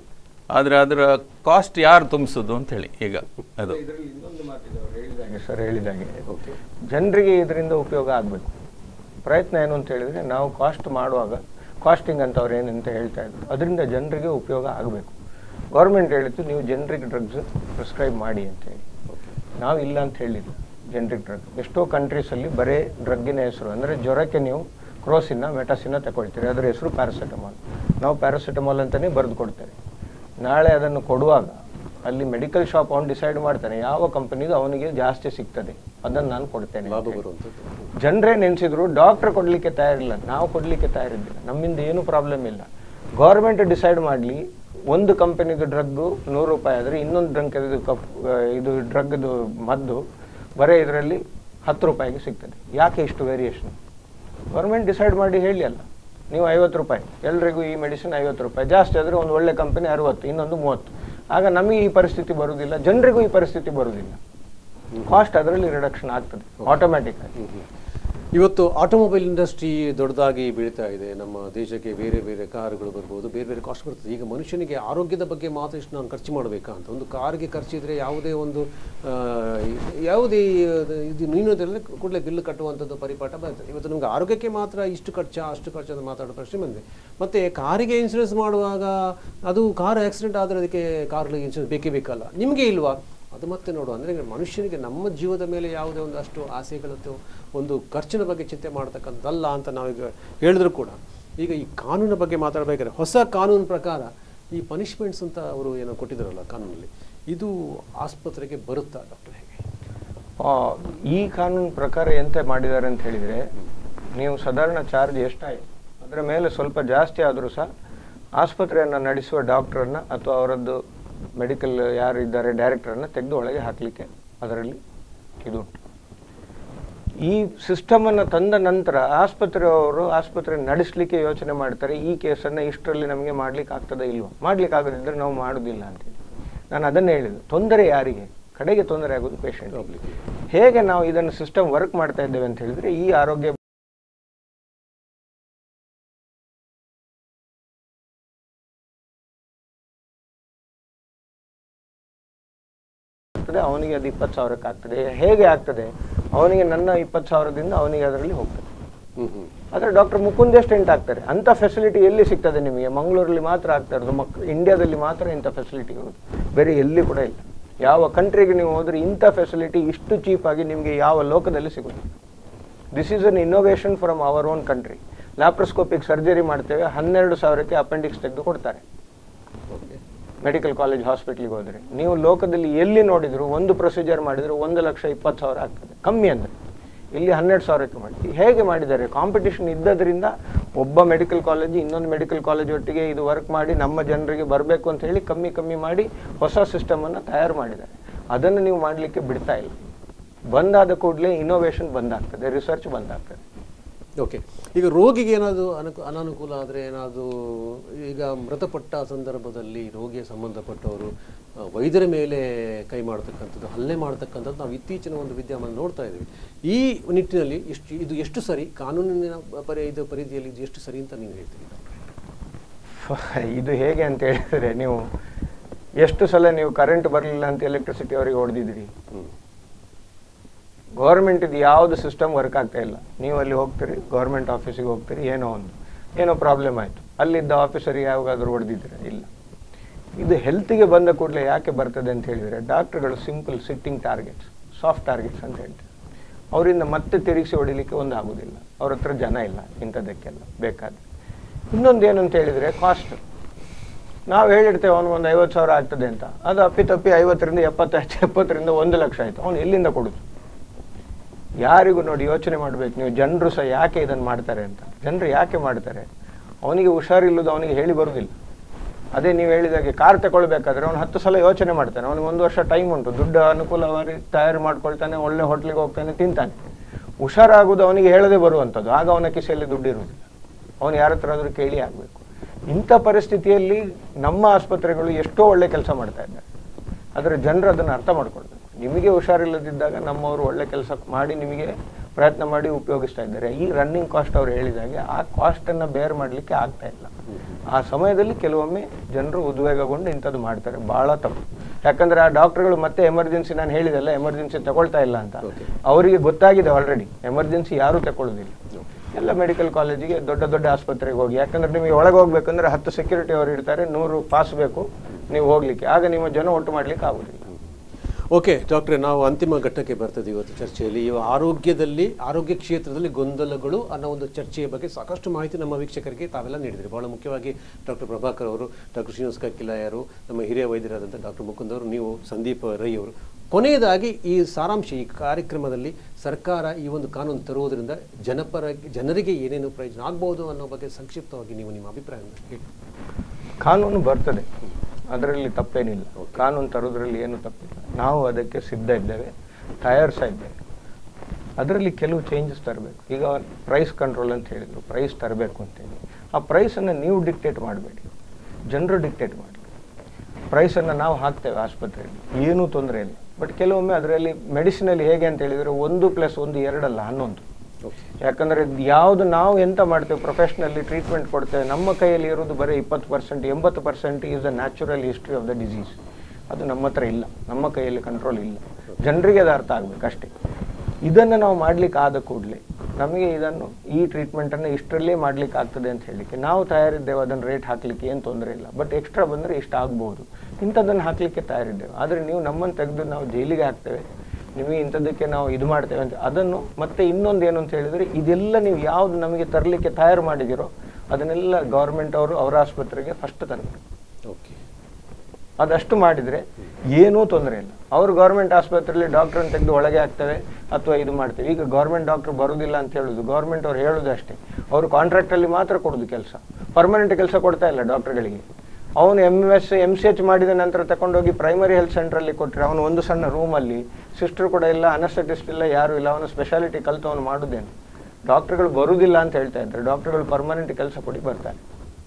ಆದರೆ ಅದರ ಕಾಸ್ಟ್ ಯಾರು ತುಂಬಿಸೋದು ಅಂತೇಳಿ ಈಗ ಅದು ಇದರಲ್ಲಿ ಇನ್ನೊಂದು ಮಾತಿದೆ ಅವ್ರು ಹೇಳಿದಾಗೆ ಸರ್ ಹೇಳಿದಾಗೆ ಜನರಿಗೆ ಇದರಿಂದ ಉಪಯೋಗ ಆಗಬೇಕು ಪ್ರಯತ್ನ ಏನು ಅಂತ ಹೇಳಿದ್ರೆ ನಾವು ಕಾಸ್ಟ್ ಮಾಡುವಾಗ ಕಾಸ್ಟಿಂಗ್ ಅಂತ ಅವ್ರು ಏನಂತ ಹೇಳ್ತಾ ಇದ್ರು ಅದರಿಂದ ಜನರಿಗೆ ಉಪಯೋಗ ಆಗಬೇಕು ಗೌರ್ಮೆಂಟ್ ಹೇಳಿತ್ತು ನೀವು ಜನರಿಗೆ ಡ್ರಗ್ಸ್ ಪ್ರಿಸ್ಕ್ರೈಬ್ ಮಾಡಿ ಅಂತ ಹೇಳಿ ನಾವು ಇಲ್ಲ ಅಂತ ಹೇಳಿಲ್ಲ ಜನರಿಕ್ ಡ್ರಗ್ ಎಷ್ಟೋ ಕಂಟ್ರೀಸಲ್ಲಿ ಬರೇ ಡ್ರಗ್ಗಿನ ಹೆಸರು ಅಂದರೆ ಜ್ವರಕ್ಕೆ ನೀವು ಕ್ರೋಸಿನ ಮೆಟಾಸಿನ ತಗೊಳ್ತೀರಿ ಅದರ ಹೆಸರು ಪ್ಯಾರಾಸೆಟಮಾಲ್ ನಾವು ಪ್ಯಾರಾಸೆಟಮಾಲ್ ಅಂತಲೇ ಬರೆದು ಕೊಡ್ತೇವೆ ನಾಳೆ ಅದನ್ನು ಕೊಡುವಾಗ ಅಲ್ಲಿ ಮೆಡಿಕಲ್ ಶಾಪ್ ಅವನು ಡಿಸೈಡ್ ಮಾಡ್ತಾನೆ ಯಾವ ಕಂಪನಿದು ಅವನಿಗೆ ಜಾಸ್ತಿ ಸಿಗ್ತದೆ ಅದನ್ನು ನಾನು ಕೊಡ್ತೇನೆ ಲಾಭ ಅಂತ ಹೇಳಿ. ಬರುವಂಥದ್ದು ಜನರೇ ನೆನೆಸಿದ್ರು ಡಾಕ್ಟರ್ ಕೊಡಲಿಕ್ಕೆ ತಯಾರಿಲ್ಲ ನಾವು ಕೊಡಲಿಕ್ಕೆ ತಯಾರಿದ್ದಿಲ್ಲ ನಮ್ಮಿಂದ ಏನು ಪ್ರಾಬ್ಲಮ್ ಇಲ್ಲ ಗೌರ್ಮೆಂಟ್ ಡಿಸೈಡ್ ಮಾಡಲಿ ಒಂದು ಕಂಪನಿದು ಡ್ರಗ್ಗು ನೂರು ರೂಪಾಯಿ ಆದರೆ ಇನ್ನೊಂದು ಡ್ರಂಕ್ ಇದು ಕಪ್ ಇದು ಡ್ರಗ್ದು ಮದ್ದು ಬರೀ ಇದರಲ್ಲಿ ಹತ್ತು ರೂಪಾಯಿಗೆ ಸಿಗ್ತದೆ ಯಾಕೆ ಇಷ್ಟು ವೇರಿಯೇಷನ್ ಗೌರ್ಮೆಂಟ್ ಡಿಸೈಡ್ ಮಾಡಿ ಹೇಳಿ ಅಲ್ಲ ನೀವು ಐವತ್ತು ರೂಪಾಯಿ ಎಲ್ರಿಗೂ ಈ ಮೆಡಿಸಿನ್ ಐವತ್ತು ರೂಪಾಯಿ ಜಾಸ್ತಿ ಆದರೆ ಒಂದು ಒಳ್ಳೆ ಕಂಪನಿ ಅರವತ್ತು ಇನ್ನೊಂದು ಮೂವತ್ತು ಆಗ ನಮಗೆ ಈ ಪರಿಸ್ಥಿತಿ ಬರುವುದಿಲ್ಲ ಜನರಿಗೂ ಈ ಪರಿಸ್ಥಿತಿ ಬರುವುದಿಲ್ಲ ಕಾಸ್ಟ್ ಅದರಲ್ಲಿ ರಿಡಕ್ಷನ್ ಆಗ್ತದೆ ಆಟೋಮ್ಯಾಟಿಕ್ ಆಗಿ ಇವತ್ತು ಆಟೋಮೊಬೈಲ್ ಇಂಡಸ್ಟ್ರಿ ದೊಡ್ಡದಾಗಿ ಬೆಳೀತಾ ಇದೆ ನಮ್ಮ ದೇಶಕ್ಕೆ ಬೇರೆ ಬೇರೆ ಕಾರುಗಳು ಬರ್ಬೋದು ಬೇರೆ ಬೇರೆ ಕಾಸ್ಟ್ ಬರ್ತದೆ ಈಗ ಮನುಷ್ಯನಿಗೆ ಆರೋಗ್ಯದ ಬಗ್ಗೆ ಮಾತ್ರ ಇಷ್ಟು ನಾನು ಖರ್ಚು ಮಾಡಬೇಕಾ ಅಂತ ಒಂದು ಕಾರ್ಗೆ ಖರ್ಚಿದ್ರೆ ಯಾವುದೇ ಒಂದು ಆ, ಯಾವುದೇ ಇದು ನೀನು ಅದೆಲ್ಲ ಕೂಡಲೇ ಬಿಲ್ ಕಟ್ಟುವಂಥದ್ದು ಪರಿಪಾಠ ಬರ್ತದೆ ಇವತ್ತು ನಮ್ಗೆ ಆರೋಗ್ಯಕ್ಕೆ ಮಾತ್ರ ಇಷ್ಟು ಖರ್ಚು ಅಷ್ಟು ಖರ್ಚು ಅಂತ ಮಾತಾಡೋ ಪ್ರಶ್ನೆ ಬಂದಿದೆ ಮತ್ತು ಕಾರಿಗೆ ಇನ್ಸೂರೆನ್ಸ್ ಮಾಡುವಾಗ ಅದು ಕಾರ್ ಆಕ್ಸಿಡೆಂಟ್ ಆದರೆ ಅದಕ್ಕೆ ಕಾರ್ಗಳಿಗೆ ಇನ್ಸೂರೆನ್ಸ್ ಬೇಕೇ ಬೇಕಲ್ಲ ನಿಮಗೆ ಇಲ್ವಾ ಅದು ಮತ್ತೆ ನೋಡು ಅಂದರೆ ಮನುಷ್ಯನಿಗೆ ನಮ್ಮ ಜೀವದ ಮೇಲೆ ಯಾವುದೇ ಒಂದು ಅಷ್ಟು ಆಸೆಗಳು ಅಥವಾ ಒಂದು ಖರ್ಚಿನ ಬಗ್ಗೆ ಚಿಂತೆ ಮಾಡ್ತಕ್ಕಂಥದ್ದಲ್ಲ ಅಂತ ನಾವೀಗ ಹೇಳಿದ್ರು ಕೂಡ ಈಗ ಈ ಕಾನೂನಿನ ಬಗ್ಗೆ ಮಾತಾಡಬೇಕಾದ್ರೆ ಹೊಸ ಕಾನೂನು ಪ್ರಕಾರ ಈ ಪನಿಷ್ಮೆಂಟ್ಸ್ ಅಂತ ಅವರು ಏನೋ ಕೊಟ್ಟಿದ್ದಾರಲ್ಲ ಕಾನೂನಲ್ಲಿ ಇದು ಆಸ್ಪತ್ರೆಗೆ ಬರುತ್ತಾ ಡಾಕ್ಟರ್ ಹೇಗೆ ಆ, ಈ ಕಾನೂನು ಪ್ರಕಾರ ಎಂತ ಮಾಡಿದ್ದಾರೆ ಅಂತ ಹೇಳಿದರೆ ನೀವು ಸಾಧಾರಣ ಚಾರ್ಜ್ ಎಷ್ಟಾಯಿತು ಅದರ ಮೇಲೆ ಸ್ವಲ್ಪ ಜಾಸ್ತಿ ಆದರೂ ಸಹ ಆಸ್ಪತ್ರೆಯನ್ನು ನಡೆಸುವ ಡಾಕ್ಟ್ರನ್ನು ಅಥವಾ ಅವರದ್ದು ಮೆಡಿಕಲ್ ಯಾರಿದ್ದಾರೆ ಡೈರೆಕ್ಟರನ್ನು ತೆಗೆದು ಒಳಗೆ ಹಾಕಲಿಕ್ಕೆ ಅದರಲ್ಲಿ ಇದು ಉಂಟು ಈ ಸಿಸ್ಟಮನ್ನು ತಂದ ನಂತರ ಆಸ್ಪತ್ರೆಯವರು ಆಸ್ಪತ್ರೆ ನಡೆಸಲಿಕ್ಕೆ ಯೋಚನೆ ಮಾಡ್ತಾರೆ ಈ ಕೇಸನ್ನು ಇಷ್ಟರಲ್ಲಿ ನಮಗೆ ಮಾಡ್ಲಿಕ್ಕೆ ಆಗ್ತದಾ ಇಲ್ವಾ ಮಾಡ್ಲಿಕ್ಕೆ ಆಗೋದಿದ್ರೆ ನಾವು ಮಾಡೋದಿಲ್ಲ ಅಂತೇಳಿ ನಾನು ಅದನ್ನೇ ಹೇಳಿದ್ದು ತೊಂದರೆ ಯಾರಿಗೆ ಕಡೆಗೆ ತೊಂದರೆ ಆಗೋದು ಪೇಷಂಟ್ ಹೇಗೆ ನಾವು ಇದನ್ನು ಸಿಸ್ಟಮ್ ವರ್ಕ್ ಮಾಡ್ತಾ ಇದ್ದೇವೆ ಅಂತ ಹೇಳಿದ್ರೆ ಈ ಆರೋಗ್ಯ ಆಗ್ತದೆ ಅವನಿಗೆ ಅದು ಇಪ್ಪತ್ತು ಸಾವಿರಕ್ಕೆ ಆಗ್ತದೆ ಹೇಗೆ ಆಗ್ತದೆ ಅವನಿಗೆ ನನ್ನ ಇಪ್ಪತ್ತು ಸಾವಿರದಿಂದ ಅವನಿಗೆ ಅದರಲ್ಲಿ ಹೋಗ್ತದೆ ಹ್ಞೂ ಹ್ಞೂ ಆದರೆ ಡಾಕ್ಟರ್ ಮುಕುಂದ್ ಎಷ್ಟು ಎಂಟು ಆಗ್ತಾರೆ ಅಂಥ ಫೆಸಿಲಿಟಿ ಎಲ್ಲಿ ಸಿಗ್ತದೆ ನಿಮಗೆ ಮಂಗಳೂರಲ್ಲಿ ಮಾತ್ರ ಆಗ್ತಾ ಇರೋದು ಮಕ್ ಇಂಡಿಯಾದಲ್ಲಿ ಮಾತ್ರ ಇಂಥ ಫೆಸಿಲಿಟಿಗಳು ಬೇರೆ ಎಲ್ಲಿ ಕೂಡ ಇಲ್ಲ ಯಾವ ಕಂಟ್ರಿಗೆ ನೀವು ಹೋದ್ರೆ ಇಂಥ ಫೆಸಿಲಿಟಿ ಇಷ್ಟು ಚೀಪ್ ಆಗಿ ನಿಮಗೆ ಯಾವ ಲೋಕದಲ್ಲಿ ಸಿಗುತ್ತೆ this is an innovation from our own country laparoscopic surgery ಮಾಡ್ತೇವೆ ಹನ್ನೆರಡು ಸಾವಿರಕ್ಕೆ ಅಪೆಂಡಿಕ್ಸ್ ತೆಗೆದು ಕೊಡ್ತಾರೆ ಓಕೆ ಮೆಡಿಕಲ್ ಕಾಲೇಜ್ ಹಾಸ್ಪಿಟ್ಲಿಗೆ ಹೋದರೆ ನೀವು ಲೋಕದಲ್ಲಿ ಎಲ್ಲಿ ನೋಡಿದ್ರು ಒಂದು ಪ್ರೊಸೀಜರ್ ಮಾಡಿದ್ರು ಒಂದು ಲಕ್ಷ ಇಪ್ಪತ್ತು ಸಾವಿರ ಆಗ್ತದೆ ಕಮ್ಮಿ ಅಂದರೆ ಇಲ್ಲಿ ಹನ್ನೆರಡು ಸಾವಿರಕ್ಕೆ ಮಾಡಿ ಹೇಗೆ ಮಾಡಿದ್ದಾರೆ ಕಾಂಪಿಟಿಷನ್ ಇದ್ದದ್ರಿಂದ ಒಬ್ಬ ಮೆಡಿಕಲ್ ಕಾಲೇಜ್ ಇನ್ನೊಂದು ಮೆಡಿಕಲ್ ಕಾಲೇಜ್ ಒಟ್ಟಿಗೆ ಇದು ವರ್ಕ್ ಮಾಡಿ ನಮ್ಮ ಜನರಿಗೆ ಬರಬೇಕು ಅಂತ ಹೇಳಿ ಕಮ್ಮಿ ಕಮ್ಮಿ ಮಾಡಿ ಹೊಸ ಸಿಸ್ಟಮನ್ನು ತಯಾರು ಮಾಡಿದ್ದಾರೆ ಅದನ್ನು ನೀವು ಮಾಡಲಿಕ್ಕೆ ಬಿಡ್ತಾ ಇಲ್ಲ ಬಂದಾದ ಕೂಡಲೇ ಇನೋವೇಷನ್ ಬಂದಾಗ್ತದೆ ರಿಸರ್ಚ್ ಬಂದಾಗ್ತದೆ ಓಕೆ ಈಗ ರೋಗಿಗೆ ಏನಾದರೂ ಅನುಕು ಅನಾನುಕೂಲ ಆದರೆ ಏನಾದರೂ ಈಗ ಮೃತಪಟ್ಟ ಸಂದರ್ಭದಲ್ಲಿ ರೋಗಿಗೆ ಸಂಬಂಧಪಟ್ಟವರು ಆ, ವೈದ್ಯರ ಮೇಲೆ ಕೈ ಮಾಡ್ತಕ್ಕಂಥದ್ದು ಹಲ್ಲೆ ಮಾಡ್ತಕ್ಕಂಥದ್ದು ನಾವು ಇತ್ತೀಚಿನ ಒಂದು ವಿದ್ಯಮಾನ ನೋಡ್ತಾ ಇದ್ದೀವಿ ಈ ನಿಟ್ಟಿನಲ್ಲಿ ಎಷ್ಟು ಇದು ಎಷ್ಟು ಸರಿ ಕಾನೂನಿನ ಪರಿ ಇದು ಪರಿಧಿಯಲ್ಲಿ ಇದು ಎಷ್ಟು ಸರಿ ಅಂತ ನೀವು ಹೇಳ್ತೀರಿ ಇದು ಹೇಗೆ ಅಂತ ಹೇಳಿದ್ರೆ ನೀವು ಎಷ್ಟು ಸಲ ನೀವು ಕರೆಂಟ್ ಬರಲಿಲ್ಲ ಅಂತ ಎಲೆಕ್ಟ್ರಿಸಿಟಿ ಅವರಿಗೆ ಹೊಡೆದಿದ್ರಿ ಗೌರ್ಮೆಂಟ್ ಇದು ಯಾವುದು ಸಿಸ್ಟಮ್ ವರ್ಕ್ ಆಗ್ತಾ ಇಲ್ಲ ನೀವು ಅಲ್ಲಿ ಹೋಗ್ತೀರಿ ಗೌರ್ಮೆಂಟ್ ಆಫೀಸಿಗೆ ಹೋಗ್ತೀರಿ ಏನೋ ಒಂದು ಏನೋ ಪ್ರಾಬ್ಲಮ್ ಆಯಿತು ಅಲ್ಲಿದ್ದ ಆಫೀಸರಿಗೆ ಯಾವಾಗಾದ್ರೂ ಹೊಡೆದಿದ್ರೆ ಇಲ್ಲ ಇದು ಹೆಲ್ತಿಗೆ ಬಂದ ಕೂಡಲೇ ಯಾಕೆ ಬರ್ತದೆ ಅಂತ ಹೇಳಿದರೆ ಡಾಕ್ಟರ್ಗಳು simple sitting targets soft targets ಅಂತ ಹೇಳ್ತಾರೆ ಅವರಿಂದ ಮತ್ತೆ ತಿರುಗಿಸಿ ಹೊಡಿಲಿಕ್ಕೆ ಒಂದು ಆಗೋದಿಲ್ಲ ಅವ್ರ ಹತ್ರ ಜನ ಇಲ್ಲ ಇಂಥದ್ದಕ್ಕೆಲ್ಲ ಬೇಕಾದ್ರೆ ಇನ್ನೊಂದು ಏನು ಅಂತ ಹೇಳಿದರೆ ಕಾಸ್ಟ್ ನಾವು ಹೇಳಿರ್ತೇವೆ ಅವನಿಗೊಂದು ಐವತ್ತು ಸಾವಿರ ಆಗ್ತದೆ ಅಂತ ಅದು ಅಪ್ಪಿತಪ್ಪಿ ಐವತ್ತರಿಂದ ಎಪ್ಪತ್ತೈದು ಎಪ್ಪತ್ತರಿಂದ ಒಂದು ಲಕ್ಷ ಆಯಿತು ಅವನು ಎಲ್ಲಿಂದ ಕೊಡುದು ಯಾರಿಗೂ ನೋಡಿ ಯೋಚನೆ ಮಾಡ್ಬೇಕು ನೀವು ಜನರು ಸಹ ಯಾಕೆ ಇದನ್ನು ಮಾಡ್ತಾರೆ ಅಂತ ಜನರು ಯಾಕೆ ಮಾಡ್ತಾರೆ ಅವನಿಗೆ ಹುಷಾರಿಲ್ಲದ ಅವನಿಗೆ ಹೇಳಿ ಬರುವುದಿಲ್ಲ ಅದೇ ನೀವು ಹೇಳಿದಾಗೆ ಕಾರ್ ತಗೊಳ್ಬೇಕಾದ್ರೆ ಅವನು ಹತ್ತು ಸಲ ಯೋಚನೆ ಮಾಡ್ತಾನೆ ಅವನಿಗೆ ಒಂದು ವರ್ಷ ಟೈಮ್ ಉಂಟು ದುಡ್ಡು ಅನುಕೂಲವಾಗಿ ತಯಾರು ಮಾಡ್ಕೊಳ್ತಾನೆ ಒಳ್ಳೆ ಹೋಟ್ಲಿಗೆ ಹೋಗ್ತಾನೆ ತಿಂತಾನೆ ಹುಷಾರಾಗುವುದು ಅವನಿಗೆ ಹೇಳದೆ ಬರುವಂಥದ್ದು ಆಗ ಅವನ ಕಿಸೆಯಲ್ಲಿ ದುಡ್ಡು ಇರುವುದಿಲ್ಲ ಅವನು ಯಾರ ಹತ್ರ ಆದರೂ ಕೇಳಿ ಆಗಬೇಕು ಇಂಥ ಪರಿಸ್ಥಿತಿಯಲ್ಲಿ ನಮ್ಮ ಆಸ್ಪತ್ರೆಗಳು ಎಷ್ಟೋ ಒಳ್ಳೆ ಕೆಲಸ ಮಾಡ್ತಾ ಇದ್ದಾರೆ ಆದರೆ ಜನರು ಅದನ್ನು ಅರ್ಥ ಮಾಡ್ಕೊಳ್ಬೇಕು ನಿಮಗೆ ಹುಷಾರಿಲ್ಲದಿದ್ದಾಗ ನಮ್ಮವರು ಒಳ್ಳೆ ಕೆಲಸ ಮಾಡಿ ನಿಮಗೆ ಪ್ರಯತ್ನ ಮಾಡಿ ಉಪಯೋಗಿಸ್ತಾ ಇದ್ದಾರೆ ಈ ರನ್ನಿಂಗ್ ಕಾಸ್ಟ್ ಅವ್ರು ಹೇಳಿದಾಗೆ ಆ ಕಾಸ್ಟನ್ನು ಬೇರ್ ಮಾಡಲಿಕ್ಕೆ ಆಗ್ತಾ ಇಲ್ಲ ಆ ಸಮಯದಲ್ಲಿ ಕೆಲವೊಮ್ಮೆ ಜನರು ಉದ್ವೇಗಗೊಂಡು ಇಂಥದ್ದು ಮಾಡ್ತಾರೆ ಭಾಳ ತಪ್ಪು ಯಾಕಂದ್ರೆ ಆ ಡಾಕ್ಟರ್ಗಳು ಮತ್ತೆ ಎಮರ್ಜೆನ್ಸಿ ನಾನು ಹೇಳಿದೆಲ್ಲ ಎಮರ್ಜೆನ್ಸಿ ತಗೊಳ್ತಾ ಇಲ್ಲ ಅಂತ ಅವರಿಗೆ ಗೊತ್ತಾಗಿದೆ ಆಲ್ರೆಡಿ ಎಮರ್ಜೆನ್ಸಿ ಯಾರೂ ತಗೊಳ್ಳೋದಿಲ್ಲ ಎಲ್ಲ ಮೆಡಿಕಲ್ ಕಾಲೇಜಿಗೆ ದೊಡ್ಡ ದೊಡ್ಡ ಆಸ್ಪತ್ರೆಗೆ ಹೋಗಿ ಯಾಕಂದ್ರೆ ನಿಮಗೆ ಒಳಗೆ ಹೋಗ್ಬೇಕಂದ್ರೆ ಹತ್ತು ಸೆಕ್ಯೂರಿಟಿ ಅವರು ಇರ್ತಾರೆ ನೂರು ಪಾಸ್ ಬೇಕು ನೀವು ಹೋಗ್ಲಿಕ್ಕೆ ಆಗ ನಿಮ್ಮ ಜನ ಒಟ್ಟು ಮಾಡ್ಲಿಕ್ಕೆ ಆಗುದಿಲ್ಲ ಓಕೆ ಡಾಕ್ಟ್ರೆ ನಾವು ಅಂತಿಮ ಘಟ್ಟಕ್ಕೆ ಬರ್ತದೆ ಇವತ್ತು ಚರ್ಚೆಯಲ್ಲಿ ಇವ ಆರೋಗ್ಯದಲ್ಲಿ ಆರೋಗ್ಯ ಕ್ಷೇತ್ರದಲ್ಲಿ ಗೊಂದಲಗಳು ಅನ್ನೋ ಒಂದು ಚರ್ಚೆಯ ಬಗ್ಗೆ ಸಾಕಷ್ಟು ಮಾಹಿತಿ ನಮ್ಮ ವೀಕ್ಷಕರಿಗೆ ತಾವೆಲ್ಲ ನೀಡಿದ್ರಿ ಬಹಳ ಮುಖ್ಯವಾಗಿ ಡಾಕ್ಟರ್ ಪ್ರಭಾಕರ್ ಅವರು ಡಾಕ್ಟರ್ ಶ್ರೀನಿವಾಸ ಕಕ್ಕಿಲಾಯರು ನಮ್ಮ ಹಿರಿಯ ವೈದ್ಯರಾದಂಥ ಡಾಕ್ಟರ್ ಮುಕುಂದ್ ಅವರು ನೀವು ಸಂದೀಪ್ ರೈ ಅವರು ಕೊನೆಯದಾಗಿ ಈ ಸಾರಾಂಶ ಈ ಕಾರ್ಯಕ್ರಮದಲ್ಲಿ ಸರ್ಕಾರ ಈ ಒಂದು ಕಾನೂನು ತರುವುದರಿಂದ ಜನಪರ ಜನರಿಗೆ ಏನೇನು ಪ್ರಯೋಜನ ಆಗ್ಬೋದು ಅನ್ನೋ ಬಗ್ಗೆ ಸಂಕ್ಷಿಪ್ತವಾಗಿ ನೀವು ನಿಮ್ಮ ಅಭಿಪ್ರಾಯವನ್ನು ಹೇಳಿ ಕಾನೂನು ಬರ್ತದೆ ಅದರಲ್ಲಿ ತಪ್ಪೇನಿಲ್ಲ ಕಾನೂನು ತರೋದ್ರಲ್ಲಿ ಏನು ತಪ್ಪಿಲ್ಲ ನಾವು ಅದಕ್ಕೆ ಸಿದ್ಧ ಇದ್ದೇವೆ ತಯಾರಿಸ್ತಾ ಇದ್ದೇವೆ ಅದರಲ್ಲಿ ಕೆಲವು ಚೇಂಜಸ್ ತರಬೇಕು ಈಗ ಪ್ರೈಸ್ ಕಂಟ್ರೋಲ್ ಅಂತ ಹೇಳಿದ್ರು ಪ್ರೈಸ್ ತರಬೇಕು ಅಂತೇಳಿ ಆ ಪ್ರೈಸನ್ನು ನೀವು ಡಿಕ್ಟೇಟ್ ಮಾಡಬೇಡಿ ಜನರು ಡಿಕ್ಟೇಟ್ ಮಾಡಿ ಪ್ರೈಸನ್ನು ನಾವು ಹಾಕ್ತೇವೆ ಆಸ್ಪತ್ರೆಯಲ್ಲಿ ಏನೂ ತೊಂದರೆ ಇಲ್ಲ ಬಟ್ ಕೆಲವೊಮ್ಮೆ ಅದರಲ್ಲಿ ಮೆಡಿಸಿನಲ್ಲಿ ಹೇಗೆ ಅಂತ ಹೇಳಿದರೆ ಒಂದು ಪ್ಲಸ್ ಒಂದು ಎರಡಲ್ಲ ಹನ್ನೊಂದು ಯಾಕಂದ್ರೆ ಯಾವುದು ನಾವು ಎಂತ ಮಾಡ್ತೇವೆ ಪ್ರೊಫೆಷನಲ್ಲಿ ಟ್ರೀಟ್ಮೆಂಟ್ ಕೊಡ್ತೇವೆ ನಮ್ಮ ಕೈಯಲ್ಲಿ ಇರೋದು ಬರೀ ಇಪ್ಪತ್ತು ಪರ್ಸೆಂಟ್ ಎಂಬತ್ತು percent is the natural history of the disease ಅದು ನಮ್ಮ ಹತ್ರ ಇಲ್ಲ ನಮ್ಮ ಕೈಯಲ್ಲಿ ಕಂಟ್ರೋಲ್ ಇಲ್ಲ ಜನರಿಗೆ ಅದು ಅರ್ಥ ಆಗ್ಬೇಕು ಅಷ್ಟೇ ಇದನ್ನು ನಾವು ಮಾಡ್ಲಿಕ್ಕೆ ಆದ ಕೂಡಲೇ ನಮಗೆ ಇದನ್ನು ಈ ಟ್ರೀಟ್ಮೆಂಟನ್ನು ಇಷ್ಟರಲ್ಲೇ ಮಾಡ್ಲಿಕ್ಕೆ ಆಗ್ತದೆ ಅಂತ ಹೇಳಲಿಕ್ಕೆ ನಾವು ತಯಾರಿದ್ದೇವೆ ಅದನ್ನು ರೇಟ್ ಹಾಕಲಿಕ್ಕೆ ಏನು ತೊಂದರೆ ಇಲ್ಲ ಬಟ್ ಎಕ್ಸ್ಟ್ರಾ ಬಂದರೆ ಇಷ್ಟ ಆಗ್ಬೋದು ಇಂಥದ್ದನ್ನು ಹಾಕಲಿಕ್ಕೆ ತಯಾರಿದ್ದೇವೆ ಆದರೆ ನೀವು ನಮ್ಮನ್ನು ತೆಗೆದು ನಾವು ಜೈಲಿಗೆ ಹಾಕ್ತೇವೆ ನಿಮಗೆ ಇಂಥದ್ದಕ್ಕೆ ನಾವು ಇದು ಮಾಡ್ತೇವೆ ಅಂತ ಅದನ್ನು ಮತ್ತೆ ಇನ್ನೊಂದು ಏನು ಅಂತ ಹೇಳಿದರೆ ಇದೆಲ್ಲ ನೀವು ಯಾವ್ದು ನಮಗೆ ತರಲಿಕ್ಕೆ ತಯಾರು ಮಾಡಿದಿರೋ ಅದನ್ನೆಲ್ಲ ಗೌರ್ಮೆಂಟ್ ಅವರು ಅವರ ಆಸ್ಪತ್ರೆಗೆ ಫಸ್ಟ್ ತರಬೇಕು ಓಕೆ ಅದಷ್ಟು ಮಾಡಿದರೆ ಏನೂ ತೊಂದರೆ ಇಲ್ಲ ಅವರು ಗೌರ್ಮೆಂಟ್ ಆಸ್ಪತ್ರೆಯಲ್ಲಿ ಡಾಕ್ಟ್ರನ್ನ ತೆಗೆದು ಒಳಗೆ ಹಾಕ್ತೇವೆ ಅಥವಾ ಇದು ಮಾಡ್ತೇವೆ ಈಗ ಗೌರ್ಮೆಂಟ್ ಡಾಕ್ಟರ್ ಬರೋದಿಲ್ಲ ಅಂತ ಹೇಳೋದು ಗೌರ್ಮೆಂಟ್ ಅವ್ರು ಹೇಳೋದು ಅಷ್ಟೇ ಅವರು ಕಾಂಟ್ರಾಕ್ಟಲ್ಲಿ ಮಾತ್ರ ಕೊಡೋದು ಕೆಲಸ ಪರ್ಮನೆಂಟ್ ಕೆಲಸ ಕೊಡ್ತಾ ಇಲ್ಲ ಡಾಕ್ಟರ್ಗಳಿಗೆ ಅವನು M S M C H ಮಾಡಿದ ನಂತರ ತಗೊಂಡೋಗಿ ಪ್ರೈಮರಿ ಹೆಲ್ತ್ ಸೆಂಟ್ರಲ್ಲಿ ಕೊಟ್ಟರೆ ಅವನು ಒಂದು ಸಣ್ಣ ರೂಮಲ್ಲಿ ಸಿಸ್ಟರ್ ಕೂಡ ಇಲ್ಲ ಅನಸ್ಥೆಟಿಸ್ಟ್ ಇಲ್ಲ ಯಾರೂ ಇಲ್ಲ ಅವನು ಸ್ಪೆಷಾಲಿಟಿ ಕಲಿತು ಅವನು ಮಾಡೋದೇನು ಡಾಕ್ಟರ್ಗಳು ಬರುವುದಿಲ್ಲ ಅಂತ ಹೇಳ್ತಾ ಇದ್ದಾರೆ ಡಾಕ್ಟರ್ಗಳು ಪರ್ಮನೆಂಟ್ ಕೆಲಸ ಕೊಡಿ ಬರ್ತಾರೆ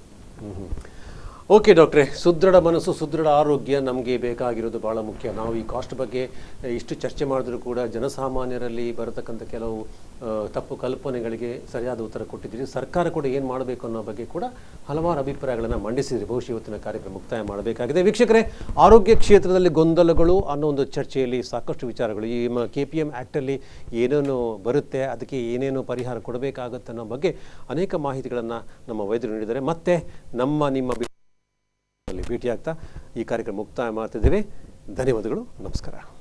ಓಕೆ ಡಾಕ್ಟ್ರೆ ಸುದೃಢ ಮನಸ್ಸು ಸುದೃಢ ಆರೋಗ್ಯ ನಮಗೆ ಬೇಕಾಗಿರೋದು ಬಹಳ ಮುಖ್ಯ ನಾವು ಈ ಕಾಸ್ಟ್ ಬಗ್ಗೆ ಇಷ್ಟು ಚರ್ಚೆ ಮಾಡಿದ್ರು ಕೂಡ ಜನಸಾಮಾನ್ಯರಲ್ಲಿ ಬರತಕ್ಕಂಥ ಕೆಲವು ಆ, ತಪ್ಪು ಕಲ್ಪನೆಗಳಿಗೆ ಸರಿಯಾದ ಉತ್ತರ ಕೊಟ್ಟಿದ್ದೀರಿ ಸರ್ಕಾರ ಕೂಡ ಏನು ಮಾಡಬೇಕು ಅನ್ನೋ ಬಗ್ಗೆ ಕೂಡ ಹಲವಾರು ಅಭಿಪ್ರಾಯಗಳನ್ನು ಮಂಡಿಸಿದ್ರಿ ಬಹುಶಃ ಇವತ್ತಿನ ಕಾರ್ಯಕ್ರಮ ಮುಕ್ತಾಯ ಮಾಡಬೇಕಾಗಿದೆ ವೀಕ್ಷಕರೇ ಆರೋಗ್ಯ ಕ್ಷೇತ್ರದಲ್ಲಿ ಗೊಂದಲಗಳು ಅನ್ನೋ ಒಂದು ಚರ್ಚೆಯಲ್ಲಿ ಸಾಕಷ್ಟು ವಿಚಾರಗಳು ಈ ಕೆ ಪಿ ಎಮ್ ಆ್ಯಕ್ಟಲ್ಲಿ ಏನೇನು ಬರುತ್ತೆ ಅದಕ್ಕೆ ಏನೇನು ಪರಿಹಾರ ಕೊಡಬೇಕಾಗುತ್ತೆ ಅನ್ನೋ ಬಗ್ಗೆ ಅನೇಕ ಮಾಹಿತಿಗಳನ್ನು ನಮ್ಮ ವೈದ್ಯರು ನೀಡಿದ್ದಾರೆ ಮತ್ತೆ ನಮ್ಮ ನಿಮ್ಮ ಭೇಟಿಯಾಗ್ತಾ ಈ ಕಾರ್ಯಕ್ರಮ ಮುಕ್ತಾಯ ಮಾಡ್ತಿದ್ದೇವೆ ಧನ್ಯವಾದಗಳು ನಮಸ್ಕಾರ